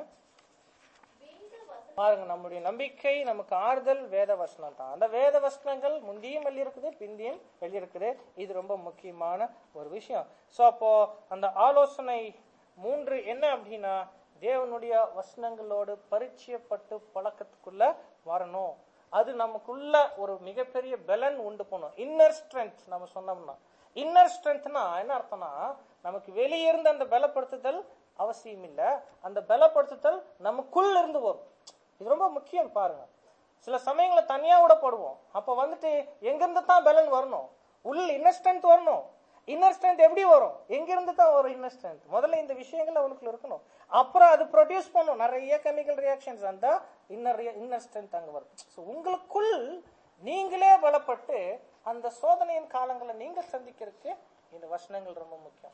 பாருங்க நம்முடைய நம்பிக்கை நமக்கு ஆறுதல் வேத வசனம் தான் அந்த வேத வசனங்கள் முந்தியும் வெளியிருக்குது பிந்தியும் வெளியிருக்குது இது ரொம்ப முக்கியமான ஒரு விஷயம் சோ அப்போ அந்த ஆலோசனை மூன்று என்ன அப்படின்னா தேவனுடைய வசனங்களோடு பரிச்சயப்பட்டு பழக்கத்துக்குள்ள வரணும் அது நமக்குள்ள ஒரு மிகப்பெரிய பலன் உண்டு பண்ணும் இன்னர் ஸ்ட்ரென்த் நம்ம சொன்னோம்னா இன்னர் ஸ்ட்ரென்த்னா என்ன அர்த்தம்னா நமக்கு வெளியிருந்து அந்த பலப்படுத்துதல் அவசியம் இல்ல அந்த பலப்படுத்துதல் நமக்குள்ள இருந்து வரும் இது ரொம்ப முக்கியம் பாருங்க சில சமயங்கள தனியா கூட போடுவோம் அப்ப வந்துட்டு எங்கிருந்து தான் பலன் வரணும் உள் இன்னர் ஸ்ட்ரென்த் வரணும் இன்னர் ஸ்ட்ரென்த் எப்படி வரும் எங்கிருந்து தான் வரும் இன்னர் ஸ்ட்ரென்த் முதல்ல இந்த விஷயங்கள் அவனுக்குள்ள இருக்கணும் அப்புறம் அது ப்ரொடியூஸ் பண்ணும் நிறைய கெமிக்கல் ரியாக்ஷன்ஸ் அந்த இன்னர் இன்னர் ஸ்ட்ரென்த் அங்க வரும் ஸோ உங்களுக்குள் நீங்களே பலப்பட்டு அந்த சோதனையின் காலங்களை நீங்க சந்திக்கிறதுக்கு இந்த வசனங்கள் ரொம்ப முக்கியம்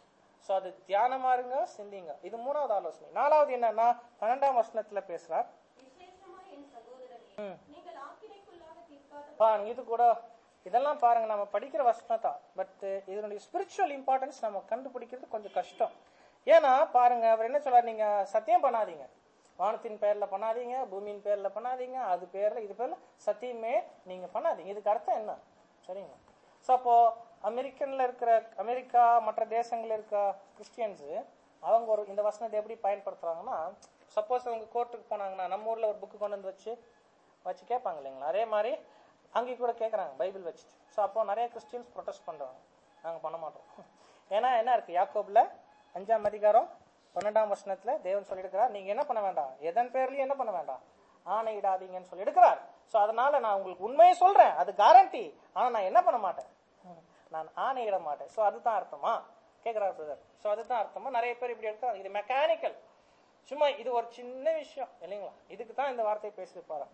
ஸோ அது தியானமா இருங்க சிந்திங்க இது மூணாவது ஆலோசனை நாலாவது என்னன்னா பன்னெண்டாம் வசனத்துல பேசுறார் விசேஷமாய் என் சகோதரரே ம். நீங்கள் ஆக்கினைக்குள்ளாக தீர்க்காத பாருங்க இது கூட இதெல்லாம் பாருங்க நம்ம படிக்கிற வசனம் தான் பட் இதனுடைய ஸ்பிரிச்சுவல் இம்பார்ட்டன்ஸ் நம்ம கண்டுபிடிக்கிறது கொஞ்சம் கஷ்டம் ஏன்னா பாருங்க அவர் என்ன சொல்றாரு நீங்க சத்தியம் பண்ணாதீங்க வானத்தின் பேர்ல பண்ணாதீங்க பூமியின் பேர்ல பண்ணாதீங்க அது பேர்ல இது பேர்ல சத்தியமே நீங்க பண்ணாதீங்க இதுக்கு அர்த்தம் என்ன சரிங்க ஸோ அப்போ அமெரிக்கன்ல இருக்கிற அமெரிக்கா மற்ற தேசங்கள்ல இருக்க கிறிஸ்டியன்ஸ் அவங்க ஒரு இந்த வசனத்தை எப்படி பயன்படுத்துறாங்கன்னா சப்போஸ் அவங்க கோர்ட்டுக்கு போனாங்கன்னா நம்ம ஊர்ல ஒரு புக்கு கொண்டு வந்து வச்சு வச்சு கேட்பாங்க இல்லைங்களா அதே மாதிரி அங்கே கூட கேட்குறாங்க பைபிள் வச்சுட்டு ஸோ அப்போ நிறைய கிறிஸ்டியன்ஸ் ப்ரொடெஸ்ட் பண்ணுறாங்க நாங்கள் பண்ண மாட்டோம் ஏன்னா என்ன இருக்கு யாக்கோப்ல அஞ்சாம் அதிகாரம் பன்னெண்டாம் வசனத்துல தேவன் சொல்லியிருக்கிறார் நீங்க என்ன பண்ண வேண்டாம் எதன் பேர்லயும் என்ன பண்ண வேண்டாம் ஆணையிடாதீங்கன்னு சொல்லி எடுக்கிறார் ஸோ அதனால நான் உங்களுக்கு உண்மையை சொல்றேன் அது கேரண்டி ஆனா நான் என்ன பண்ண மாட்டேன் நான் ஆணையிட மாட்டேன் ஸோ அதுதான் அர்த்தமா கேட்கிறார் பிரதர் ஸோ அதுதான் அர்த்தமா நிறைய பேர் இப்படி எடுக்கிறாங்க இது மெக்கானிக்கல் சும்மா இது ஒரு சின்ன விஷயம் இல்லைங்களா இதுக்கு தான் இந்த வார்த்தையை பேசியிருப்பாரு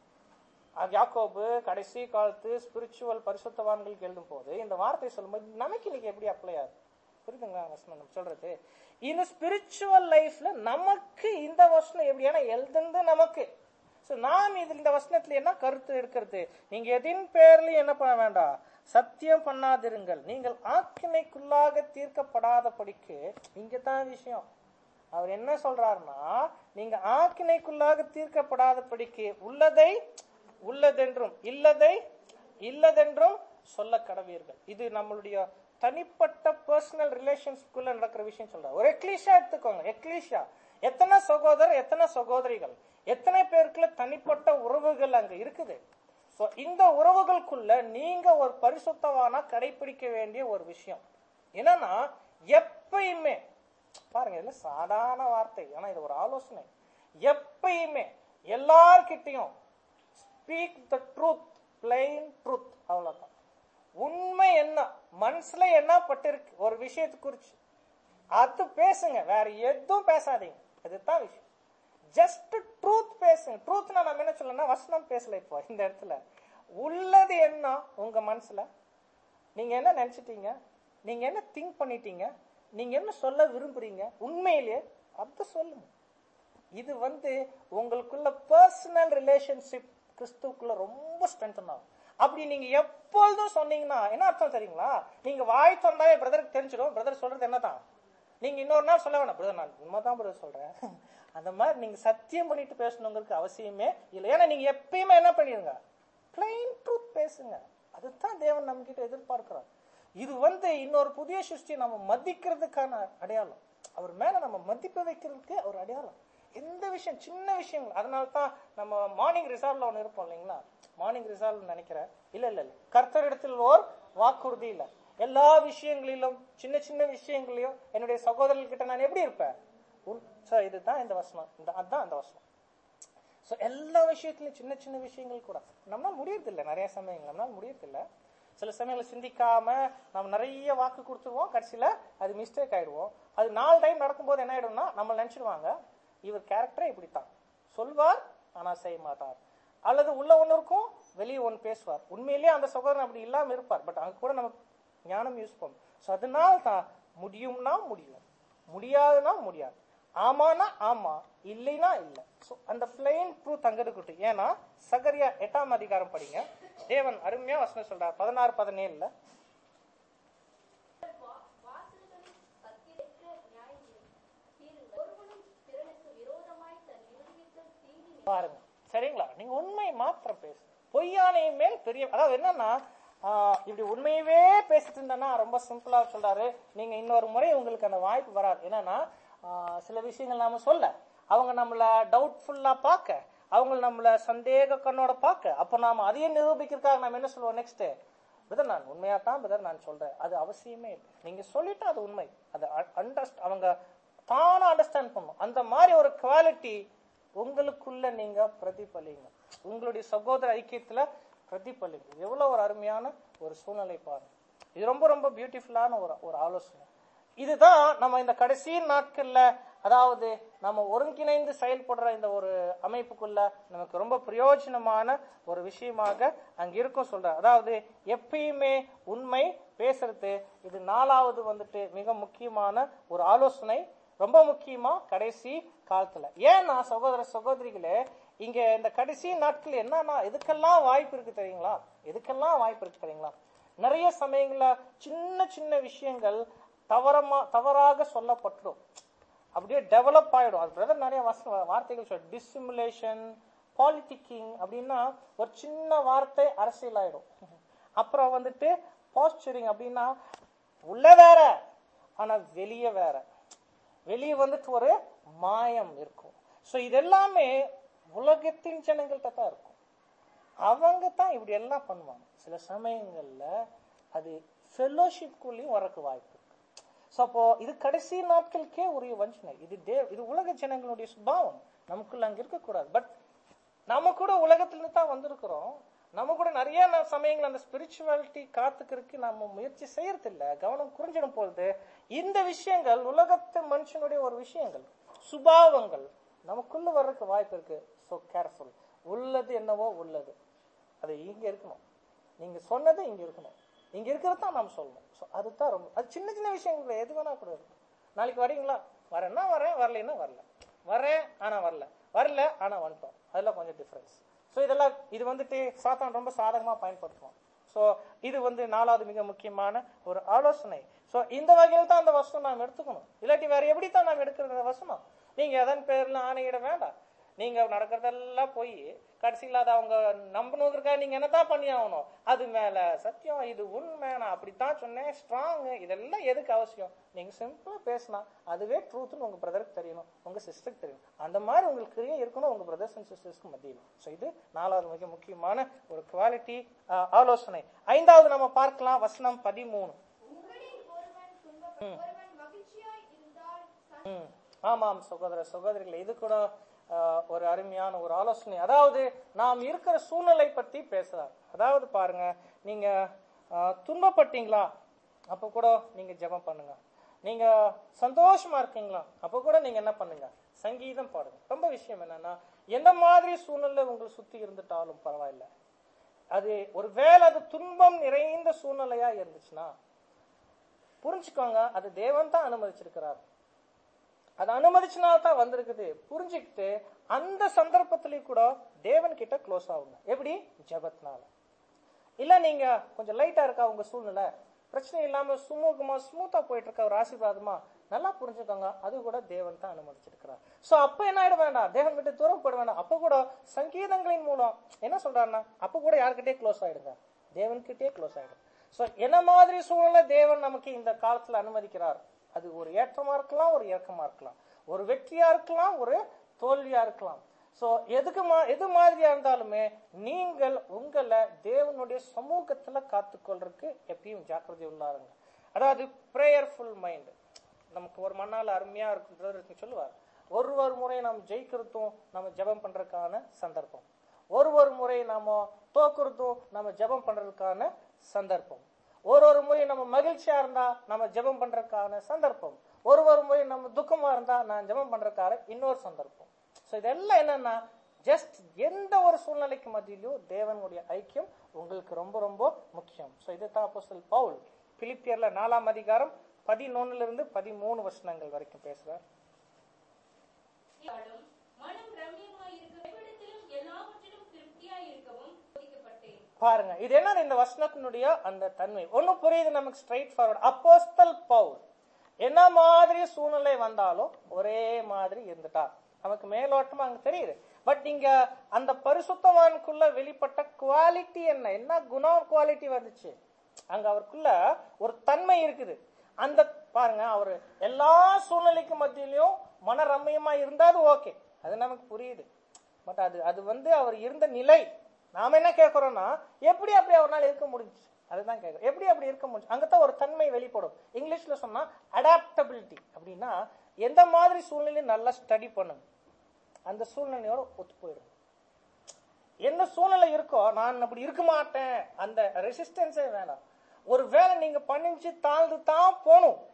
அது யாக்கோபு கடைசி காலத்து ஸ்பிரிச்சுவல் பரிசுத்தவான்களுக்கு எழுதும் போது இந்த வார்த்தை சொல்லும்போது நமக்கு இன்னைக்கு எப்படி அப்ளை ஆகுது புரியுதுங்களா வசனம் நம்ம சொல்றது இந்த ஸ்பிரிச்சுவல் லைஃப்ல நமக்கு இந்த வசனம் எப்படி ஏன்னா எழுதுனது நமக்கு ஸோ நாம் இதில் இந்த வசனத்துல என்ன கருத்து எடுக்கிறது நீங்க எதின் பேர்லயும் என்ன பண்ண வேண்டாம் சத்தியம் பண்ணாதிருங்கள் நீங்கள் ஆக்கினைக்குள்ளாக தீர்க்கப்படாதபடிக்கு இங்க தான் விஷயம் அவர் என்ன சொல்றாருன்னா நீங்க ஆக்கினைக்குள்ளாக தீர்க்கப்படாதபடிக்கு உள்ளதை உள்ளதென்றும் இல்லதை இல்லதென்றும் சொல்ல கடவீர்கள் இது நம்மளுடைய தனிப்பட்ட பர்சனல் ரிலேஷன்ஸ்குள்ள நடக்கிற விஷயம் சொல்றாரு ஒரு எக்லீஷா எடுத்துக்கோங்க எக்லீஷா எத்தனை சகோதரர் எத்தனை சகோதரிகள் எத்தனை பேருக்குள்ள தனிப்பட்ட உறவுகள் அங்க இருக்குது So, இந்த உறவுகளுக்குள்ள நீங்க ஒரு பரிசுத்தவானா கடைபிடிக்க வேண்டிய ஒரு விஷயம் என்னன்னா எப்பயுமே பாருங்க இதுல சாதாரண வார்த்தை ஆனா இது ஒரு ஆலோசனை எப்பயுமே எல்லார்கிட்டையும் speak the truth plain truth அவ்வளவுதான் உண்மை என்ன மனசுல என்ன பட்டிருக்கு ஒரு விஷயத்தை குறிச்சு அது பேசுங்க வேற எதுவும் பேசாதீங்க அதுதான் விஷயம் ஜஸ்ட் ட்ரூத் பேசுங்க ட்ரூத்னா நம்ம என்ன சொல்லணும்னா வசனம் பேசல இப்போ இந்த இடத்துல உள்ளது என்ன உங்க மனசுல நீங்க என்ன நினைச்சிட்டீங்க நீங்க என்ன திங்க் பண்ணிட்டீங்க நீங்க என்ன சொல்ல விரும்புறீங்க உண்மையிலேயே அத சொல்லுங்க இது வந்து உங்களுக்குள்ள பர்சனல் ரிலேஷன்ஷிப் கிறிஸ்துக்குள்ள ரொம்ப ஸ்ட்ரென்தன் ஆகும் அப்படி நீங்க எப்பொழுதும் சொன்னீங்கன்னா என்ன அர்த்தம் தெரியுங்களா நீங்க வாய் சொன்னாவே பிரதருக்கு தெரிஞ்சிடும் பிரதர் சொல்றது என்னதான் நீங்க இன்னொரு நாள் சொல்ல வேணாம் பிரதர் நான் உண்மைதான் பிரதர் சொல்றேன் அந்த மாதிரி நீங்க சத்தியம் பண்ணிட்டு பேசணுங்கிறதுக்கு அவசியமே இல்லை ஏன்னா நீங்க எப்பயுமே என்ன பண்ணிருங்க பிளைன் ட்ரூத் பேசுங்க அதுதான் தேவன் நம்ம கிட்ட எதிர்பார்க்கிறார் இது வந்து இன்னொரு புதிய சிருஷ்டியை நம்ம மதிக்கிறதுக்கான அடையாளம் அவர் மேல நம்ம மதிப்பு வைக்கிறதுக்கு ஒரு அடையாளம் எந்த விஷயம் சின்ன விஷயங்கள் அதனால தான் நம்ம மார்னிங் ரிசால்வ்ல ஒன்று இருப்போம் இல்லைங்களா மார்னிங் ரிசால்வ் நினைக்கிறேன் இல்ல இல்ல இல்ல கர்த்தரிடத்தில் ஓர் வாக்குறுதி இல்ல எல்லா விஷயங்களிலும் சின்ன சின்ன விஷயங்களையும் என்னுடைய சகோதரர்கிட்ட நான் எப்படி இருப்பேன் உன்- so இதுதான் இந்த வசனம் இந்த அதான் அந்த வசனம் ஸோ எல்லா விஷயத்துலயும் சின்ன சின்ன விஷயங்கள் கூட நம்மளால முடியறதில்ல நிறைய சமயங்கள் நம்மளால முடியறதில்ல சில சமயங்கள் சிந்திக்காம நம்ம நிறைய வாக்கு கொடுத்துருவோம் கடைசியில அது மிஸ்டேக் ஆயிடுவோம் அது நாலு டைம் நடக்கும்போது என்ன ஆயிடும்னா நம்ம நினைச்சிடுவாங்க இவர் கேரக்டரே இப்படித்தான் சொல்வார் ஆனா செய்ய மாட்டார் அல்லது உள்ள ஒண்ணு இருக்கும் வெளியே ஒன்று பேசுவார் உண்மையிலேயே அந்த சகோதரன் அப்படி இல்லாம இருப்பார் பட் அங்க கூட நம்ம ஞானம் யூஸ் பண்ணும் ஸோ அதனால தான் முடியும்னா முடியும் முடியாதுன்னா முடியாது ஆமானா ஆமா இல்லைனா இல்ல சோ அந்த பிளைன் ட்ரூத் அங்க இருக்கட்டும் ஏன்னா சகரியா எட்டாம் அதிகாரம் படிங்க தேவன் அருமையா வசனம் சொல்றார் பதினாறு பதினேழுல வா- வாசல்களில் சத்தியத்திற்கு நியாயம் தீருங்கள் ஒருவனும் பிறனுக்கு விரோதமாய் தன் இருதயத்தில் தீங்கி பாருங்க சரிங்களா நீங்க உண்மை மாத்திரம் பேசு பொய்யானை மேல் பெரிய அதாவது என்னன்னா ஆஹ், இப்படி உண்மையவே பேசிட்டு இருந்தேன்னா ரொம்ப சிம்பிளா சொல்றாரு நீங்க இன்னொரு முறை உங்களுக்கு அந்த வாய்ப்பு வராது என்னன்னா ஆஹ், சில விஷயங்கள் நாம சொல்ல அவங்க நம்மள டவுட்ஃபுல்லா பார்க்க அவங்க நம்மள சந்தேக கண்ணோட பார்க்க அப்ப நாம அதையே நிரூபிக்கிறதுக்காக நம்ம என்ன சொல்லுவோம் நெக்ஸ்ட் பிரதர் நான் உண்மையா தான் பிரதர் நான் சொல்றேன் அது அவசியமே இல்லை நீங்க சொல்லிட்டா அது உண்மை அது அண்டர்ஸ்ட் அவங்க தானா அண்டர்ஸ்டாண்ட் பண்ணும் அந்த மாதிரி ஒரு குவாலிட்டி உங்களுக்குள்ள நீங்க பிரதிபலிங்க உங்களுடைய சகோதர ஐக்கியத்துல பிரதிபலிங்க இது எவ்வளவு ஒரு அருமையான ஒரு சூழ்நிலை பாருங்க இது ரொம்ப ரொம்ப பியூட்டிஃபுல்லான ஒரு ஒரு ஆலோசனை இதுதான் நம்ம இந்த கடைசி நாட்கள்ல அதாவது நம்ம ஒருங்கிணைந்து செயல்படுற இந்த ஒரு அமைப்புக்குள்ள நமக்கு ரொம்ப பிரயோஜனமான ஒரு விஷயமாக அங்க இருக்கும் சொல்ற அதாவது எப்பயுமே உண்மை பேசுறது இது நாலாவது வந்துட்டு மிக முக்கியமான ஒரு ஆலோசனை ரொம்ப முக்கியமா கடைசி காலத்துல ஏன்னா சகோதர சகோதரிகளே இங்க இந்த கடைசி நாட்கள் என்னன்னா எதுக்கெல்லாம் வாய்ப்பு இருக்கு தெரியுங்களா எதுக்கெல்லாம் வாய்ப்பு இருக்கு தெரியுங்களா நிறைய சமயங்கள்ல சின்ன சின்ன விஷயங்கள் தவறமா தவறாக சொல்லப்பட்டுடும் அப்படியே டெவலப் ஆயிடும் அது பிரதர் நிறைய வச- வார்த்தைகள் சொல்ல டிசிமுலேஷன் பாலிட்டிக்கிங் அப்படின்னா ஒரு சின்ன வார்த்தை அரசியல் ஆயிடும் அப்புறம் வந்துட்டு பாஸ்டரிங் அப்படின்னா உள்ள வேற ஆனா வெளியே வேற வெளியே வந்துட்டு ஒரு மாயம் இருக்கும் ஸோ இதெல்லாமே உலகத்தின் ஜனங்கள்கிட்ட தான் இருக்கும் அவங்க தான் இப்படி எல்லாம் பண்ணுவாங்க சில சமயங்கள்ல அது ஃபெல்லோஷிப்குள்ளேயும் வரக்கு வாய்ப்பு இருக்கு ஸோ அப்போ இது கடைசி நாட்களுக்கே உரிய வஞ்சனை இது தே இது உலக ஜனங்களுடைய சுபாவம் நமக்குள்ள அங்க இருக்கக்கூடாது பட் நம்ம கூட உலகத்திலிருந்து தான் வந்திருக்கிறோம் நம்ம கூட நிறைய ந- சமயங்கள் அந்த ஸ்பிரிச்சுவாலிட்டி காத்துக்கிறதுக்கு நம்ம முயற்சி செய்யறதில்ல கவனம் குறிஞ்சிடும் பொழுது இந்த விஷயங்கள் உலகத்து மனுஷனுடைய ஒரு விஷயங்கள் சுபாவங்கள் நமக்குள்ள வர்றதுக்கு வாய்ப்பு இருக்கு ஸோ கேர்ஃபுல் உள்ளது என்னவோ உள்ளது அது இங்க இருக்கணும் நீங்க சொன்னது இங்க இருக்கணும் இங்க இருக்கிறது தான் நாம் சொல்லணும் ஸோ அதுதான் ரொம்ப அது சின்ன சின்ன விஷயங்கள் எது வேணா கூட இருக்கும் நாளைக்கு வரீங்களா வரேன்னா வரேன் வரலைன்னா வரல வரேன் ஆனா வரல வரல ஆனா வந்துட்டோம் அதெல்லாம் கொஞ்சம் டிஃபரன்ஸ் ஸோ இதெல்லாம் இது வந்துட்டு சாத்தான் ரொம்ப சாதகமா பயன்படுத்துவோம் ஸோ இது வந்து நாலாவது மிக முக்கியமான ஒரு ஆலோசனை ஸோ இந்த வகையில் தான் அந்த வசனம் நாம் எடுத்துக்கணும் இல்லாட்டி வேற எப்படி தான் நாம் எடுக்கிறது அந்த வசனம் நீங்க எதன் பேர்ல ஆணையிட வேண்டாம் நீங்க நடக்கிறதெல்லாம் போய் கடைசியில் அதை அவங்க நம்பணுங்கிறக்கா நீங்க என்னதான் பண்ணி ஆகணும் அது மேல சத்தியம் இது உண்மை நான் அப்படித்தான் சொன்னேன் ஸ்ட்ராங் இதெல்லாம் எதுக்கு அவசியம் நீங்க சிம்பிளா பேசினா அதுவே ட்ரூத்னு உங்க பிரதருக்கு தெரியணும் உங்க சிஸ்டருக்கு தெரியணும் அந்த மாதிரி உங்களுக்கு கிரியை இருக்கணும் உங்க பிரதர்ஸ் அண்ட் சிஸ்டர்ஸ்க்கு மத்தியில் ஸோ இது நாலாவது மிக முக்கியமான ஒரு குவாலிட்டி ஆலோசனை ஐந்தாவது நம்ம பார்க்கலாம் வசனம் பதிமூணு உங்களில் ஒருவன் துன்பப்ப- ஒருவன் மகிழ்ச்சியாய் இருந்தால் ச- ம். ஆமாம் சகோதர சகோதரிகள் இது கூட ஆஹ், ஒரு அருமையான ஒரு ஆலோசனை அதாவது நாம் இருக்கிற சூழ்நிலை பத்தி பேசுறார் அதாவது பாருங்க நீங்க ஆஹ், துன்பப்பட்டீங்களா அப்ப கூட நீங்க ஜெபம் பண்ணுங்க நீங்க சந்தோஷமா இருக்கீங்களா அப்ப கூட நீங்க என்ன பண்ணுங்க சங்கீதம் பாடுங்க ரொம்ப விஷயம் என்னன்னா எந்த மாதிரி சூழ்நிலை உங்களை சுத்தி இருந்துட்டாலும் பரவாயில்ல அது ஒரு வேளை அது துன்பம் நிறைந்த சூழ்நிலையா இருந்துச்சுன்னா புரிஞ்சுக்கோங்க அது தேவன் தான் அனுமதிச்சிருக்கிறார் அது அனுமதிச்சனால தான் வந்திருக்குது புரிஞ்சுக்கிட்டு அந்த சந்தர்ப்பத்திலயும் கூட தேவன் கிட்ட க்ளோஸ் ஆகுங்க எப்படி ஜெபத்னால இல்ல நீங்க கொஞ்சம் லைட்டா இருக்கா உங்க சூழ்நிலை பிரச்சனை இல்லாம சுமூகமா ஸ்மூத்தா போயிட்டு இருக்க ஒரு ஆசீர்வாதமா நல்லா புரிஞ்சுக்கோங்க அது கூட தேவன் தான் அனுமதிச்சிருக்கிறார் சோ அப்ப என்ன ஆயிட வேண்டாம் தேவன் விட்டு தூரம் போட வேண்டாம் அப்ப கூட சங்கீதங்களின் மூலம் என்ன சொல்றாருன்னா அப்ப கூட யார்கிட்டயே க்ளோஸ் ஆயிடுங்க தேவன்கிட்டயே க்ளோஸ் ஆயிடும் சோ என்ன மாதிரி சூழ்நிலை தேவன் நமக்கு இந்த காலத்துல அனுமதிக்கிறார் அது ஒரு ஏற்றமா இருக்கலாம் ஒரு இறக்கமா இருக்கலாம் ஒரு வெற்றியா இருக்கலாம் ஒரு தோல்வியா இருக்கலாம் சோ எதுக்கு மா- எது மாதிரியா இருந்தாலுமே நீங்கள் உங்களை தேவனுடைய சமூகத்துல காத்துக்கொள்றதுக்கு எப்பயும் ஜாக்கிரதை உள்ளாருங்க அதாவது பிரேயர்ஃபுல் மைண்ட் நமக்கு ஒரு மண்ணால் அருமையா இருக்குன்றது சொல்லுவார் ஒரு ஒரு முறை நாம் ஜெயிக்கிறதும் நம்ம ஜெபம் பண்றதுக்கான சந்தர்ப்பம் ஒரு ஒரு முறை நாம தோக்குறதும் நம்ம ஜெபம் பண்றதுக்கான சந்தர்ப்பம் ஒரு ஒரு முறை நம்ம மகிழ்ச்சியா இருந்தா நம்ம ஜெபம் பண்றதுக்கான சந்தர்ப்பம் ஒரு ஒரு முறை நம்ம துக்கமா இருந்தா நான் ஜெபம் பண்றதுக்கான இன்னொரு சந்தர்ப்பம் சோ இதெல்லாம் என்னன்னா ஜஸ்ட் எந்த ஒரு சூழ்நிலைக்கு மத்தியிலும் தேவனுடைய ஐக்கியம் உங்களுக்கு ரொம்ப ரொம்ப முக்கியம் சோ இதுதான் அப்போஸ்தலன் பவுல் பிலிப்பியர்ல நாலாம் அதிகாரம் பதினொன்னுல இருந்து பதிமூணு வசனங்கள் வரைக்கும் பேசுறார் ஆளும் மனம் ரம்யமாயிருக்க எவ்விடத்திலும் எல்லாவற்றிலும் திருப்தியாயிருக்கவும் போதிக்கப்பட்டேன் பாருங்க இது என்ன இந்த வசனத்தினுடைய அந்த தன்மை ஒண்ணு புரியுது நமக்கு ஸ்ட்ரைட் ஃபார்வர்ட் அப்போஸ்தல் பவுல் என்ன மாதிரி சூழ்நிலை வந்தாலும் ஒரே மாதிரி இருந்துட்டார் நமக்கு மேலோட்டமா அங்க தெரியுது பட் இங்க அந்த பரிசுத்தவானுக்குள்ள வெளிப்பட்ட குவாலிட்டி என்ன என்ன குணம் குவாலிட்டி வந்துச்சு அங்க அவருக்குள்ள ஒரு தன்மை இருக்குது அந்த பாருங்க அவரு எல்லா சூழ்நிலைக்கு மத்தியிலையும் மன ரம்மியமா இருந்தாது ஓகே அது நமக்கு புரியுது பட் அது அது வந்து அவர் இருந்த நிலை நாம என்ன கேட்கறோம்னா எப்படி அப்படி அவரால் இருக்க முடிஞ்சுச்சு அதுதான் கேட்கறோம் எப்படி அப்படி இருக்க முடிஞ்சு அங்கதான் ஒரு தன்மை வெளிப்படும் இங்கிலீஷ்ல சொன்னா அடாப்டபிலிட்டி அப்படின்னா எந்த மாதிரி சூழ்நிலையும் நல்லா ஸ்டடி பண்ணுங்க அந்த சூழ்நிலையோட ஒத்து போயிடும் என்ன சூழ்நிலை இருக்கோ நான் அப்படி இருக்க மாட்டேன் அந்த ரெசிஸ்டன்ஸே வேணாம் ஒரு வேலை நீங்க பணிஞ்சு தாழ்ந்து தான் போகணும்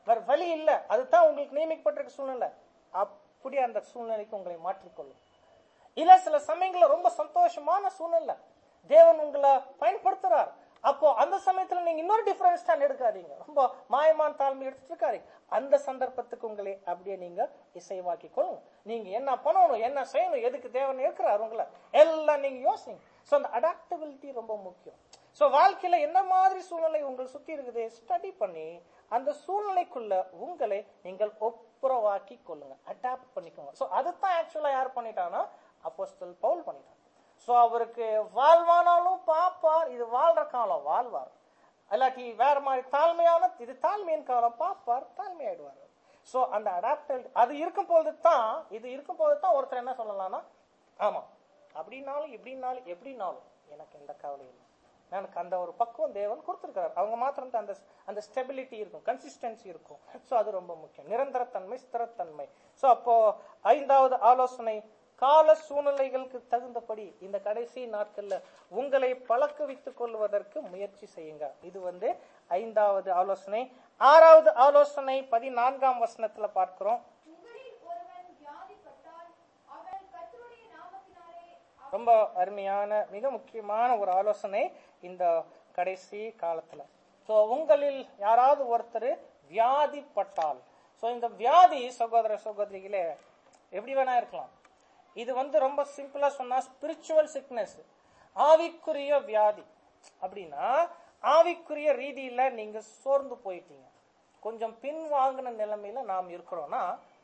வேற வழி இல்ல அதுதான் உங்களுக்கு நியமிக்கப்பட்டிருக்க சூழ்நிலை அப்படி அந்த சூழ்நிலைக்கு உங்களை மாற்றிக்கொள்ளும் இல்ல சில சமயங்கள்ல ரொம்ப சந்தோஷமான சூழ்நிலை தேவன் உங்களை பயன்படுத்துறார் அப்போ அந்த சமயத்துல நீங்க இன்னொரு டிஃபரன்ஸ் ஸ்டாண்ட் எடுக்காதீங்க ரொம்ப மாயமான தாழ்மை எடுத்துட்டு இருக்காதீங்க அந்த சந்தர்ப்பத்துக்கு உங்களை அப்படியே நீங்க இசைவாக்கி கொள்ளுங்க நீங்க என்ன பண்ணணும் என்ன செய்யணும் எதுக்கு தேவன் இருக்கிறார் உங்களை எல்லாம் நீங்க யோசிங்க சோ அந்த அடாப்டபிலிட்டி ரொம்ப முக்கியம் சோ வாழ்க்கையில என்ன மாதிரி சூழ்நிலை உங்களை சுத்தி இருக்குது ஸ்டடி பண்ணி அந்த சூழ்நிலைக்குள்ள உங்களை நீங்கள் ஒப்புரவாக்கி கொள்ளுங்க அடாப்ட் பண்ணிக்கோங்க சோ அதுதான் ஆக்சுவலா யார் பண்ணிட்டானா அப்போஸ்தல் பவுல் பண்ணிட்டான் சோ அவருக்கு வாழ்வானாலும் பாப்பார் இது வாழ்ற காலம் வாழ்வார் இல்லாட்டி வேற மாதிரி தாழ்மையான இது தாழ்மையின் காலம் பாப்பார் தாழ்மையாயிடுவார் சோ அந்த அடாப்டல் அது இருக்கும் போது தான் இது இருக்கும் போது தான் ஒருத்தர் என்ன சொல்லலாம்னா ஆமா அப்படின்னாலும் இப்படின்னாலும் எப்படின்னாலும் எனக்கு எந்த கவலையும் இல்லை எனக்கு அந்த ஒரு பக்குவம் தேவன் கொடுத்திருக்காரு அவங்க மாத்திரம் தான் அந்த அந்த ஸ்டெபிலிட்டி இருக்கும் கன்சிஸ்டன்சி இருக்கும் சோ அது ரொம்ப முக்கியம் நிரந்தரத்தன்மை ஸ்திரத்தன்மை சோ அப்போ ஐந்தாவது ஆலோசனை கால சூழ்நிலைகளுக்கு தகுந்தபடி இந்த கடைசி நாட்கள்ல உங்களை பழக்க வைத்துக் கொள்வதற்கு முயற்சி செய்யுங்க இது வந்து ஐந்தாவது ஆலோசனை ஆறாவது ஆலோசனை பதினான்காம் வசனத்துல பார்க்கிறோம் உங்களில் ஒருவன் வியாதிப்பட்டால் அவன் கர்த்தருடைய நாமத்தினாலே ரொம்ப அருமையான மிக முக்கியமான ஒரு ஆலோசனை இந்த கடைசி காலத்துல சோ உங்களில் யாராவது ஒருத்தர் வியாதிப்பட்டால் சோ இந்த வியாதி சகோதர சகோதரிகளே எப்படி வேணா இருக்கலாம் இது வந்து ரொம்ப சிம்பிளா சொன்னா ஸ்பிரிச்சுவல் சிக்னஸ் ஆவிக்குரிய வியாதி அப்படின்னா ஆவிக்குரிய ரீதியில நீங்க சோர்ந்து போயிட்டீங்க கொஞ்சம் பின்வாங்கின நிலைமையில நாம் இருக்கிறோம்னா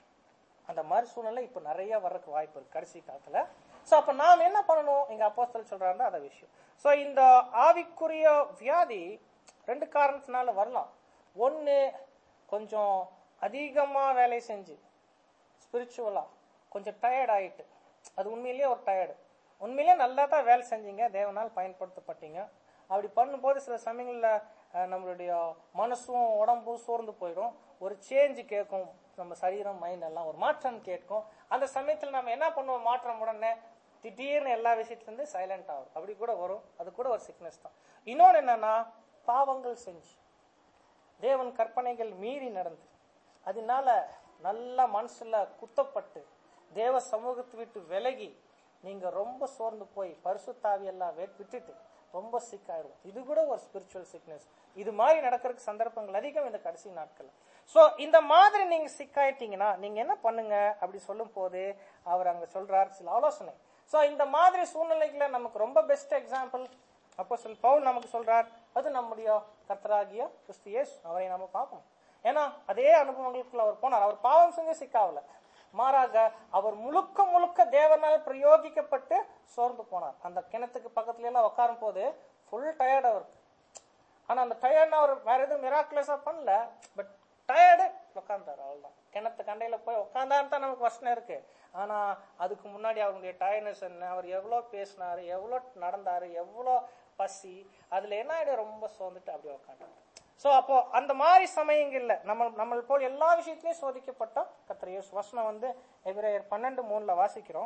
அந்த மாதிரி சூழ்நிலை இப்ப நிறைய வர்றதுக்கு வாய்ப்பு இருக்கு கடைசி காலத்துல சோ அப்ப நாம் என்ன பண்ணணும் எங்க அப்போஸ்தலர் சொல்றாங்க அத விஷயம் சோ இந்த ஆவிக்குரிய வியாதி ரெண்டு காரணத்தினால வரலாம் ஒண்ணு கொஞ்சம் அதிகமா வேலை செஞ்சு ஸ்பிரிச்சுவலா கொஞ்சம் டயர்ட் ஆயிட்டு அது உண்மையிலேயே ஒரு டயர்டு உண்மையிலேயே நல்லா தான் வேலை செஞ்சீங்க தேவனால் பயன்படுத்தப்பட்டீங்க அப்படி பண்ணும்போது சில சமயங்கள்ல அஹ், நம்மளுடைய மனசும் உடம்பும் சோர்ந்து போயிடும் ஒரு சேஞ்ச் கேட்கும் நம்ம சரீரம் மைண்ட் எல்லாம் ஒரு மாற்றம் கேட்கும் அந்த சமயத்துல நம்ம என்ன பண்ணுவோம் மாற்றம் உடனே திடீர்னு எல்லா விஷயத்துல இருந்து சைலண்ட் ஆகும் அப்படி கூட வரும் அது கூட ஒரு சிக்னஸ் தான் இன்னொன்னு என்னன்னா பாவங்கள் செஞ்சு தேவன் கற்பனைகள் மீறி நடந்து அதனால நல்ல மனசுல குத்தப்பட்டு தேவ சமூகத்தை விட்டு விலகி நீங்க ரொம்ப சோர்ந்து போய் பரிசுத்தாவி எல்லாம் வே- விட்டுட்டு ரொம்ப சிக் ஆயிடும் இது கூட ஒரு ஸ்பிரிச்சுவல் சிக்னஸ் இது மாதிரி நடக்கிறதுக்கு சந்தர்ப்பங்கள் அதிகம் இந்த கடைசி நாட்கள் சோ இந்த மாதிரி நீங்க சிக் ஆயிட்டீங்கன்னா நீங்க என்ன பண்ணுங்க அப்படி சொல்லும் போது அவர் அங்க சொல்றார் சில ஆலோசனை சோ இந்த மாதிரி சூழ்நிலைகளை நமக்கு ரொம்ப பெஸ்ட் எக்ஸாம்பிள் அப்போ சொல் பவுல் நமக்கு சொல்றார் அது நம்முடைய கர்த்தராகிய கிறிஸ்து இயேசு அவரை நாம பார்க்கணும் ஏன்னா அதே அனுபவங்களுக்குள்ள அவர் போனார் அவர் பாவம் செஞ்சு சிக்காவல மாறாக அவர் முழுக்க முழுக்க தேவனால் பிரயோகிக்கப்பட்டு சோர்ந்து போனார் அந்த கிணத்துக்கு பக்கத்துல எல்லாம் உட்காரும் போது ஃபுல் டயர்ட் அவருக்கு ஆனா அந்த டயர்ட்னா அவர் வேற எதுவும் மிராக்குலஸா பண்ணல பட் டயர்டு உட்காந்தாரு அவ்வளவுதான் கிணத்து கண்டையில போய் உட்காந்தான்னு தான் நமக்கு வசனம் இருக்கு ஆனா அதுக்கு முன்னாடி அவருடைய டயர்னஸ் என்ன அவர் எவ்வளவு பேசினாரு எவ்வளவு நடந்தாரு எவ்வளவு பசி அதுல என்ன ஆயிடும் ரொம்ப சோர்ந்துட்டு அப்படியே உட்காந்தாரு சோ அப்போ அந்த மாதிரி சமயங்கள்ல நம்ம நம்ம போல் எல்லா விஷயத்திலயும் சோதிக்கப்பட்டோம் கத்திர இயேசு வசனம் வந்து எபிரேயர் பன்னெண்டு மூணுல வாசிக்கிறோம்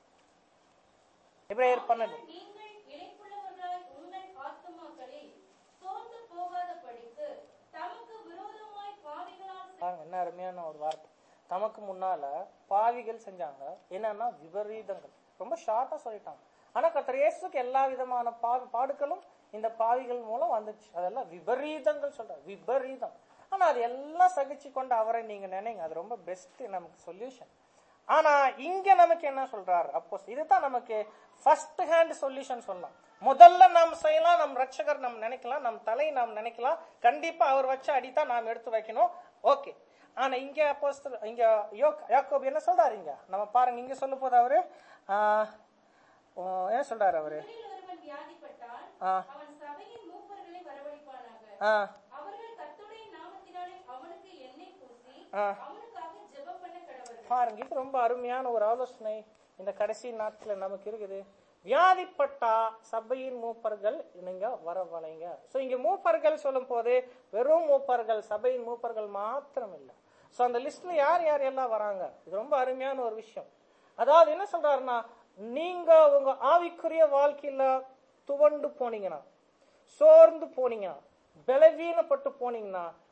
எபிரேயர் பன்னெண்டு நீங்கள் இளைப்புள்ளவர்களாய் உங்கள் ஆத்துமாக்களில் சோர்ந்து போகாத படிக்கு தமக்கு விரோதமாய் பாவிகளால் பாருங்க, என்ன அருமையான ஒரு வார்த்தை தமக்கு முன்னால பாவிகள் செஞ்சாங்க என்னன்னா விபரீதங்கள் ரொம்ப ஷார்ட்டா சொல்லிட்டாங்க ஆனா கர்த்தர் இயேசுக்கு எல்லா விதமான பா- பாடுகளும் இந்த பாவிகள் மூலம் வந்துச்சு அதெல்லாம் விபரீதங்கள் சொல்றாரு விபரீதம் ஆனா அது எல்லாம் சகிச்சு கொண்டு அவரை நீங்க நினைங்க அது ரொம்ப பெஸ்ட் நமக்கு சொல்யூஷன் ஆனா இங்க நமக்கு என்ன சொல்றாரு அப்போ இதுதான் நமக்கு ஃபர்ஸ்ட் ஹேண்ட் சொல்யூஷன் சொல்லலாம் முதல்ல நாம் செய்யலாம் நம் ரட்சகர் நாம் நினைக்கலாம் நம் தலை நாம் நினைக்கலாம் கண்டிப்பா அவர் வச்ச அடிதான் நாம் எடுத்து வைக்கணும் ஓகே ஆனா இங்க அப்போ இங்க யோக்- யாக்கோபு என்ன சொல்றாரு இங்க நம்ம பாருங்க இங்க சொல்லும் போது அவரு ஆஹ், ஓ, என்ன சொல்றாரு அவரு உங்களில் ஒருவன் வியாதிப்பட்டால் ஆ. அவன் சபையின் மூப்பர்களை வரவழைப்பானாக ஆஹ், அவர்கள் கர்த்தருடைய நாமத்தினாலே அவனுக்கு எண்ணெய் பூசி ஆ. அவனுக்காக ஜெபம் பண்ண கடவர்கள் பாருங்க இது ரொம்ப அருமையான ஒரு ஆலோசனை இந்த கடைசி நாட்கள நமக்கு இருக்குது வியாதிப்பட்டா சபையின் மூப்பர்கள் நீங்க வரவழைங்க சோ இங்க மூப்பர்கள் சொல்லும் போது வெறும் மூப்பர்கள் சபையின் மூப்பர்கள் மாத்திரம் இல்ல சோ அந்த லிஸ்ட்ல யார் யார் எல்லாம் வராங்க இது ரொம்ப அருமையான ஒரு விஷயம் அதாவது என்ன சொல்றாருன்னா நீங்க உங்க ஆவிக்குரிய வாழ்க்கையில துவண்டு போனீங்கன்னா சோர்ந்து போனீங்கன்னா பலவீனப்பட்டு போனீங்கன்னா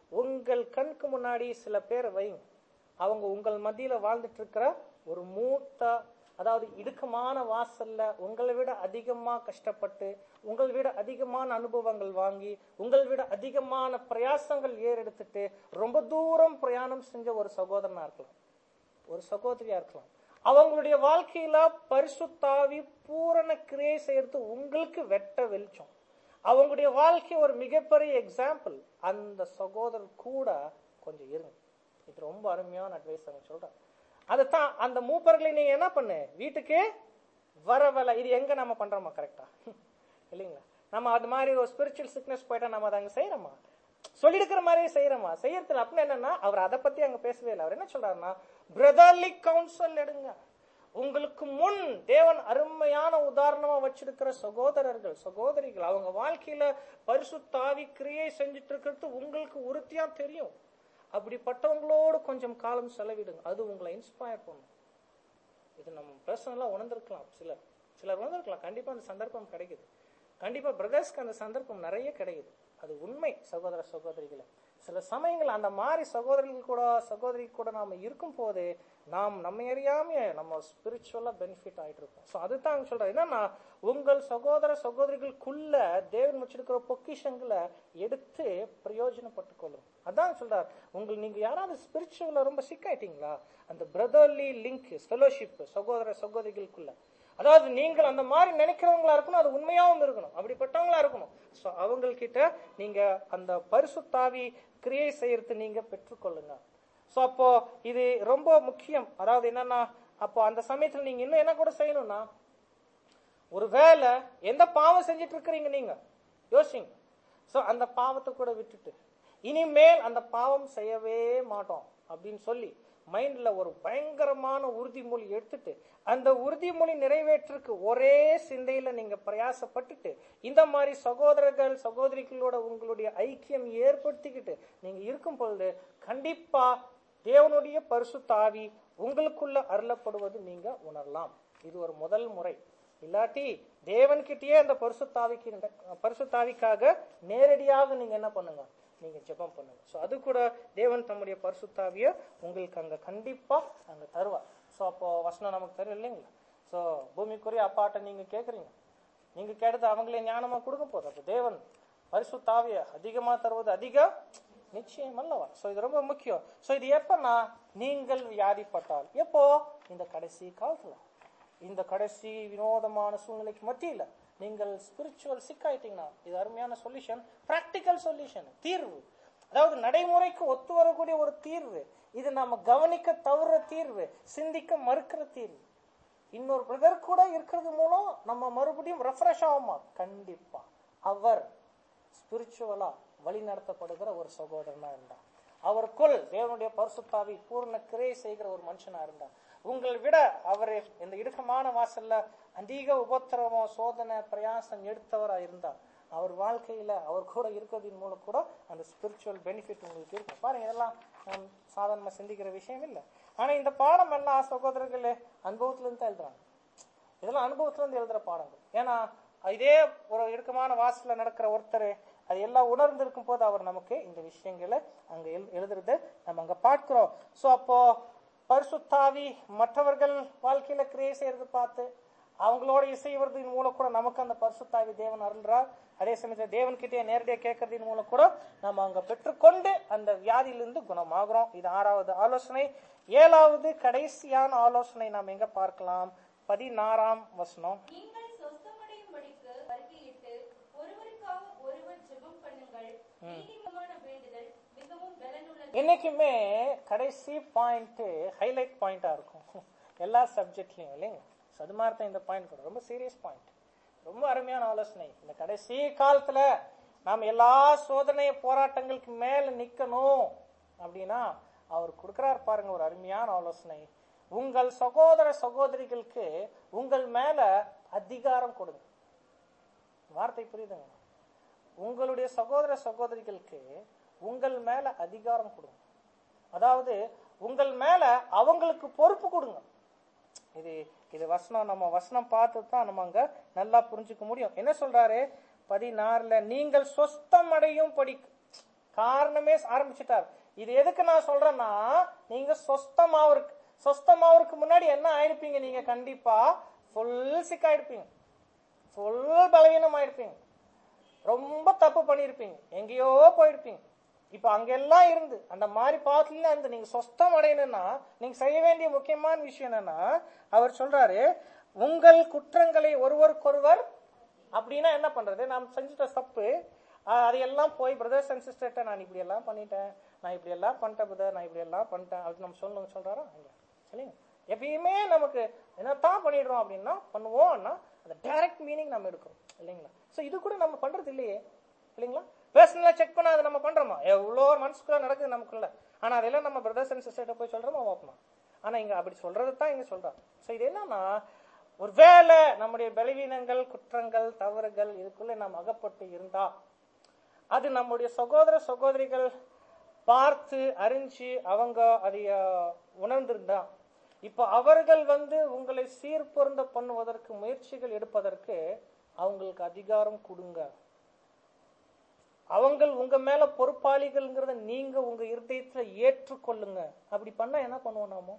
உங்கள் கண்ணுக்கு முன்னாடி சில பேரை வைங்க அவங்க உங்கள் மத்தியில வாழ்ந்துட்டு இருக்கிற ஒரு மூத்த அதாவது இடுக்கமான வாசல்ல உங்களை விட அதிகமா கஷ்டப்பட்டு உங்களை விட அதிகமான அனுபவங்கள் வாங்கி உங்களை விட அதிகமான பிரயாசங்கள் ஏறெடுத்துட்டு ரொம்ப தூரம் பிரயாணம் செஞ்ச ஒரு சகோதரனா இருக்கலாம் ஒரு சகோதரியா இருக்கலாம் அவங்களுடைய வாழ்க்கையில பரிசுத்தாவி பூரண கிரியை செய்யறது உங்களுக்கு வெட்ட வெளிச்சம் அவங்களுடைய வாழ்க்கை ஒரு மிகப்பெரிய எக்ஸாம்பிள் அந்த சகோதரர் கூட கொஞ்சம் இருங்க இது ரொம்ப அருமையான அட்வைஸ் அவங்க சொல்றேன் அதைத்தான் அந்த மூப்பர்களை நீங்க என்ன பண்ணு வீட்டுக்கு வர வேலை இது எங்க நம்ம பண்றோமா கரெக்டா இல்லைங்களா நம்ம அது மாதிரி ஒரு ஸ்பிரிச்சுவல் சிக்னஸ் போயிட்டா நம்ம அதை அங்க செய்யறோமா சொல்லிடுக்கிற மாதிரியே செய்யறோமா செய்யறதுல அப்படின்னு என்னன்னா அவர் அதை பத்தி அங்க பேசவே இல்லை அவர் என்ன சொல்றாருன்னா பிரதர்லி கவுன்சில் எடுங்க உங்களுக்கு முன் தேவன் அருமையான உதாரணமா வச்சிருக்கிற சகோதரர்கள் சகோதரிகள் அவங்க வாழ்க்கையில பரிசுத்தாவி கிரியை செஞ்சுட்டு இருக்கிறது உங்களுக்கு உறுதியா தெரியும் அப்படிப்பட்டவங்களோடு கொஞ்சம் காலம் செலவிடுங்க அது உங்களை இன்ஸ்பயர் பண்ணும் இது நம்ம பர்சனலா உணர்ந்திருக்கலாம் சிலர் சிலர் உணர்ந்திருக்கலாம் கண்டிப்பா அந்த சந்தர்ப்பம் கிடைக்குது கண்டிப்பா பிரதர்ஸ்க்கு அந்த சந்தர்ப்பம் நிறைய கிடைக்குது அது உண்மை சகோதர சகோதரிகளை சில சமயங்கள் அந்த மாதிரி சகோதரிகள் கூட சகோதரி கூட நாம இருக்கும் போது நாம் நம்ம அறியாம நம்ம ஸ்பிரிச்சுவலா பெனிஃபிட் ஆயிட்டு இருக்கோம் ஸோ அதுதான் அவங்க சொல்றாரு என்னன்னா உங்கள் சகோதர சகோதரிகளுக்குள்ள தேவன் வச்சிருக்கிற பொக்கிஷங்களை எடுத்து பிரயோஜனப்பட்டுக் கொள்ளும் அதான் சொல்றார் உங்கள் நீங்க யாராவது ஸ்பிரிச்சுவலா ரொம்ப சிக்காயிட்டீங்களா அந்த பிரதர்லி லிங்க் ஃபெலோஷிப் சகோதர சகோதரிகளுக்குள்ள அதாவது நீங்கள் அந்த மாதிரி நினைக்கிறவங்களா இருக்கணும் அது உண்மையாவும் இருக்கணும் அப்படிப்பட்டவங்களா இருக்கணும் ஸோ அவங்கக்கிட்ட நீங்க அந்த பரிசுத்தாவி கிரியை செய்யறது நீங்க பெற்றுக்கொள்ளுங்க ஸோ அப்போ இது ரொம்ப முக்கியம் அதாவது என்னன்னா அப்போ அந்த சமயத்துல நீங்க இன்னும் என்ன கூட செய்யணும்னா ஒருவேளை எந்த பாவம் செஞ்சுட்டு இருக்கிறீங்க நீங்க யோசிங்க ஸோ அந்த பாவத்தை கூட விட்டுட்டு இனிமேல் அந்த பாவம் செய்யவே மாட்டோம் அப்படின்னு சொல்லி மைண்ட்ல ஒரு பயங்கரமான உறுதிமொழி எடுத்துட்டு அந்த உறுதிமொழி நிறைவேற்றுக்கு ஒரே சிந்தையில நீங்க பிரயாசப்பட்டுட்டு இந்த மாதிரி சகோதரர்கள் சகோதரிகளோட உங்களுடைய ஐக்கியம் ஏற்படுத்திக்கிட்டு நீங்க இருக்கும் பொழுது கண்டிப்பா தேவனுடைய பரிசுத்தாவி உங்களுக்குள்ள அருளப்படுவது நீங்க உணரலாம் இது ஒரு முதல் முறை இல்லாட்டி தேவன்கிட்டயே அந்த பரிசுத்தாவிக்கு பரிசுத்தாவிக்காக நேரடியாக நீங்க என்ன பண்ணுங்க நீங்க ஜெபம் பண்ணுங்க ஸோ அது கூட தேவன் தம்முடைய பரிசுத்தாவிய உங்களுக்கு அங்க கண்டிப்பா அங்க தருவார் ஸோ அப்போ வசனம் நமக்கு தரும் இல்லைங்களா ஸோ பூமிக்குரிய அப்பாட்ட நீங்க கேக்குறீங்க நீங்க கேட்டது அவங்களே ஞானமா கொடுக்க போதும் அப்போ தேவன் பரிசுத்தாவிய அதிகமா தருவது அதிக நிச்சயம் அல்லவா ஸோ இது ரொம்ப முக்கியம் ஸோ இது எப்பன்னா நீங்கள் வியாதிப்பட்டால் எப்போ இந்த கடைசி காலத்துல இந்த கடைசி வினோதமான சூழ்நிலைக்கு மத்தியில நீங்கள் ஸ்பிரிச்சுவல் சிக்காயிட்டீங்கன்னா இது அருமையான சொல்யூஷன் பிராக்டிக்கல் சொல்யூஷன் தீர்வு அதாவது நடைமுறைக்கு ஒத்து வரக்கூடிய ஒரு தீர்வு இது நாம கவனிக்க தவற தீர்வு சிந்திக்க மறுக்கிற தீர்வு இன்னொரு பிரதர் கூட இருக்கிறது மூலம் நம்ம மறுபடியும் ரெஃப்ரெஷ் ஆகுமா கண்டிப்பா அவர் ஸ்பிரிச்சுவலா வழி நடத்தப்படுகிற ஒரு சகோதரனா இருந்தார் அவருக்குள் தேவனுடைய பரிசுத்தாவி பூர்ண கிரை செய்கிற ஒரு மனுஷனா இருந்தார் உங்களை விட அவர் இந்த இடுக்கமான வாசல்ல அதிக உபத்திரவம் சோதனை பிரயாசம் எடுத்தவரா இருந்தார் அவர் வாழ்க்கையில அவர் கூட இருக்கிறதின் மூலம் கூட அந்த ஸ்பிரிச்சுவல் பெனிஃபிட் உங்களுக்கு இருக்கும் பாருங்க இதெல்லாம் நாம் சாதாரணமா சிந்திக்கிற விஷயம் இல்லை ஆனா இந்த பாடம் எல்லாம் சகோதரர்களே அனுபவத்துல இருந்து தான் எழுதுறாங்க இதெல்லாம் அனுபவத்துல இருந்து எழுதுற பாடங்கள் ஏன்னா இதே ஒரு இடுக்கமான வாசல்ல நடக்கிற ஒருத்தர் அது எல்லாம் உணர்ந்து இருக்கும் போது அவர் நமக்கு இந்த விஷயங்களை அங்க எழு- எழுதுறது நம்ம அங்க பார்க்கிறோம் சோ அப்போ பரிசுத்தாவி மற்றவர்கள் வாழ்க்கையில கிரியை செய்யறது பார்த்து அவங்களோட இசைவதன் மூலம் கூட நமக்கு அந்த பரிசுத்தாவி தேவன் அருள்றார் அதே சமயத்துல தேவன் கிட்டே நேரடியாக கேட்கறதின் மூலம் கூட நம்ம அங்க பெற்றுக்கொண்டு அந்த வியாதியிலிருந்து குணமாகிறோம் இது ஆறாவது ஆலோசனை ஏழாவது கடைசியான ஆலோசனை நாம் எங்க பார்க்கலாம் பதினாறாம் வசனம் நீங்கள் சொஸ்தமடையும்படிக்கு அறிக்கையிட்டு ஒருவருக்காக ஒருவர் ஜெபம் பண்ணுங்கள் நீதிமான வேண்டுதல் மிகவும் பலனுள்ளது என்னைக்குமே கடைசி பாயிண்ட் ஹைலைட் பாயிண்டா இருக்கும் எல்லா சப்ஜெக்ட்லயும் இல்லைங்க So, அது மாதிரி தான் இந்த பாயிண்ட் கூட ரொம்ப சீரியஸ் பாயிண்ட் ரொம்ப அருமையான ஆலோசனை இந்த கடைசி காலத்துல நாம் எல்லா சோதனை போராட்டங்களுக்கு மேல நிக்கணும் அப்படின்னா அவர் கொடுக்கிறார் பாருங்க ஒரு அருமையான ஆலோசனை உங்கள் சகோதர சகோதரிகளுக்கு உங்கள் மேல அதிகாரம் கொடுங்க வார்த்தை புரியுதுங்க உங்களுடைய சகோதர சகோதரிகளுக்கு உங்கள் மேல அதிகாரம் கொடுங்க அதாவது உங்கள் மேல அவங்களுக்கு பொறுப்பு கொடுங்க இது இது வசனம் நம்ம வசனம் பார்த்து தான் நம்ம அங்க நல்லா புரிஞ்சுக்க முடியும் என்ன சொல்றாரு பதினாறுல நீங்கள் சொஸ்தம் அடையும் படி காரணமே ஆரம்பிச்சிட்டார் இது எதுக்கு நான் சொல்றேன்னா நீங்க சொஸ்தமாவருக்கு சொஸ்தமாவருக்கு முன்னாடி என்ன ஆயிருப்பீங்க நீங்க கண்டிப்பா ஃபுல் சிக் ஆயிருப்பீங்க ஃபுல் பலவீனம் ஆயிருப்பீங்க ரொம்ப தப்பு பண்ணியிருப்பீங்க எங்கேயோ போயிருப்பீங்க இப்ப அங்கெல்லாம் இருந்து அந்த மாதிரி பாத்துல இருந்து நீங்க சொஸ்தம் அடையணும்னா நீங்க செய்ய வேண்டிய முக்கியமான விஷயம் என்னன்னா அவர் சொல்றாரு உங்கள் குற்றங்களை ஒருவருக்கொருவர் அப்படின்னா என்ன பண்றது நாம் செஞ்சுட்ட தப்பு ஆஹ், அதையெல்லாம் போய் பிரதர்ஸ் அண்ட் சிஸ்டர்கிட்ட நான் இப்படி எல்லாம் பண்ணிட்டேன் நான் இப்படி எல்லாம் பண்ணிட்டேன் பிரதர் நான் இப்படி எல்லாம் பண்ணிட்டேன் அது நம்ம சொல்லணும் சொல்றாரா இல்ல சரிங்க எப்பயுமே நமக்கு என்னத்தான் பண்ணிடுறோம் அப்படின்னா பண்ணுவோம்னா அந்த டைரக்ட் மீனிங் நம்ம எடுக்கிறோம் இல்லைங்களா சோ இது கூட நம்ம பண்றது இல்லையே இல்லைங்களா பர்சனலா செக் பண்ண அதை நம்ம பண்றோமா எவ்வளோ மனசுக்குள்ள நடக்குது நமக்குள்ள ஆனா அதெல்லாம் நம்ம பிரதர்ஸ் அண்ட் சிஸ்டர்கிட்ட போய் சொல்றோமா ஓப்பனா ஆனா இங்க அப்படி சொல்றது தான் இங்க சொல்றாங்க சோ இது என்னன்னா ஒருவேளை நம்முடைய பலவீனங்கள் குற்றங்கள் தவறுகள் இதுக்குள்ள நாம் அகப்பட்டு இருந்தா அது நம்முடைய சகோதர சகோதரிகள் பார்த்து அறிஞ்சு அவங்க அதை அஹ், உணர்ந்திருந்தா இப்ப அவர்கள் வந்து உங்களை சீர்பொருந்த பண்ணுவதற்கு முயற்சிகள் எடுப்பதற்கு அவங்களுக்கு அதிகாரம் கொடுங்க அவங்கள் உங்க மேல பொறுப்பாளிகள்ங்கிறத நீங்க உங்க இருதயத்துல ஏற்றுக்கொள்ளுங்க அப்படி பண்ணா என்ன பண்ணுவோம் நாமோ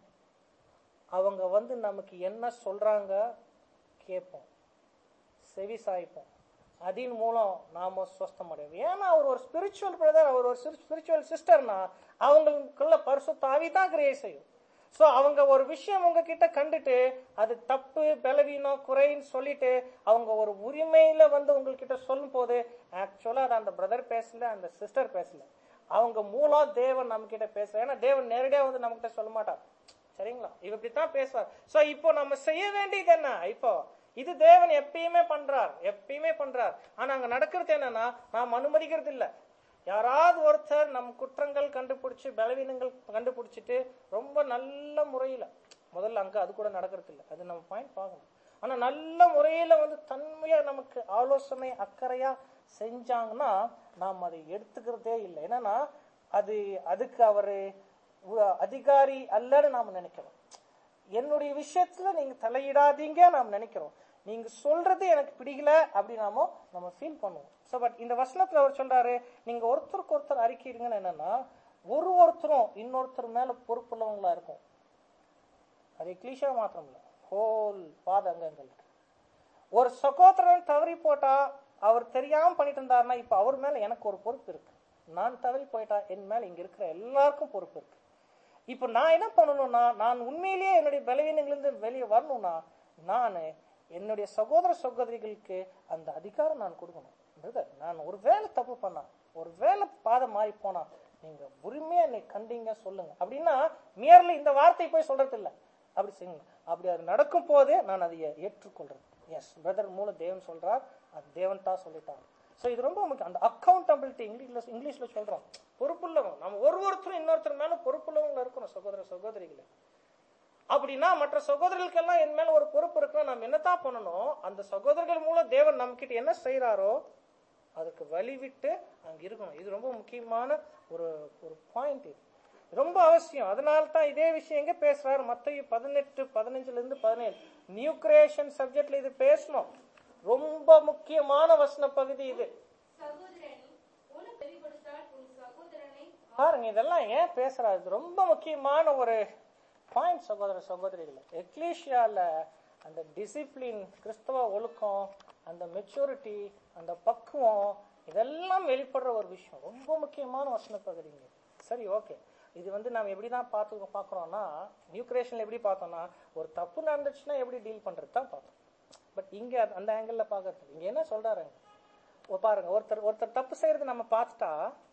அவங்க வந்து நமக்கு என்ன சொல்றாங்க கேட்போம் செவி சாய்ப்போம் அதன் மூலம் நாம சுவஸ்தம் அடைவோம் ஏன்னா அவர் ஒரு ஸ்பிரிச்சுவல் பிரதர் அவர் ஒரு ஸ்பிரிச்சுவல் சிஸ்டர்னா அவங்களுக்குள்ள பரிசு தாவி தான் கிரியேட் செய்யும் சோ அவங்க ஒரு விஷயம் உங்ககிட்ட கண்டுட்டு அது தப்பு பலவீனம் குறைன்னு சொல்லிட்டு அவங்க ஒரு உரிமையில வந்து உங்ககிட்ட சொல்லும் போது ஆக்சுவலா அது அந்த பிரதர் பேசல அந்த சிஸ்டர் பேசல அவங்க மூலம் தேவன் நம்ம கிட்ட பேச ஏன்னா தேவன் நேரடியா வந்து நம்ம கிட்ட சொல்ல மாட்டார் சரிங்களா இவ இப்படித்தான் பேசுவார் சோ இப்போ நம்ம செய்ய வேண்டியது என்ன இப்போ இது தேவன் எப்பயுமே பண்றார் எப்பயுமே பண்றார் ஆனா அங்க நடக்கிறது என்னன்னா நாம் அனுமதிக்கிறது இல்ல யாராவது ஒருத்தர் நம் குற்றங்கள் கண்டுபிடிச்சு பலவீனங்கள் கண்டுபிடிச்சிட்டு ரொம்ப நல்ல முறையில முதல்ல அங்க அது கூட நடக்கிறது இல்ல அது நம்ம பாயிண்ட் பார்க்கணும் ஆனா நல்ல முறையில வந்து தன்மையா நமக்கு ஆலோசனை அக்கறையா செஞ்சாங்கன்னா நாம் அதை எடுத்துக்கிறதே இல்லை என்னன்னா அது அதுக்கு அவரு உ- அதிகாரி அல்லன்னு நாம நினைக்கிறோம் என்னுடைய விஷயத்துல நீங்க தலையிடாதீங்க நாம் நினைக்கிறோம் நீங்க சொல்றது எனக்கு பிடிக்கல அப்படி நாம நம்ம ஃபீல் பண்ணுவோம் சோ பட் இந்த வசனத்துல அவர் சொல்றாரு நீங்க ஒருத்தருக்கு ஒருத்தர் அறிக்கையிடுங்கன்னு என்னன்னா ஒரு ஒருத்தரும் இன்னொருத்தர் மேல பொறுப்புள்ளவங்களா இருக்கும் அது கிளீஷா மாத்திரம் இல்ல ஹோல் பாத அங்கங்களுக்கு ஒரு சகோதரன் தவறி போட்டா அவர் தெரியாம பண்ணிட்டு இருந்தாருன்னா இப்ப அவர் மேல எனக்கு ஒரு பொறுப்பு இருக்கு நான் தவறி போயிட்டா என் மேல இங்க இருக்கிற எல்லாருக்கும் பொறுப்பு இருக்கு இப்ப நான் என்ன பண்ணணும்னா நான் உண்மையிலேயே என்னுடைய பலவீனங்களிலிருந்து வெளியே வரணும்னா நான் என்னுடைய சகோதர சகோதரிகளுக்கு அந்த அதிகாரம் நான் கொடுக்கணும் பிரதர் நான் ஒரு வேலை தப்பு பண்ணா ஒரு வேலை பாதை மாறி போனா நீங்க உரிமையா என்னை கண்டீங்க சொல்லுங்க அப்படின்னா மியர்லி இந்த வார்த்தை போய் சொல்றது இல்ல அப்படி செய்யுங்க அப்படி அது நடக்கும் போதே நான் அதை ஏற்றுக்கொள்றேன் எஸ் பிரதர் மூலம் தேவன் சொல்றார் அது தேவன் தான் சொல்லிட்டார் சோ இது ரொம்ப முக்கியம் அந்த அக்கௌண்டபிலிட்டி இங்கிலீஷ்ல இங்கிலீஷ்ல சொல்றோம் பொறுப்புள்ளவங்க நம்ம ஒரு ஒருத்தரும் இன்னொருத்தர் மேல பொறுப்புள்ளவங்க இருக்கணும் சகோதர சகோதரிகளே அப்படின்னா மற்ற சகோதரர்களுக்கெல்லாம் என் மேல ஒரு பொறுப்பு இருக்குன்னா நம்ம என்னத்தான் பண்ணணும் அந்த சகோதரர்கள் மூலம் தேவன் நம்ம கிட்ட என்ன செய்யறாரோ அதுக்கு வழி விட்டு அங்க இருக்கணும் இது ரொம்ப முக்கியமான ஒரு ஒரு பாயிண்ட் இது ரொம்ப அவசியம் அதனால தான் இதே விஷயம் எங்க பேசுறாரு மத்திய பதினெட்டு பதினஞ்சுல இருந்து பதினேழு நியூ கிரியேஷன் சப்ஜெக்ட்ல இது பேசணும் ரொம்ப முக்கியமான வசன பகுதி இது சகோதரனே உனக்கு செவி கொடுத்தால் உன் சகோதரனை பாருங்க இதெல்லாம் ஏன் பேசுறாரு இது ரொம்ப முக்கியமான ஒரு பாயிண்ட் சகோதர சகோதரிகள் எக்லீஷியால அந்த டிசிப்ளின் கிறிஸ்தவ ஒழுக்கம் அந்த மெச்சூரிட்டி அந்த பக்குவம் இதெல்லாம் வெளிப்படுற ஒரு விஷயம் ரொம்ப முக்கியமான வசன பகுதிங்க சரி ஓகே இது வந்து நாம் எப்படி தான் பார்த்து பார்க்குறோம்னா நியூ கிரியேஷன்ல எப்படி பார்த்தோம்னா ஒரு தப்பு நடந்துச்சுன்னா எப்படி டீல் பண்றது தான் பார்த்தோம் பட் இங்க அது- அந்த ஆங்கிள் பார்க்கறது இங்க என்ன சொல்றாருங்க ஓ, பாருங்க ஒருத்தர் ஒருத்தர் தப்பு செய்யறது நம்ம பார்த்துட்டா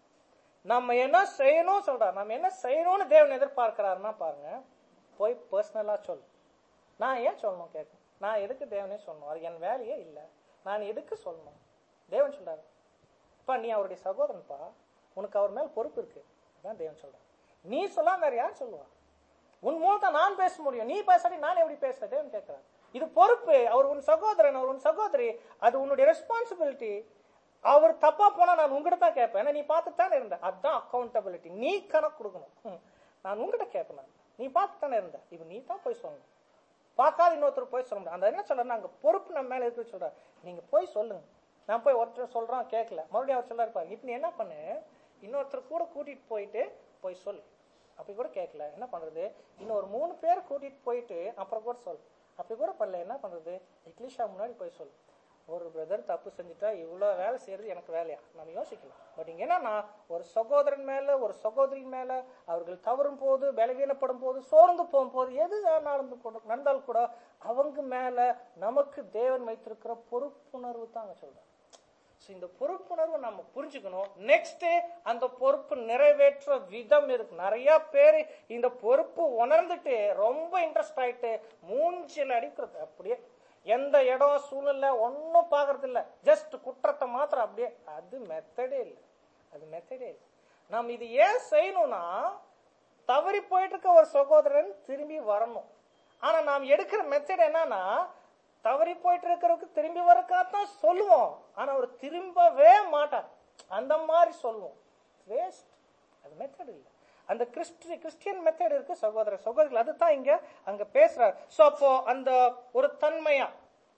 நம்ம என்ன செய்யணும் சொல்றார் நம்ம என்ன செய்யணும்னு தேவன் எதிர்பார்க்கிறாருன்னா பாருங்க போய் பர்சனலா சொல் நான் ஏன் சொல்லணும் கேட்க நான் எதுக்கு தேவனே சொல்லணும் அது என் வேலையே இல்லை நான் எதுக்கு சொல்லணும் தேவன் சொல்றாரு அப்பா நீ அவருடைய சகோதரன்ப்பா உனக்கு அவர் மேல் பொறுப்பு இருக்கு அதான் தேவன் சொல்றாரு நீ சொல்லாம வேற யார் சொல்லுவா உன் மூலத்தை நான் பேச முடியும் நீ பேசாடி நான் எப்படி பேசுற தேவன் கேட்கிறார் இது பொறுப்பு அவர் உன் சகோதரன் அவர் உன் சகோதரி அது உன்னுடைய ரெஸ்பான்சிபிலிட்டி அவர் தப்பா போனா நான் உங்ககிட்ட தான் கேட்பேன் ஏன்னா நீ பார்த்துட்டு தானே இருந்த அதுதான் அக்கௌண்டபிலிட்டி நீ கணக்கு கொடுக்கணும் ம். நான் உங்ககிட்ட கேட்பேன் நான் நீ பார்த்து தானே இருந்த இப்ப நீ தான் போய் சொல்லணும் பார்க்காத இன்னொருத்தர் போய் சொல்ல முடியாது அந்த என்ன சொல்றேன்னா அங்க பொறுப்பு நம்ம மேல இருக்கு சொல்றாரு நீங்க போய் சொல்லுங்க நான் போய் ஒருத்தர் சொல்றான் கேட்கல மறுபடியும் அவர் சொல்றாரு பாருங்க இப்ப நீ என்ன பண்ணு இன்னொருத்தர் கூட கூட்டிட்டு போயிட்டு போய் சொல் அப்படி கூட கேட்கல என்ன பண்றது இன்னும் ஒரு மூணு பேர் கூட்டிட்டு போயிட்டு அப்புறம் கூட சொல் அப்படி கூட பண்ணல என்ன பண்றது இக்லிஷா முன்னாடி போய் சொல் ஒரு பிரதர் தப்பு செஞ்சுட்டா இவ்வளோ வேலை செய்யறது எனக்கு வேலையா நம்ம யோசிக்கலாம் பட் இங்க என்னன்னா ஒரு சகோதரன் மேல ஒரு சகோதரி மேல அவர்கள் தவறும் போது பலவீனப்படும் போது சோர்ந்து போகும்போது எது நடந்து கூட நடந்தால் கூட அவங்க மேல நமக்கு தேவன் வைத்திருக்கிற பொறுப்புணர்வு தான் அங்க சொல்றேன் So, இந்த பொறுப்புணர்வு நம்ம புரிஞ்சுக்கணும் நெக்ஸ்ட் அந்த பொறுப்பு நிறைவேற்ற விதம் இருக்கு நிறைய பேர் இந்த பொறுப்பு உணர்ந்துட்டு ரொம்ப இன்ட்ரெஸ்ட் ஆயிட்டு மூஞ்சில் அடிக்கிறது அப்படியே எந்த இடம் சூழ்நிலை ஒன்றும் பார்க்கறது இல்ல ஜஸ்ட் குற்றத்தை மாத்திரம் அப்படியே அது மெத்தடே இல்லை அது மெத்தடே இல்லை நாம் இது ஏன் செய்யணும்னா தவறி போயிட்டு இருக்க ஒரு சகோதரன் திரும்பி வரணும் ஆனா நாம் எடுக்கிற மெத்தட் என்னன்னா தவறி போயிட்டு இருக்கிறவருக்கு திரும்பி வரக்காத்தான் சொல்லுவோம் ஆனா அவர் திரும்பவே மாட்டார் அந்த மாதிரி சொல்லுவோம் வேஸ்ட் அது மெத்தட் இல்லை அந்த கிறிஸ்டி கிறிஸ்டியன் மெத்தட் இருக்கு சகோதர சகோதரிகள் அதுதான் இங்க அங்க பேசுறாரு சோ அப்போ அந்த ஒரு தன்மையா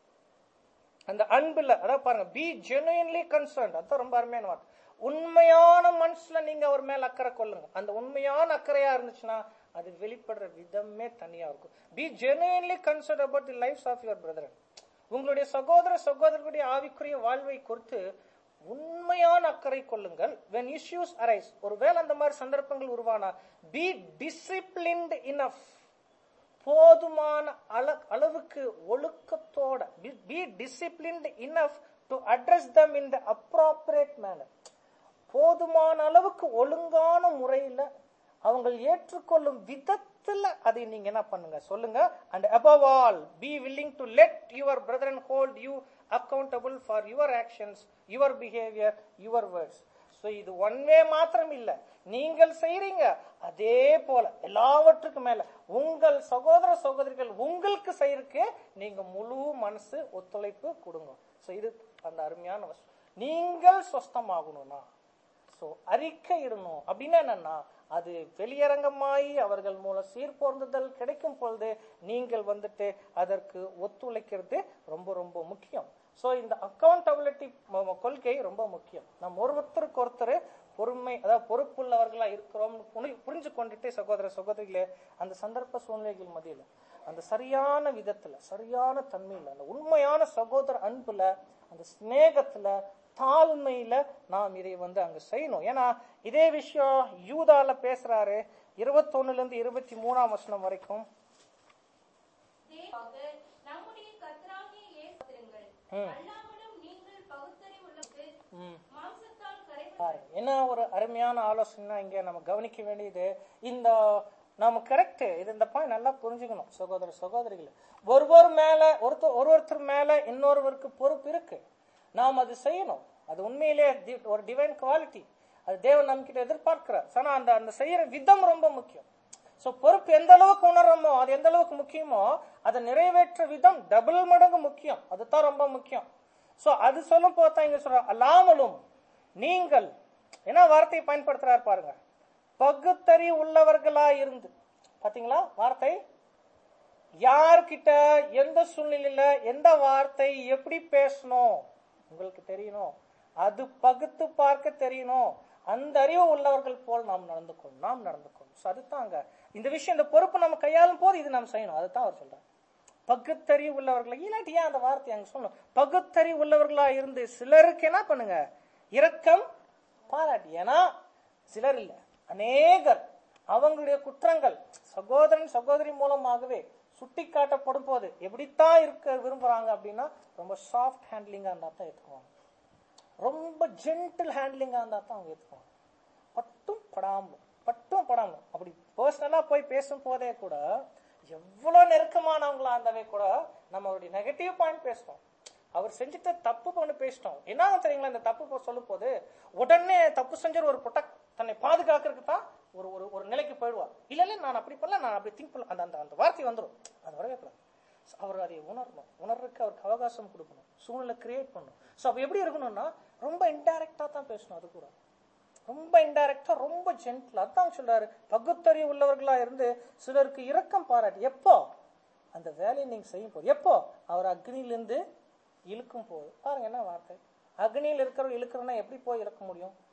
அந்த அன்புல அதான் பாருங்க பி ஜெனுயின்லி கன்சர்ன்ட் அதான் ரொம்ப அருமையான வார்த்தை உண்மையான மனசுல நீங்க அவர் மேல அக்கறை கொள்ளுங்க அந்த உண்மையான அக்கறையா இருந்துச்சுன்னா அது வெளிப்படுற விதமே தனியா இருக்கும் be genuinely concern about the life of your brother உங்களுடைய சகோதர சகோதரர்களுடைய ஆவிக்குரிய வாழ்வை குறித்து உண்மையான அக்கறை கொள்ளுங்கள் when issues arise ஒருவேளை அந்த மாதிரி சந்தர்ப்பங்கள் உருவானா பி disciplined enough போதுமான அள- அளவுக்கு ஒழுக்கத்தோட be disciplined enough to address them in the appropriate manner போதுமான அளவுக்கு ஒழுங்கான முறையில அவங்க ஏற்றுக்கொள்ளும் விதத்துல அதை நீங்க என்ன பண்ணுங்க சொல்லுங்க and above all be willing to let your brethren hold you accountable for your actions your behaviour your words so இது ஒன்னே மாத்திரம் இல்ல நீங்கள் செய்றீங்க அதே போல எல்லாவற்றுக்கும் மேல உங்கள் சகோதர சகோதரிகள் உங்களுக்கு செய்யறதுக்கு நீங்க முழு மனசு ஒத்துழைப்பு கொடுங்க ஸோ இது அந்த அருமையான வசனம் நீங்கள் சொஸ்தமாகணும்னா சோ அறிக்கை இடணும் அப்படின்னா என்னன்னா அது வெளியரங்கமாய் அவர்கள் மூலம் சீர்பொருந்துதல் கிடைக்கும் பொழுது நீங்கள் வந்துட்டு அதற்கு ஒத்துழைக்கிறது ரொம்ப ரொம்ப முக்கியம் சோ இந்த அக்கௌண்டபிலிட்டி கொள்கை ரொம்ப முக்கியம் நம்ம ஒருத்தருக்கு ஒருத்தர் பொறுமை அதாவது பொறுப்புள்ளவர்களா இருக்கிறோம் புரிஞ்சு கொண்டுட்டு சகோதர சகோதரிகளே அந்த சந்தர்ப்ப சூழ்நிலைகள் மத்தியில அந்த சரியான விதத்துல சரியான தன்மையில அந்த உண்மையான சகோதர அன்புல அந்த சிநேகத்துல தாழ்மையில நாம் இதை வந்து அங்க செய்யணும் ஏன்னா இதே விஷயம் யூதால பேசுறாரு இருபத்தொன்னுல இருந்து இருபத்தி மூணாம் வசனம் வரைக்கும் தேவாக நம்முடைய கர்த்தராகிய இயேசு திருங்கள். ம். அல்லாமலும் நீங்கள் பகுத்தறிவுள்ளவருக்கு ம். மாம்சத்தால் கரைபட பாருங்க. என்ன ஒரு அருமையான ஆலோசனை இங்க நம்ம கவனிக்க வேண்டியது இந்த நம்ம கரெக்ட் இது இந்த பாயிண்ட் நல்லா புரிஞ்சுக்கணும் சகோதர சகோதரிகள் ஒருவர் மேல ஒருத்தர் ஒரு ஒருத்தர் மேல இன்னொருவருக்கு பொறுப்பு இருக்கு நாம் அது செய்யணும் அது உண்மையிலே தி- ஒரு டிவைன் குவாலிட்டி அது தேவன் நம்மகிட்ட எதிர்பார்க்கிறார் ஆனா அந்த அந்த செய்யற விதம் ரொம்ப முக்கியம் சோ பொறுப்பு எந்த அளவுக்கு உணர்றோமோ அது எந்த அளவுக்கு முக்கியமோ அதை நிறைவேற்ற விதம் டபுள் மடங்கு முக்கியம் அதுதான் ரொம்ப முக்கியம் சோ அது சொல்லும் போது தான் இங்க சொல்ற அல்லாமலும் நீங்கள் என்ன வார்த்தையை பயன்படுத்துறாரு பாருங்க பகுத்தறி உள்ளவர்களா இருந்து பாத்தீங்களா வார்த்தை யார்கிட்ட எந்த சூழ்நிலையில எந்த வார்த்தை எப்படி பேசணும் உங்களுக்கு தெரியணும் அது பகுத்து பார்க்க தெரியணும் அந்த அறிவு உள்ளவர்கள் போல் நாம் நடந்து கொள்ளும் நாம் நடந்து கொள்ளும் So அதுதாங்க இந்த விஷயம் இந்த பொறுப்பு நம்ம கையாளும் போது இது நாம் செய்யணும் அதுதான் அவர் சொல்றார் பகுத்தறிவு உள்ளவர்களை இல்லாட்டி ஏன் அந்த வார்த்தை அங்க சொல்லணும் பகுத்தறிவு உள்ளவர்களா இருந்து சிலருக்கு என்ன பண்ணுங்க இரக்கம் பாராட்டி ஏன்னா சிலர் இல்ல அநேகர் அவங்களுடைய குற்றங்கள் சகோதரன் சகோதரி மூலமாகவே சுட்டி காட்டப்படும் போது எப்படித்தான் இருக்க விரும்புறாங்க அப்படின்னா ரொம்ப சாஃப்ட் ஹேண்ட்லிங்கா இருந்தா தான் எடுத்துக்குவாங்க ரொம்ப ஜென்டில் ஹேண்ட்லிங்கா இருந்தா தான் அவங்க எடுத்துக்குவாங்க பட்டும் படாமலும் பட்டும் படாமலும் அப்படி பர்சனலா போய் பேசும் போதே கூட எவ்வளவு நெருக்கமானவங்களா இருந்தாவே கூட நம்ம அவருடைய நெகட்டிவ் பாயிண்ட் பேசுவோம் அவர் செஞ்சுட்டு தப்பு பண்ணி பேசிட்டோம் என்ன தெரியுங்களா இந்த தப்பு போ- சொல்லும் போது உடனே தப்பு செஞ்ச ஒரு ப்ரொடெக்ட் தன்னை பாதுகாக்கிறதுக்கு தான் ஒரு ஒரு ஒரு நிலைக்கு போயிடுவார் இல்ல இல்ல நான் அப்படி பண்ணல நான் அப்படி திங்க் பண்ணல அந்த அந்த அந்த வார்த்தை வந்துடும் அது வரவே கூடாது அவர் அதை உணரணும் உணர்றதுக்கு அவருக்கு அவகாசம் கொடுக்கணும் சூழ்நிலை கிரியேட் பண்ணணும் ஸோ அப்போ எப்படி இருக்கணும்னா ரொம்ப இன்டைரக்டா தான் பேசணும் அது கூட ரொம்ப இன்டைரக்டா ரொம்ப ஜென்டில் அதான் சொல்றாரு பகுத்தறிவு உள்ளவர்களா இருந்து சிலருக்கு இரக்கம் பாராட்டி எப்போ அந்த வேலையை நீங்க செய்யும் போது எப்போ அவர் அக்னியிலிருந்து இழுக்கும் போது பாருங்க என்ன வார்த்தை அக்னியில் இருக்கிறவர் இழுக்கிறனா எப்படி போய் இழுக்க முடியும்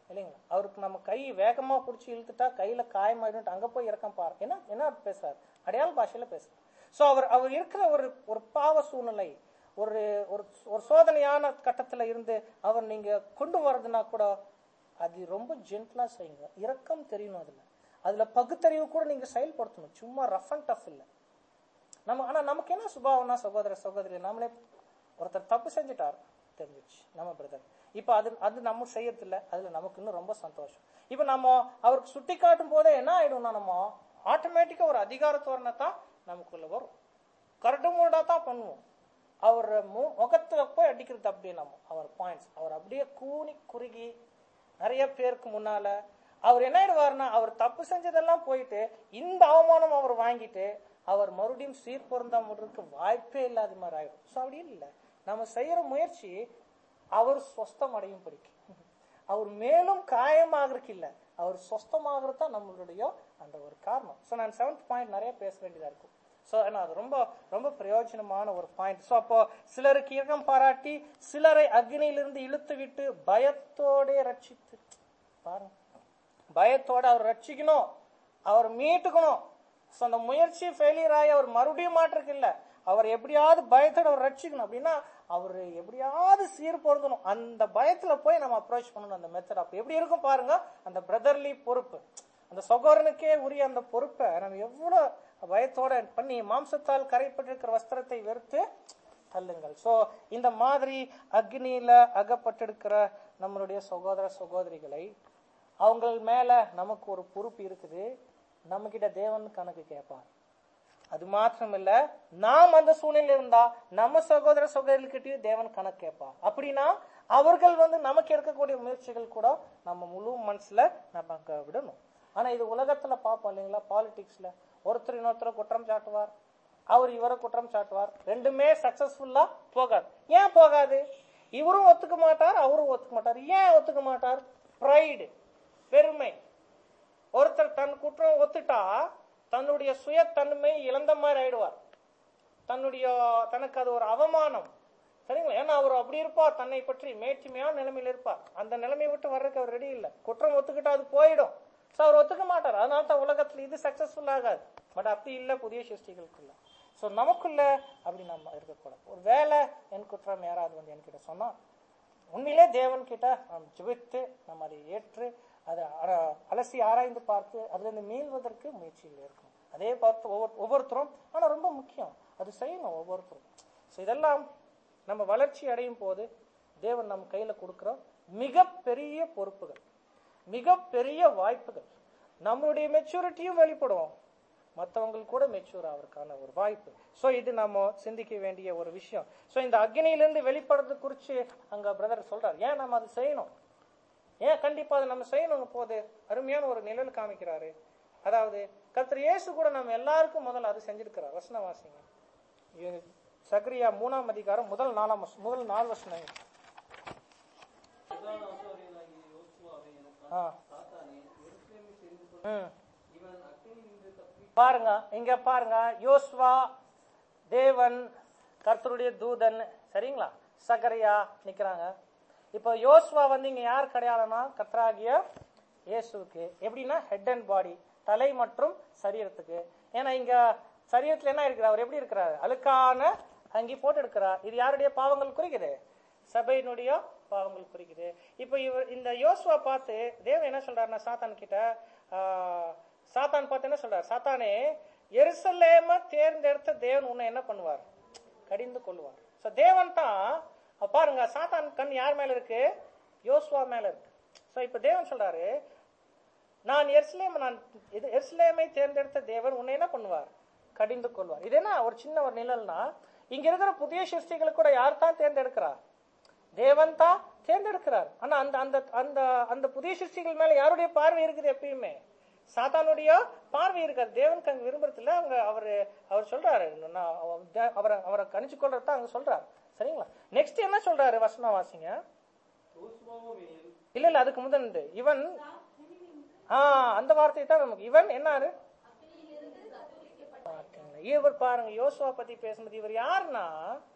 இல்லைங்களா அவருக்கு நம்ம கை வேகமா பிடிச்சி இழுத்துட்டா கையில காயமாயிடும் அங்க போய் இறக்கம் பாரு என்ன என்ன பேசுறாரு அடையாள பாஷையில பேசுறாரு சோ அவர் அவர் இருக்கிற ஒரு ஒரு பாவ சூழ்நிலை ஒரு ஒரு ஒரு சோதனையான கட்டத்துல இருந்து அவர் நீங்க கொண்டு வர்றதுன்னா கூட அது ரொம்ப ஜென்டலா செய்யுங்க இரக்கம் தெரியணும் அதுல அதுல பகுத்தறிவு கூட நீங்க செயல்படுத்தணும் சும்மா ரஃப் அண்ட் டஃப் இல்லை நம்ம ஆனா நமக்கு என்ன சுபாவம்னா சகோதர சகோதரி நம்மளே ஒருத்தர் தப்பு செஞ்சுட்டார் தெரிஞ்சிச்சு நம்ம பிரதர் இப்ப அது அது நம்ம செய்யறது இல்ல அதுல நமக்கு இன்னும் ரொம்ப சந்தோஷம் இப்ப நம்ம அவருக்கு சுட்டி காட்டும் போதே என்ன ஆயிடும்னா நம்ம ஆட்டோமேட்டிக்கா ஒரு அதிகார தோரணை தான் நமக்குள்ள வரும் கரடு முரடா தான் பண்ணுவோம் அவர் மு- முகத்துல போய் அடிக்கிறது அப்படியே நம்ம அவர் பாயிண்ட்ஸ் அவர் அப்படியே கூனி குறுகி நிறைய பேருக்கு முன்னால அவர் என்ன ஆயிடுவாருன்னா அவர் தப்பு செஞ்சதெல்லாம் போயிட்டு இந்த அவமானம் அவர் வாங்கிட்டு அவர் மறுபடியும் சீர் பொருந்தாமறதுக்கு வாய்ப்பே இல்லாத மாதிரி ஆயிடும் ஸோ அப்படி இல்லை நம்ம செய்யற முயற்சி அவர் சொஸ்தம் அடையும் படிக்கும் அவர் மேலும் காயமாகறதுக்கு இல்லை அவர் சொஸ்தமாகறது தான் நம்மளுடைய அந்த ஒரு காரணம் ஸோ நான் செவன்த் பாயிண்ட் நிறைய பேச வேண்டியதா இருக்கும் ஸோ ஏன்னா அது ரொம்ப ரொம்ப பிரயோஜனமான ஒரு பாயிண்ட் ஸோ அப்போ சிலருக்கு இயக்கம் பாராட்டி சிலரை அக்னியிலிருந்து இழுத்து விட்டு பயத்தோட ரட்சித்து பாருங்க பயத்தோட அவர் ரட்சிக்கணும் அவர் மீட்டுக்கணும் ஸோ அந்த முயற்சி ஃபெயிலியர் ஆகி அவர் மறுபடியும் மாற்றுக்கு இல்லை அவர் எப்படியாவது பயத்தோட அவர் ரட்சிக்கணும் அப்படின்னா அவர் எப்படியாவது சீர் பொருந்தணும் அந்த பயத்துல போய் நம்ம அப்ரோச் பண்ணணும் அந்த மெத்தட் அப்ப எப்படி இருக்கும் பாருங்க அந்த பிரதர்லி பொறுப்பு அந்த சகோதரனுக்கே உரிய அந்த பொறுப்பை நம்ம எவ்வளவு பயத்தோட பண்ணி மாம்சத்தால் கரைப்பட்டிருக்கிற வஸ்திரத்தை வெறுத்து தள்ளுங்கள் சோ இந்த மாதிரி அக்னியில அகப்பட்டிருக்கிற நம்மளுடைய சகோதர சகோதரிகளை அவங்க மேல நமக்கு ஒரு பொறுப்பு இருக்குது நம்ம கிட்ட தேவன் கணக்கு கேட்பார் அது மாத்திரம் இல்ல நாம் அந்த சூழ்நிலை இருந்தா நம்ம சகோதர சகோதரிகிட்டயும் தேவன் கணக்கு கேட்பார் அப்படின்னா அவர்கள் வந்து நமக்கு எடுக்கக்கூடிய முயற்சிகள் கூட நம்ம முழு மனசுல நம்ம அங்க விடணும் ஆனா இது உலகத்துல பார்ப்போம் இல்லைங்களா பாலிடிக்ஸ்ல ஒருத்தர் இன்னொருத்தர் குற்றம் சாட்டுவார் அவர் இவரை குற்றம் சாட்டுவார் ரெண்டுமே சக்சஸ்ஃபுல்லா போகாது ஏன் போகாது இவரும் ஒத்துக்க மாட்டார் அவரும் ஒத்துக்க மாட்டார் ஏன் ஒத்துக்க மாட்டார் ப்ரைடு பெருமை ஒருத்தர் தன் குற்றம் ஒத்துட்டா தன்னுடைய சுயத்தன்மை இழந்த மாதிரி ஆயிடுவார் தன்னுடைய தனக்கு அது ஒரு அவமானம் சரிங்களா ஏன்னா அவர் அப்படி இருப்பார் தன்னை பற்றி மேட்சிமையான நிலைமையில இருப்பார் அந்த நிலைமையை விட்டு வர்றதுக்கு அவர் ரெடி இல்லை குற்றம் ஒத்துக்கிட்டா அது போயிடும் ஸோ அவர் ஒத்துக்க மாட்டார் அதனால தான் உலகத்துல இது சக்சஸ்ஃபுல் ஆகாது பட் அப்படி இல்லை புதிய சிருஷ்டிகளுக்குள்ள ஸோ நமக்குள்ள அப்படி நம்ம இருக்கக்கூடாது ஒரு வேலை என் குற்றம் யாராவது வந்து என்கிட்ட சொன்னா உண்மையிலே தேவன் கிட்ட நாம் ஜெபித்து நம்ம அதை ஏற்று அதை அர- அலசி ஆராய்ந்து பார்த்து அதுல இருந்து மீள்வதற்கு முயற்சியில் இருக்கணும் அதே பார்த்து ஒவ்வொரு ஒவ்வொருத்தரும் ஆனா ரொம்ப முக்கியம் அது செய்யணும் ஒவ்வொருத்தரும் ஸோ இதெல்லாம் நம்ம வளர்ச்சி அடையும் போது தேவன் நம்ம கையில கொடுக்கிற மிகப்பெரிய பொறுப்புகள் மிகப்பெரிய வாய்ப்புகள் நம்மளுடைய மெச்சூரிட்டியும் வெளிப்படும் மற்றவங்களுக்கு கூட மெச்சூர் ஆவதற்கான ஒரு வாய்ப்பு ஸோ இது நம்ம சிந்திக்க வேண்டிய ஒரு விஷயம் ஸோ இந்த அக்னியிலிருந்து வெளிப்படுறது குறித்து அங்க பிரதர் சொல்றார் ஏன் நம்ம அது செய்யணும் ஏன் கண்டிப்பா அதை நம்ம செய்யணும் போது அருமையான ஒரு நிழல் காமிக்கிறாரு அதாவது கர்த்தர் இயேசு கூட நம்ம எல்லாருக்கும் முதல்ல அது செஞ்சிருக்கிறார் வசன வாசிங்க இது சக்ரியா மூணாம் அதிகாரம் முதல் நாலாம் வசனம், முதல் நாலு வசனம் பிரதான ஆசாரியனாகிய யோசுவாவே எனக்கு ஆ சாத்தானே எருசலேமை தெரிந்து கொள் ம் இவன் அக்கினியிலிருந்து தப்பி பாருங்க இங்க பாருங்க யோஸ்வா தேவன் கர்த்தருடைய தூதன் சரிங்களா சகரியா நிக்கிறாங்க இப்போ யோஸ்வா வந்து இங்க யார் கிடையாதுன்னா கர்த்தராகிய இயேசுவுக்கு எப்படின்னா ஹெட் அண்ட் பாடி தலை மற்றும் சரீரத்துக்கு ஏன்னா இங்க சரீரத்துல என்ன இருக்கிறார் அவர் எப்படி இருக்கிறார் அழுக்கான அங்கி போட்டு இருக்கிறார் இது யாருடைய பாவங்கள் குறிக்குது சபையினுடைய பாவங்கள் குறிக்குது இப்போ இவர் இந்த யோசுவா பார்த்து தேவன் என்ன சொல்றாருன்னா சாத்தான் கிட்ட ஆஹ், சாத்தான் பார்த்து என்ன சொல்றார் சாத்தானே எருசலேம தேர்ந்தெடுத்த தேவன் உன்னை என்ன பண்ணுவார் கடிந்து கொள்வார் சோ தேவன் தான் அப்ப பாருங்க சாத்தான் கண் யார் மேல இருக்கு யோசுவா மேல இருக்கு சோ இப்ப தேவன் சொல்றாரு நான் எருசலேம் நான் இது எருசலேமை தேர்ந்தெடுத்த தேவன் உன்னை என்ன பண்ணுவார் கடிந்து கொள்வார் இது என்ன ஒரு சின்ன ஒரு நிழல்னா இங்க இருக்கிற புதிய சிருஷ்டிகளை கூட யார் தான் தேர்ந்தெடுக்கிறா தேவன் தான் தேர்ந்தெடுக்கிறார் ஆனா அந்த அந்த அந்த அந்த புதிய சிருஷ்டிகள் மேல யாருடைய பார்வை இருக்குது எப்பயுமே சாத்தானுடைய பார்வை இருக்காது தேவனுக்கு அங்க விரும்புறது இல்ல அவங்க அவரு அவர் சொல்றாரு நான் அவ- தே- அவரை அவரை கணிச்சு கொள்றத அங்க சொல்றாரு சரிங்களா நெக்ஸ்ட் என்ன சொல்றாரு வசனம் வாசிங்க யோசுவாவோ மேல் இல்ல இல்ல அதுக்கு முதல் இவன் ஆ அந்த வார்த்தை தான் நமக்கு இவன் என்னாரு பாத்தீங்களா? இவர் பாருங்க யோசுவா பத்தி பேசும்போது இவர் யாருன்னா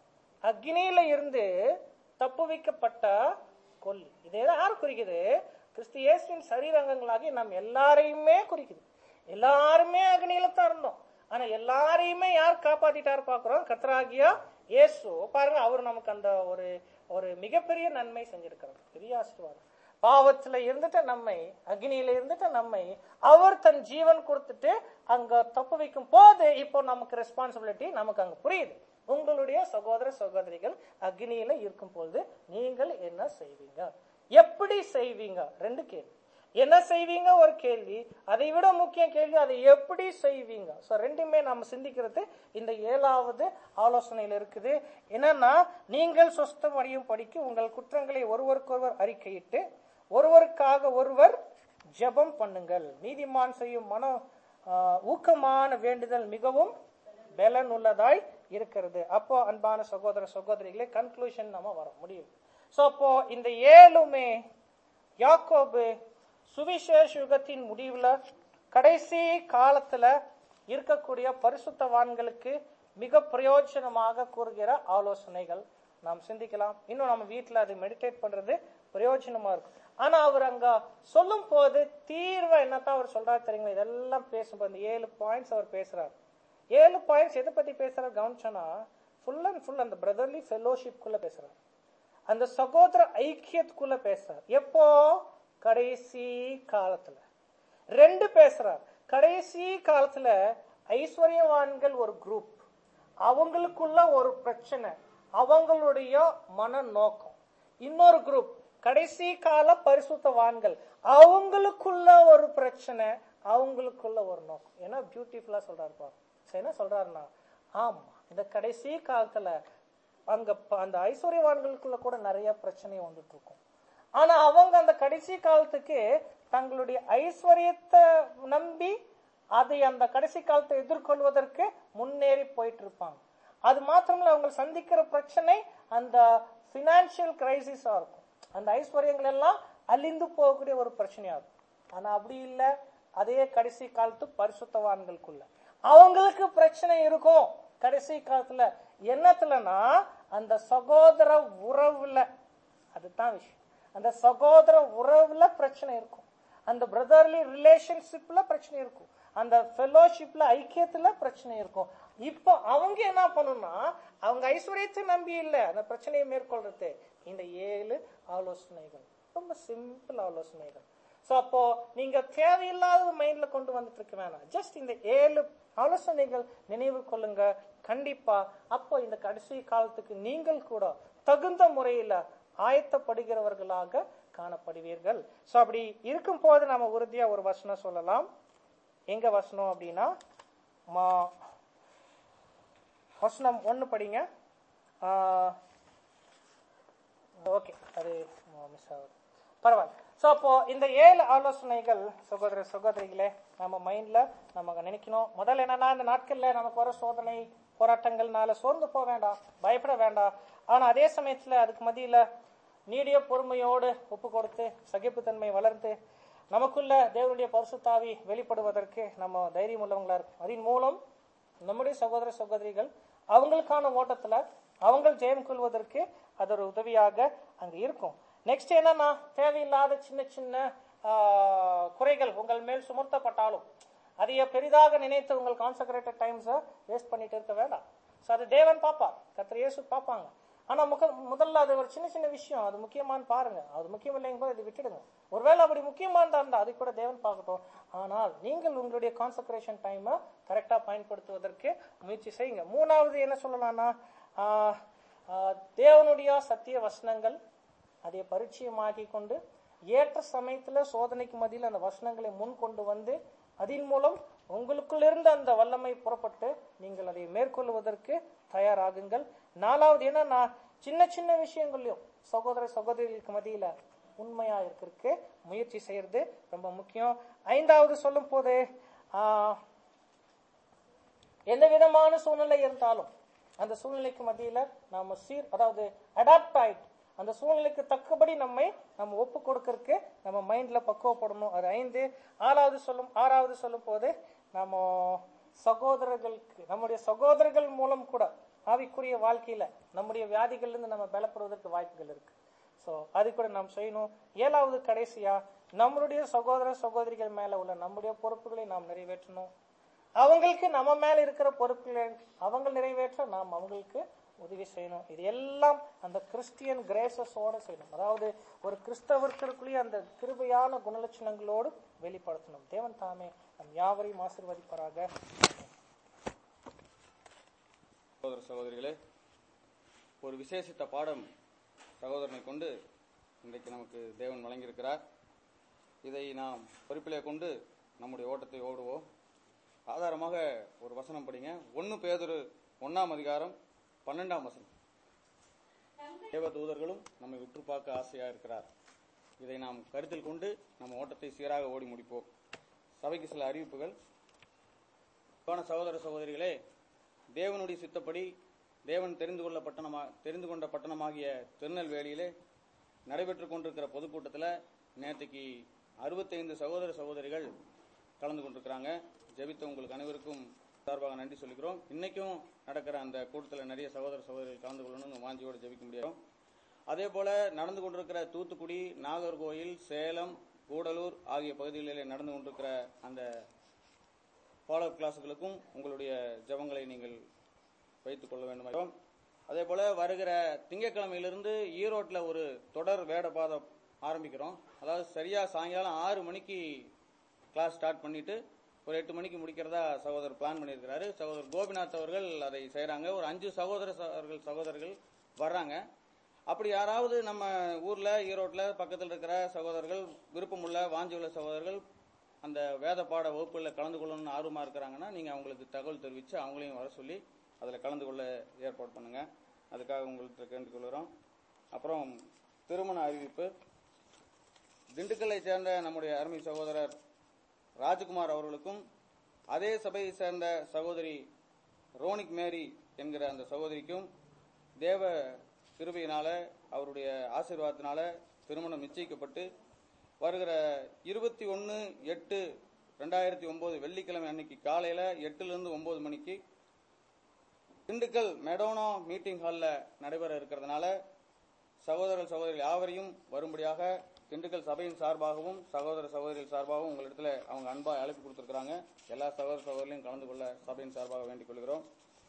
அக்னியில இருந்து தப்பு வைக்கப்பட்ட கொல்லி இது யார் குறிக்குது கிறிஸ்து இயேசுவின் சரீரங்கங்களாகி நாம் எல்லாரையுமே குறிக்குது எல்லாருமே அக்னியில தான் இருந்தோம் ஆனா எல்லாரையுமே யார் காப்பாத்திட்டாரு பாக்குறோம் கர்த்தராகியா இயேசு பாருங்க அவர் நமக்கு அந்த ஒரு ஒரு மிகப்பெரிய நன்மை செஞ்சிருக்கிறார் பெரிய ஆசீர்வாதம் பாவத்துல இருந்துட்டு நம்மை அக்னியில இருந்துட்டு நம்மை அவர் தன் ஜீவன் கொடுத்துட்டு அங்க தப்பு வைக்கும் போது இப்போ நமக்கு ரெஸ்பான்சிபிலிட்டி நமக்கு அங்க புரியுது உங்களுடைய சகோதர சகோதரிகள் அக்னியில இருக்கும் பொழுது நீங்கள் என்ன செய்வீங்க எப்படி செய்வீங்க ரெண்டு கேள்வி என்ன செய்வீங்க ஒரு கேள்வி அதை விட முக்கிய கேள்வி அதை எப்படி செய்வீங்க ஸோ ரெண்டுமே நம்ம சிந்திக்கிறது இந்த ஏழாவது ஆலோசனையில் இருக்குது என்னன்னா நீங்கள் சொஸ்தம் அடையும் படிக்கு உங்கள் குற்றங்களை ஒருவருக்கொருவர் அறிக்கையிட்டு ஒருவருக்காக ஒருவர் ஜெபம் பண்ணுங்கள் நீதிமான் செய்யும் மன ஆஹ், ஊக்கமான வேண்டுதல் மிகவும் பலன் உள்ளதாய் இருக்கிறது அப்போ அன்பான சகோதர சகோதரிகளே கன்க்ளூஷன் நம்ம வர முடியும் சோ அப்போ இந்த ஏழுமே யாக்கோபு சுவிசேஷ யுகத்தின் முடிவுல கடைசி காலத்துல இருக்கக்கூடிய பரிசுத்தவான்களுக்கு மிக பிரயோஜனமாக கூறுகிற ஆலோசனைகள் நாம் சிந்திக்கலாம் இன்னும் நம்ம வீட்ல அதை மெடிடேட் பண்றது பிரயோஜனமா இருக்கும் ஆனா அவர் அங்க சொல்லும் போது தீர்வை என்னத்தான் அவர் சொல்றாரு தெரியுங்களா இதெல்லாம் பேசும்போது இந்த ஏழு பாயிண்ட்ஸ் அவர் பேசுறாரு ஏழு பாயிண்ட்ஸ் எதை பத்தி பேசுறாரு கவனிச்சோன்னா ஃபுல் அண்ட் ஃபுல் அந்த பிரதர்லி ஃபெலோஷிப்குள்ள பேசுறாரு அந்த சகோதர ஐக்கியத்துக்குள்ள பேசுறார் எப்போ கடைசி காலத்துல ரெண்டு பேசுறார் கடைசி காலத்துல ஐஸ்வர்யவான்கள் ஒரு குரூப் அவங்களுக்குள்ள ஒரு பிரச்சனை அவங்களுடைய மன நோக்கம் இன்னொரு குரூப் கடைசி கால பரிசுத்தவான்கள் அவங்களுக்குள்ள ஒரு பிரச்சனை அவங்களுக்குள்ள ஒரு நோக்கம் ஏன்னா பியூட்டிஃபுல்லா சொல்றாரு பாரு சரி, என்ன சொல்றாருன்னா ஆமா இந்த கடைசி காலத்துல அங்க ப- அந்த ஐஸ்வர்யவான்களுக்குள்ள கூட நிறைய பிரச்சனை வந்துட்டு இருக்கும் ஆனா அவங்க அந்த கடைசி காலத்துக்கு தங்களுடைய ஐஸ்வர்யத்தை நம்பி அதை அந்த கடைசி காலத்தை எதிர்கொள்வதற்கு முன்னேறி போயிட்டு இருப்பாங்க அது மாத்திரமல்ல அவங்க சந்திக்கிற பிரச்சனை அந்த பினான்சியல் கிரைசிஸா இருக்கும் அந்த ஐஸ்வர்யங்கள் எல்லாம் அழிந்து போகக்கூடிய ஒரு பிரச்சனையா இருக்கும் ஆனா அப்படி இல்ல அதே கடைசி காலத்து பரிசுத்தவான்களுக்குள்ள அவங்களுக்கு பிரச்சனை இருக்கும் கடைசி காலத்துல என்னத்துலனா அந்த சகோதர உறவுல அதுதான் விஷயம் அந்த சகோதர உறவுல பிரச்சனை இருக்கும் அந்த பிரதர்லி ரிலேஷன்ஷிப்ல பிரச்சனை இருக்கும் அந்த ஃபெலோஷிப்ல ஐக்கியத்துல பிரச்சனை இருக்கும் இப்போ அவங்க என்ன பண்ணணும்னா அவங்க ஐஸ்வர்யத்தை நம்பி இல்ல அந்த பிரச்சனையை மேற்கொள்றது இந்த ஏழு ஆலோசனைகள் ரொம்ப சிம்பிள் ஆலோசனைகள் சோ அப்போ நீங்க தேவையில்லாத மைண்ட்ல கொண்டு வந்துட்டு இருக்க வேணாம் ஜஸ்ட் இந்த ஏழு ஆலோசனைகள் நினைவு கொள்ளுங்க கண்டிப்பா அப்போ இந்த கடைசி காலத்துக்கு நீங்கள் கூட தகுந்த முறையில ஆயத்தப்படுகிறவர்களாக காணப்படுவீர்கள் சோ அப்படி இருக்கும் போது நம்ம உறுதியா ஒரு வசனம் சொல்லலாம் எங்க வசனம் அப்படின்னா மா- வசனம் ஒன்னு படிங்க ஓகே அது மிஸ் ஆகுது பரவாயில்ல ஸோ அப்போ இந்த ஏழு ஆலோசனைகள் சகோதர சகோதரிகளே நம்ம மைண்ட்ல நம்ம நினைக்கணும் முதல்ல என்னன்னா இந்த நாட்கள்ல நமக்கு வர சோதனை போராட்டங்கள்னால சோர்ந்து போக வேண்டாம் பயப்பட வேண்டாம் ஆனா அதே சமயத்துல அதுக்கு மத்தியில நீடிய பொறுமையோடு ஒப்பு கொடுத்து சகிப்புத்தன்மை வளர்ந்து நமக்குள்ள தேவனுடைய பரிசுத்தாவி வெளிப்படுவதற்கு நம்ம தைரியம் உள்ளவங்களா இருக்கும் அதன் மூலம் நம்முடைய சகோதர சகோதரிகள் அவங்களுக்கான ஓட்டத்துல அவங்க ஜெயம் கொள்வதற்கு அது ஒரு உதவியாக அங்க இருக்கும் நெக்ஸ்ட் என்னன்னா தேவையில்லாத சின்ன சின்ன ஆஹ், குறைகள் உங்கள் மேல் சுமத்தப்பட்டாலும் அதைய பெரிதாக நினைத்து உங்கள் கான்சன்ட்ரேட்டட் டைம்ஸை வேஸ்ட் பண்ணிட்டு இருக்க வேண்டாம் ஸோ அது தேவன் பாப்பார் கத்திர இயேசு பார்ப்பாங்க ஆனா முக முதல்ல அது ஒரு சின்ன சின்ன விஷயம் அது முக்கியமான்னு பாருங்க அது முக்கியம் இல்லைங்க போது இது விட்டுடுங்க ஒருவேளை அப்படி முக்கியமானதா இருந்தா அது கூட தேவன் பார்க்கட்டும் ஆனால் நீங்கள் உங்களுடைய கான்சன்ட்ரேஷன் டைமை கரெக்டா பயன்படுத்துவதற்கு முயற்சி செய்யுங்க மூணாவது என்ன சொல்லலாம்னா ஆஹ், ஆஹ், தேவனுடைய சத்திய வசனங்கள் அதை பரிச்சயமாக்கி கொண்டு ஏற்ற சமயத்துல சோதனைக்கு மத்தியில் அந்த வசனங்களை முன் கொண்டு வந்து அதன் மூலம் உங்களுக்குள் இருந்த அந்த வல்லமை புறப்பட்டு நீங்கள் அதை மேற்கொள்வதற்கு தயாராகுங்கள் நாலாவது என்னன்னா சின்ன சின்ன விஷயங்களையும் சகோதர சகோதரிகளுக்கு மத்தியில உண்மையா இருக்கிறதுக்கு முயற்சி செய்யறது ரொம்ப முக்கியம் ஐந்தாவது சொல்லும் போது ஆஹ், எந்த விதமான சூழ்நிலை இருந்தாலும் அந்த சூழ்நிலைக்கு மத்தியில நாம சீர் அதாவது அடாப்ட் ஆயிட்டு அந்த சூழ்நிலைக்கு தக்கபடி நம்மை நம்ம ஒப்பு கொடுக்கறதுக்கு நம்ம மைண்ட்ல பக்குவப்படணும் அது ஐந்து ஆறாவது சொல்லும் ஆறாவது சொல்லும் போது நம்ம சகோதரர்களுக்கு நம்முடைய சகோதரர்கள் மூலம் கூட ஆவிக்குரிய வாழ்க்கையில நம்முடைய வியாதிகள்ல இருந்து நம்ம பலப்படுவதற்கு வாய்ப்புகள் இருக்கு ஸோ அது கூட நாம் செய்யணும் ஏழாவது கடைசியா நம்மளுடைய சகோதர சகோதரிகள் மேல உள்ள நம்முடைய பொறுப்புகளை நாம் நிறைவேற்றணும் அவங்களுக்கு நம்ம மேல இருக்கிற பொறுப்புகளை அவங்க நிறைவேற்ற நாம் அவங்களுக்கு உதவி செய்யணும் இது எல்லாம் அந்த கிறிஸ்டியன் கிரேசஸோட செய்யணும் அதாவது ஒரு கிறிஸ்தவர்களுக்குள்ளேயே அந்த கிருபையான குணலட்சணங்களோடு வெளிப்படுத்தணும் தேவன் தாமே நம் யாவரையும் ஆசீர்வதிப்பாராக சகோதர சகோதரிகளே ஒரு விசேஷித்த பாடம் சகோதரனை கொண்டு இன்றைக்கு நமக்கு தேவன் வழங்கியிருக்கிறார் இதை நாம் பொறுப்பிலே கொண்டு நம்முடைய ஓட்டத்தை ஓடுவோம் ஆதாரமாக ஒரு வசனம் படிங்க ஒன்னு பேதுரு ஒன்னாம் அதிகாரம் பன்னெண்டாம் வசனம் தேவ தூதர்களும் நம்மை உற்று பார்க்க ஆசையா இருக்கிறார் இதை நாம் கருத்தில் கொண்டு நம்ம ஓட்டத்தை சீராக ஓடி முடிப்போம் சபைக்கு சில அறிவிப்புகள் அன்பான சகோதர சகோதரிகளே தேவனுடைய சித்தப்படி தேவன் தெரிந்து கொள்ள பட்டணமா தெரிந்து கொண்ட பட்டணமாகிய திருநெல்வேலியிலே நடைபெற்றுக் கொண்டிருக்கிற பொதுக்கூட்டத்தில் நேற்றுக்கு அறுபத்தைந்து சகோதர சகோதரிகள் கலந்து கொண்டிருக்கிறாங்க ஜெபித்த உங்களுக்கு அனைவருக்கும் சார்பாக நன்றி சொல்லிக்கிறோம் இன்னைக்கும் நடக்கிற அந்த கூட்டத்தில் நிறைய சகோதர சகோதரிகள் கலந்து கொள்ளணும்னு வாஞ்சியோடு ஜெபிக்க முடியும் அதே போல நடந்து கொண்டிருக்கிற தூத்துக்குடி நாகர்கோயில் சேலம் கூடலூர் ஆகிய பகுதிகளிலே நடந்து கொண்டிருக்கிற அந்த ஃபாலோ கிளாஸுகளுக்கும் உங்களுடைய ஜெபங்களை நீங்கள் வைத்துக் கொள்ள வேண்டும் அதே போல வருகிற திங்கட்கிழமையிலிருந்து ஈரோட்டில் ஒரு தொடர் வேட பாதம் ஆரம்பிக்கிறோம் அதாவது சரியா சாயங்காலம் ஆறு மணிக்கு கிளாஸ் ஸ்டார்ட் பண்ணிட்டு ஒரு எட்டு மணிக்கு முடிக்கிறதா சகோதரர் பிளான் பண்ணியிருக்கிறாரு சகோதரர் கோபிநாத் அவர்கள் அதை செய்றாங்க ஒரு அஞ்சு சகோதர சகோதரர்கள் சகோதரர்கள் வர்றாங்க அப்படி யாராவது நம்ம ஊர்ல ஈரோட்ல பக்கத்தில் இருக்கிற சகோதரர்கள் விருப்பமுள்ள வாஞ்சியுள்ள சகோதரர்கள் அந்த வேத பாட வகுப்புகளில் கலந்து கொள்ளணும்னு ஆர்வமா இருக்கிறாங்கன்னா நீங்க அவங்களுக்கு தகவல் தெரிவிச்சு அவங்களையும் வர சொல்லி அதில் கலந்து கொள்ள ஏற்பாடு பண்ணுங்க அதுக்காக உங்கள்கிட்ட கேட்டுக்கொள்கிறோம் அப்புறம் திருமண அறிவிப்பு திண்டுக்கல்லை சேர்ந்த நம்முடைய அருமை சகோதரர் ராஜ்குமார் அவர்களுக்கும் அதே சபையை சேர்ந்த சகோதரி ரோனிக் மேரி என்கிற அந்த சகோதரிக்கும் தேவ கிருபையினால அவருடைய ஆசீர்வாதத்தினால திருமணம் நிச்சயிக்கப்பட்டு வருகிற இருபத்தி ஒன்று எட்டு ரெண்டாயிரத்தி ஒன்பது வெள்ளிக்கிழமை அன்னைக்கு காலையில எட்டுல இருந்து ஒன்பது மணிக்கு திண்டுக்கல் மெடோனா மீட்டிங் ஹாலில் நடைபெற இருக்கிறதுனால சகோதரர் சகோதரிகள் யாவரையும் வரும்படியாக திண்டுக்கல் சபையின் சார்பாகவும் சகோதர சகோதரிகள் சார்பாகவும் உங்களிடத்துல அவங்க அன்பா அழைப்பு கொடுத்திருக்கிறாங்க எல்லா சகோதர சகோதரிகளையும் கலந்து கொள்ள சபையின் சார்பாக வேண்டிக் கொள்கிறோம்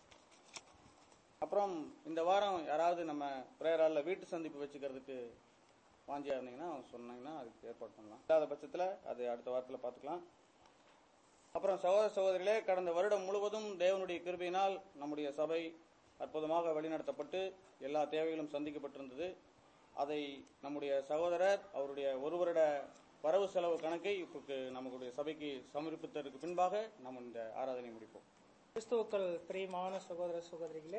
அப்புறம் இந்த வாரம் யாராவது நம்ம பிரேயரால வீட்டு சந்திப்பு வச்சுக்கிறதுக்கு வாஞ்சியா இருந்தீங்கன்னா சொன்னீங்கன்னா அதுக்கு ஏற்பாடு பண்ணலாம் இல்லாத பட்சத்தில் அது அடுத்த வாரத்தில் பார்த்துக்கலாம் அப்புறம் சகோதர சகோதரிகளே கடந்த வருடம் முழுவதும் தேவனுடைய கிருபையினால் நம்முடைய சபை அற்புதமாக வழிநடத்தப்பட்டு எல்லா தேவைகளும் சந்திக்கப்பட்டிருந்தது அதை நம்முடைய சகோதரர் அவருடைய ஒரு வருட வரவு செலவு கணக்கை இப்போ நம்மளுடைய சபைக்கு சமர்ப்பித்ததற்கு பின்பாக நம்ம இந்த ஆராதனை முடிப்போம் கிறிஸ்துவுக்கள் பிரியமான சகோதர சகோதரிகளே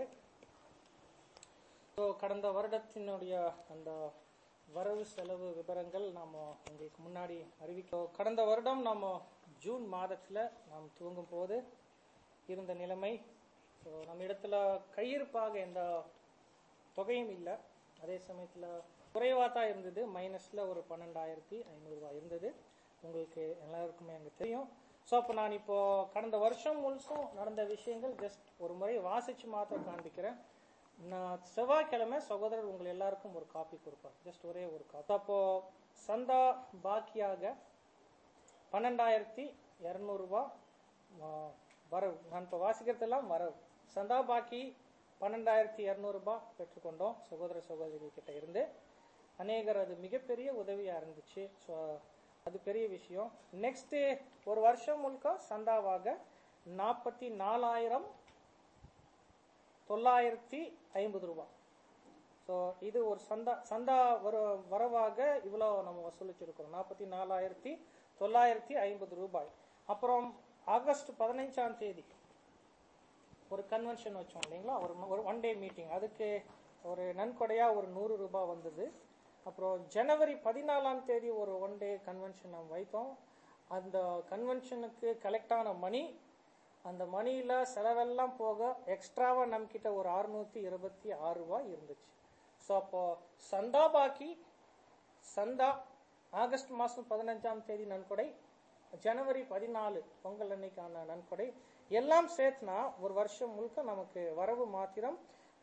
ஸோ கடந்த வருடத்தினுடைய அந்த வரவு செலவு விவரங்கள் நாம உங்களுக்கு முன்னாடி அறிவிக்க கடந்த வருடம் நாம ஜூன் மாதத்துல நாம் துவங்கும் போது இருந்த நிலைமை ஸோ நம்ம இடத்துல கையிருப்பாக எந்த தொகையும் இல்லை அதே சமயத்துல குறைவா தான் இருந்தது மைனஸ்ல ஒரு பன்னெண்டாயிரத்தி ஐநூறு ரூபாய் இருந்தது உங்களுக்கு எல்லாருக்குமே அங்க தெரியும் ஸோ அப்போ நான் இப்போ கடந்த வருஷம் முழுசும் நடந்த விஷயங்கள் ஜஸ்ட் ஒரு முறை வாசிச்சு மாத்திரம் காண்பிக்கிறேன் நான் செவ்வாய்க்கிழமை சகோதரர் உங்கள் எல்லாருக்கும் ஒரு காப்பி கொடுப்பார் ஜஸ்ட் ஒரே ஒரு காப்பி அப்போ சந்தா பாக்கியாக பன்னெண்டாயிரத்தி இரநூறுபா வரவு நான் இப்போ வாசிக்கிறதெல்லாம் வரவு சந்தா பாக்கி பன்னெண்டாயிரத்தி இரநூறுபா பெற்றுக்கொண்டோம் சகோதர சகோதரிகள் கிட்ட இருந்து அநேகர் அது மிகப்பெரிய உதவியா இருந்துச்சு ஸோ அது பெரிய விஷயம் நெக்ஸ்ட் ஒரு வருஷம் முழுக்க சந்தாவாக நாற்பத்தி நாலாயிரம் தொள்ளாயிரத்தி ஐம்பது ரூபாய் ஸோ இது ஒரு சந்தா சந்தா வர வரவாக இவ்வளோ நம்ம வசூலிச்சிருக்கிறோம் நாற்பத்தி நாலாயிரத்தி தொள்ளாயிரத்தி ஐம்பது ரூபாய் அப்புறம் ஆகஸ்ட் பதினைஞ்சாம் தேதி ஒரு கன்வென்ஷன் வச்சோம் இல்லைங்களா ஒரு ஒரு ஒன் டே மீட்டிங் அதுக்கு ஒரு நன்கொடையா ஒரு நூறு ரூபாய் வந்தது அப்புறம் ஜனவரி பதினாலாம் தேதி ஒரு ஒன் டே கன்வென்ஷன் நாம் வைத்தோம் அந்த கன்வென்ஷனுக்கு கலெக்ட் ஆன மணி அந்த மணியில செலவெல்லாம் போக எக்ஸ்ட்ராவா நம்ம கிட்ட ஒரு அறுநூத்தி இருபத்தி ஆறு ரூபாய் இருந்துச்சு ஸோ அப்போ சந்தா பாக்கி சந்தா ஆகஸ்ட் மாசம் பதினஞ்சாம் தேதி நன்கொடை ஜனவரி பதினாலு பொங்கல் அன்னைக்கான நன்கொடை எல்லாம் சேர்த்துனா ஒரு வருஷம் முழுக்க நமக்கு வரவு மாத்திரம்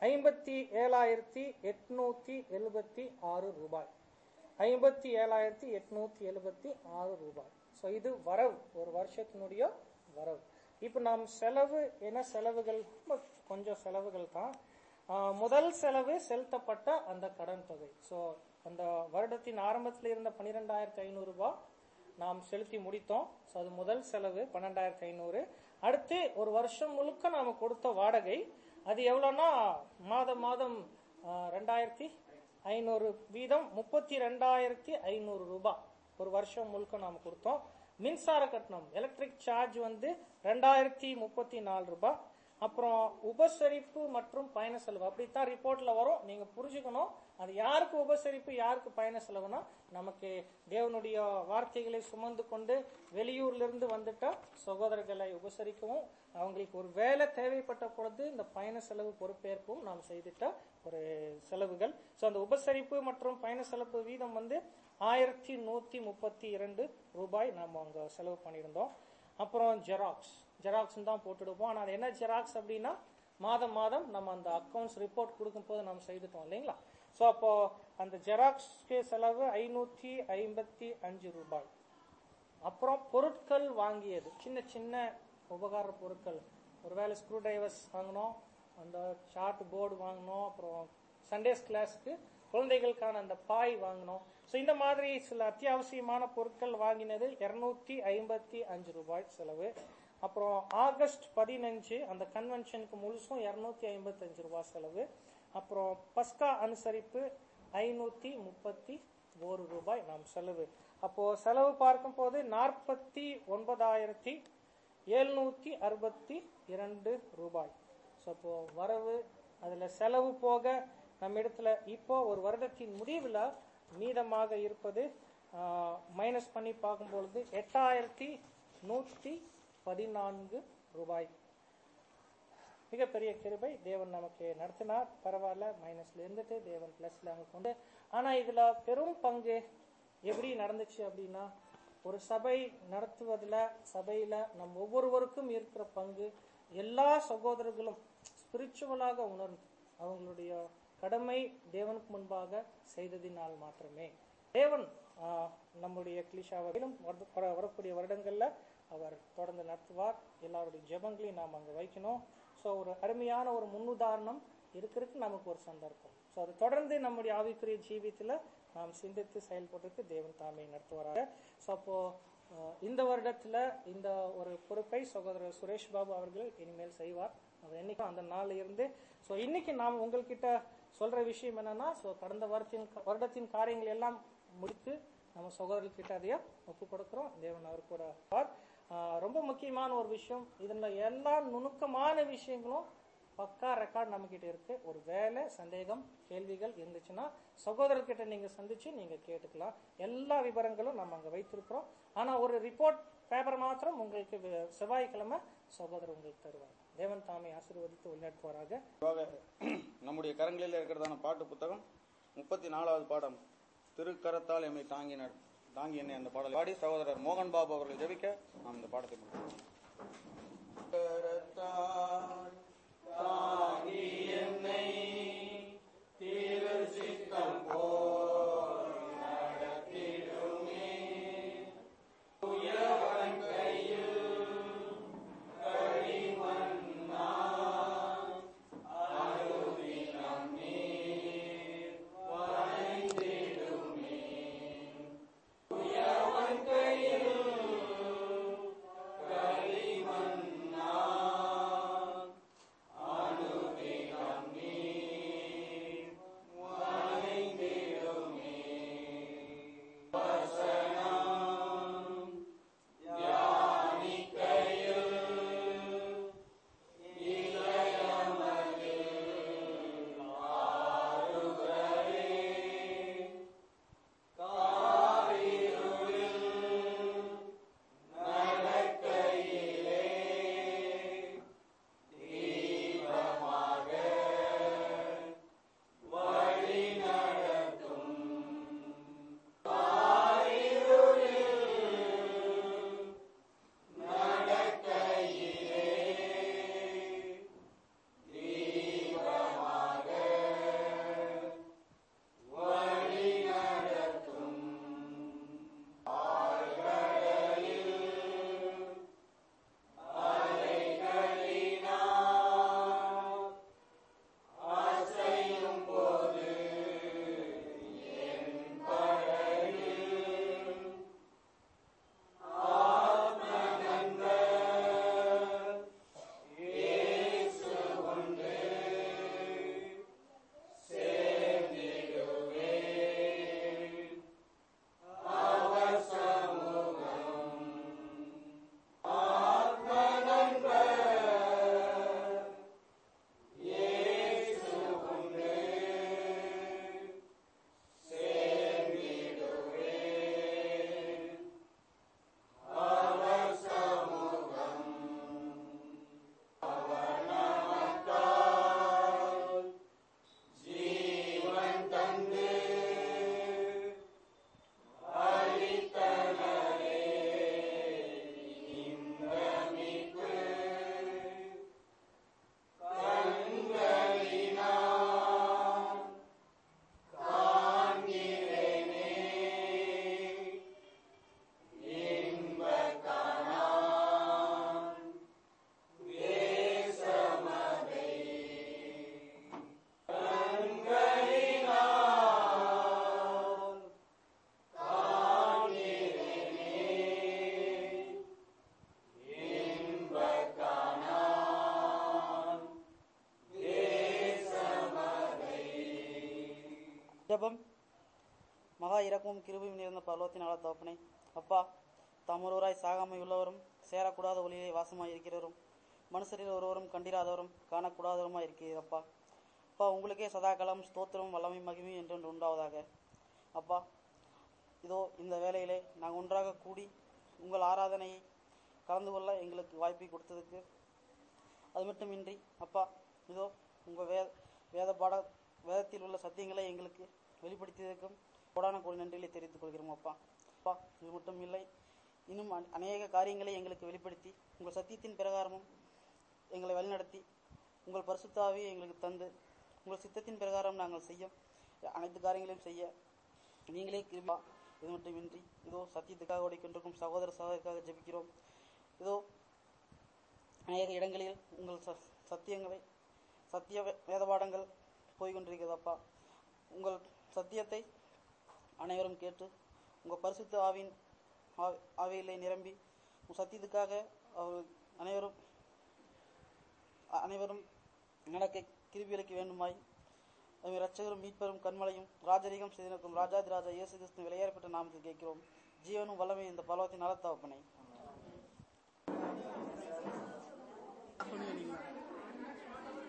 ஐம்பத்தி ஏழாயிரத்தி எட்நூத்தி எழுபத்தி ஆறு ரூபாய் ஐம்பத்தி ஏழாயிரத்தி எட்நூத்தி எழுபத்தி ஆறு ரூபாய் ஸோ இது வரவு ஒரு வருஷத்தினுடைய வரவு இப்போ நாம் செலவு என்ன செலவுகள் ரொம்ப கொஞ்சம் செலவுகள் தான் ஆஹ் முதல் செலவு செலுத்தப்பட்ட அந்த கடன் தொகை ஸோ அந்த வருடத்தின் ஆரம்பத்தில் இருந்த பன்னிரெண்டாயிரத்தி ஐநூறு ரூபாய் நாம் செலுத்தி முடித்தோம் ஸோ அது முதல் செலவு பன்னெண்டாயிரத்தி ஐநூறு அடுத்து ஒரு வருஷம் முழுக்க நாம கொடுத்த வாடகை அது எவ்வளோன்னா மாதம் மாதம் ஆஹ், ரெண்டாயிரத்தி ஐநூறு வீதம் முப்பத்தி ரெண்டாயிரத்தி ஐநூறு ரூபாய் ஒரு வருஷம் முழுக்க நாம் கொடுத்தோம் மின்சார கட்டணம் எலக்ட்ரிக் சார்ஜ் வந்து ரெண்டாயிரத்தி முப்பத்தி நாலு ரூபாய் அப்புறம் உபசரிப்பு மற்றும் பயண செலவு அப்படித்தான் ரிப்போர்ட்ல வரும் நீங்க புரிஞ்சுக்கணும் அது யாருக்கு உபசரிப்பு யாருக்கு பயண செலவுனா நமக்கு தேவனுடைய வார்த்தைகளை சுமந்து கொண்டு வெளியூர்ல இருந்து வந்துட்ட சகோதரர்களை உபசரிக்கவும் அவங்களுக்கு ஒரு வேலை தேவைப்பட்ட பொழுது இந்த பயண செலவு பொறுப்பேற்கவும் நாம் செய்துட்ட ஒரு செலவுகள் ஸோ அந்த உபசரிப்பு மற்றும் பயண செலவு வீதம் வந்து ஆயிரத்தி நூத்தி முப்பத்தி இரண்டு ரூபாய் நாம் அங்க செலவு பண்ணியிருந்தோம் அப்புறம் ஜெராக்ஸ் ஜெராக்ஸ் தான் போட்டுடுவோம் ஆனால் அது என்ன ஜெராக்ஸ் அப்படின்னா மாதம் மாதம் நம்ம அந்த அக்கவுண்ட்ஸ் ரிப்போர்ட் கொடுக்கும் போது நம்ம செய்துட்டோம் இல்லைங்களா ஸோ அப்போ அந்த ஜெராக்ஸ்க்கு செலவு ஐநூத்தி ஐம்பத்தி அஞ்சு ரூபாய் அப்புறம் பொருட்கள் வாங்கியது சின்ன சின்ன உபகார பொருட்கள் ஒருவேளை ஸ்க்ரூ டிரைவர்ஸ் வாங்கினோம் அந்த சார்ட் போர்டு வாங்கினோம் அப்புறம் சண்டேஸ் கிளாஸ்க்கு குழந்தைகளுக்கான அந்த பாய் வாங்கினோம் ஸோ இந்த மாதிரி சில அத்தியாவசியமான பொருட்கள் வாங்கினது இருநூத்தி ஐம்பத்தி அஞ்சு ரூபாய் செலவு அப்புறம் ஆகஸ்ட் பதினஞ்சு அந்த கன்வென்ஷனுக்கு முழுசும் இருநூத்தி ஐம்பத்தி அஞ்சு ரூபாய் செலவு அப்புறம் பஸ்கா அனுசரிப்பு ஐநூத்தி முப்பத்தி ஒரு ரூபாய் நாம் செலவு அப்போ செலவு பார்க்கும் போது நாற்பத்தி ஒன்பதாயிரத்தி எழுநூத்தி அறுபத்தி இரண்டு ரூபாய் ஸோ அப்போ வரவு அதுல செலவு போக நம்ம இடத்துல இப்போ ஒரு வருடத்தின் முடிவில் மீதமாக இருப்பது மைனஸ் பண்ணி பார்க்கும்பொழுது எட்டாயிரத்தி நூத்தி பதினான்கு ரூபாய் மிகப்பெரிய கிருபை தேவன் நமக்கு நடத்தினார் பரவாயில்ல மைனஸ்ல இருந்துட்டு தேவன் பிளஸ்ல அங்க கொண்டு ஆனா இதுல பெரும் பங்கு எப்படி நடந்துச்சு அப்படின்னா ஒரு சபை நடத்துவதுல சபையில நம் ஒவ்வொருவருக்கும் இருக்கிற பங்கு எல்லா சகோதரர்களும் ஸ்பிரிச்சுவலாக உணர்ந்து அவங்களுடைய கடமை தேவனுக்கு முன்பாக செய்ததினால் மாத்திரமே தேவன் ஆஹ், நம்முடைய கிளிஷாவிலும் வர- வர- வரக்கூடிய வருடங்கள்ல அவர் தொடர்ந்து நடத்துவார் எல்லாருடைய ஜெபங்களையும் நாம் அங்க வைக்கணும் ஸோ ஒரு அருமையான ஒரு முன்னுதாரணம் இருக்கிறதுக்கு நமக்கு ஒரு சந்தர்ப்பம் ஸோ அது தொடர்ந்து நம்முடைய ஆவிக்குரிய ஜீவியத்துல நாம் சிந்தித்து செயல்படுறதுக்கு தேவன் தாமே நடத்துவாராக ஸோ அப்போ அஹ், இந்த வருடத்துல இந்த ஒரு பொறுப்பை சகோதரர் சுரேஷ் பாபு அவர்கள் இனிமேல் செய்வார் அவர் என்னைக்கும் அந்த நாள்ல இருந்து ஸோ இன்னைக்கு நாம் உங்கள்கிட்ட சொல்ற விஷயம் என்னன்னா ஸோ கடந்த வருடத்தின் வருடத்தின் காரியங்கள் எல்லாம் முடித்து நம்ம சகோதரர்கிட்ட அதைய ஒப்பு கொடுக்கிறோம் தேவன் அவர் கூட இருப்பார். ஆஹ் ரொம்ப முக்கியமான ஒரு விஷயம் இதுல எல்லா நுணுக்கமான விஷயங்களும் பக்கா ரெக்கார்ட் நம்ம கிட்ட இருக்கு ஒரு வேலை சந்தேகம் கேள்விகள் இருந்துச்சுன்னா சகோதரர்கிட்ட நீங்க சந்திச்சு நீங்க கேட்டுக்கலாம் எல்லா விவரங்களும் நம்ம அங்க வைத்திருக்கிறோம் ஆனா ஒரு ரிப்போர்ட் பேப்பர் மாத்திரம் உங்களுக்கு வே- செவ்வாய்க்கிழமை சகோதரர் உங்களுக்கு தருவார் தேவன் தாமே ஆசீர்வதித்து வழிநடத்துவாராக பொதுவாக நம்முடைய கரங்களில் இருக்கிறதான பாட்டு புத்தகம் முப்பத்தி நாலாவது பாடம் திருக்கரத்தால் எம்மை தாங்கினர் தாங்கி என்னை அந்த பாடலை பாடி சகோதரர் மோகன் பாபு அவர்கள் ஜெபிக்க நாம் இந்த பாடத்தை முடிப்போம். கரத்தால் தாங்கி என்னை திருச்சித்தம் போல் நடத்திடுமே உயவன் கையில் களிமண்ணா அருவினம் நீர் வரைந்திடுமே உயவன் கையில் களிமண்ணா இறக்கும் கிருபையும் நிறைந்த பரலோகத்தினால தகப்பனே அப்பா தமொருவராய் சாகாமை உள்ளவரும் சேரக்கூடாத ஒளியிலே வாசமாய் இருக்கிறவரும் மனுஷரில் ஒருவரும் கண்டிராதவரும் காணக்கூடாதவருமாய் இருக்கிறீரப்பா அப்பா உங்களுக்கே சதாகாலம் ஸ்தோத்திரம் வல்லமை மகிமை என்றொன்று உண்டாவதாக அப்பா இதோ இந்த வேளையிலே நாங்கள் ஒன்றாக கூடி உங்கள் ஆராதனையை கலந்து கொள்ள எங்களுக்கு வாய்ப்பை கொடுத்ததுக்கு அது மட்டுமின்றி அப்பா இதோ உங்கள் வே வேத பாட வேதத்தில் உள்ள சத்தியங்களை எங்களுக்கு வெளிப்படுத்தியதற்கும் கோடான கோடி நன்றிகளை தெரிவித்துக் கொள்கிறோம் அப்பா அப்பா இது மட்டும் இல்லை இன்னும் அ- அநேக காரியங்களை எங்களுக்கு வெளிப்படுத்தி உங்கள் சத்தியத்தின் பிரகாரமும் எங்களை வழிநடத்தி உங்கள் பரிசுத்தாவியை எங்களுக்கு தந்து உங்கள் சித்தத்தின் பிரகாரம் நாங்கள் செய்ய அனைத்து காரியங்களையும் செய்ய நீங்களே கிருபா இது மட்டுமின்றி இதோ சத்தியத்துக்காக ஓடிக்கொண்டிருக்கும் சகோதர சகோதரிக்காக ஜெபிக்கிறோம் இதோ அநேக இடங்களில் உங்கள் ச சத்தியங்களை சத்திய வே- வேதபாடங்கள் போய்கொண்டிருக்கிறதப்பா உங்கள் சத்தியத்தை அனைவரும் கேட்டு உங்கள் பரிசுத்த ஆவின் ஆ- ஆவியிலே நிரம்பி உங்கள் சத்தியத்துக்காக அவர் அனைவரும் அ- அனைவரும் நடக்க கிருபியளிக்க வேண்டுமாய் எங்கள் இரட்சகரும் மீட்பெரும் கண்மலையும் ராஜரீகம் செய்திருக்கும் ராஜாதி ராஜா இயேசு கிறிஸ்து விளையாடப்பட்ட நாமத்தில் கேட்கிறோம் ஜீவனும் வல்லமை இந்த பலவத்தின் நலத்தாவப்பனை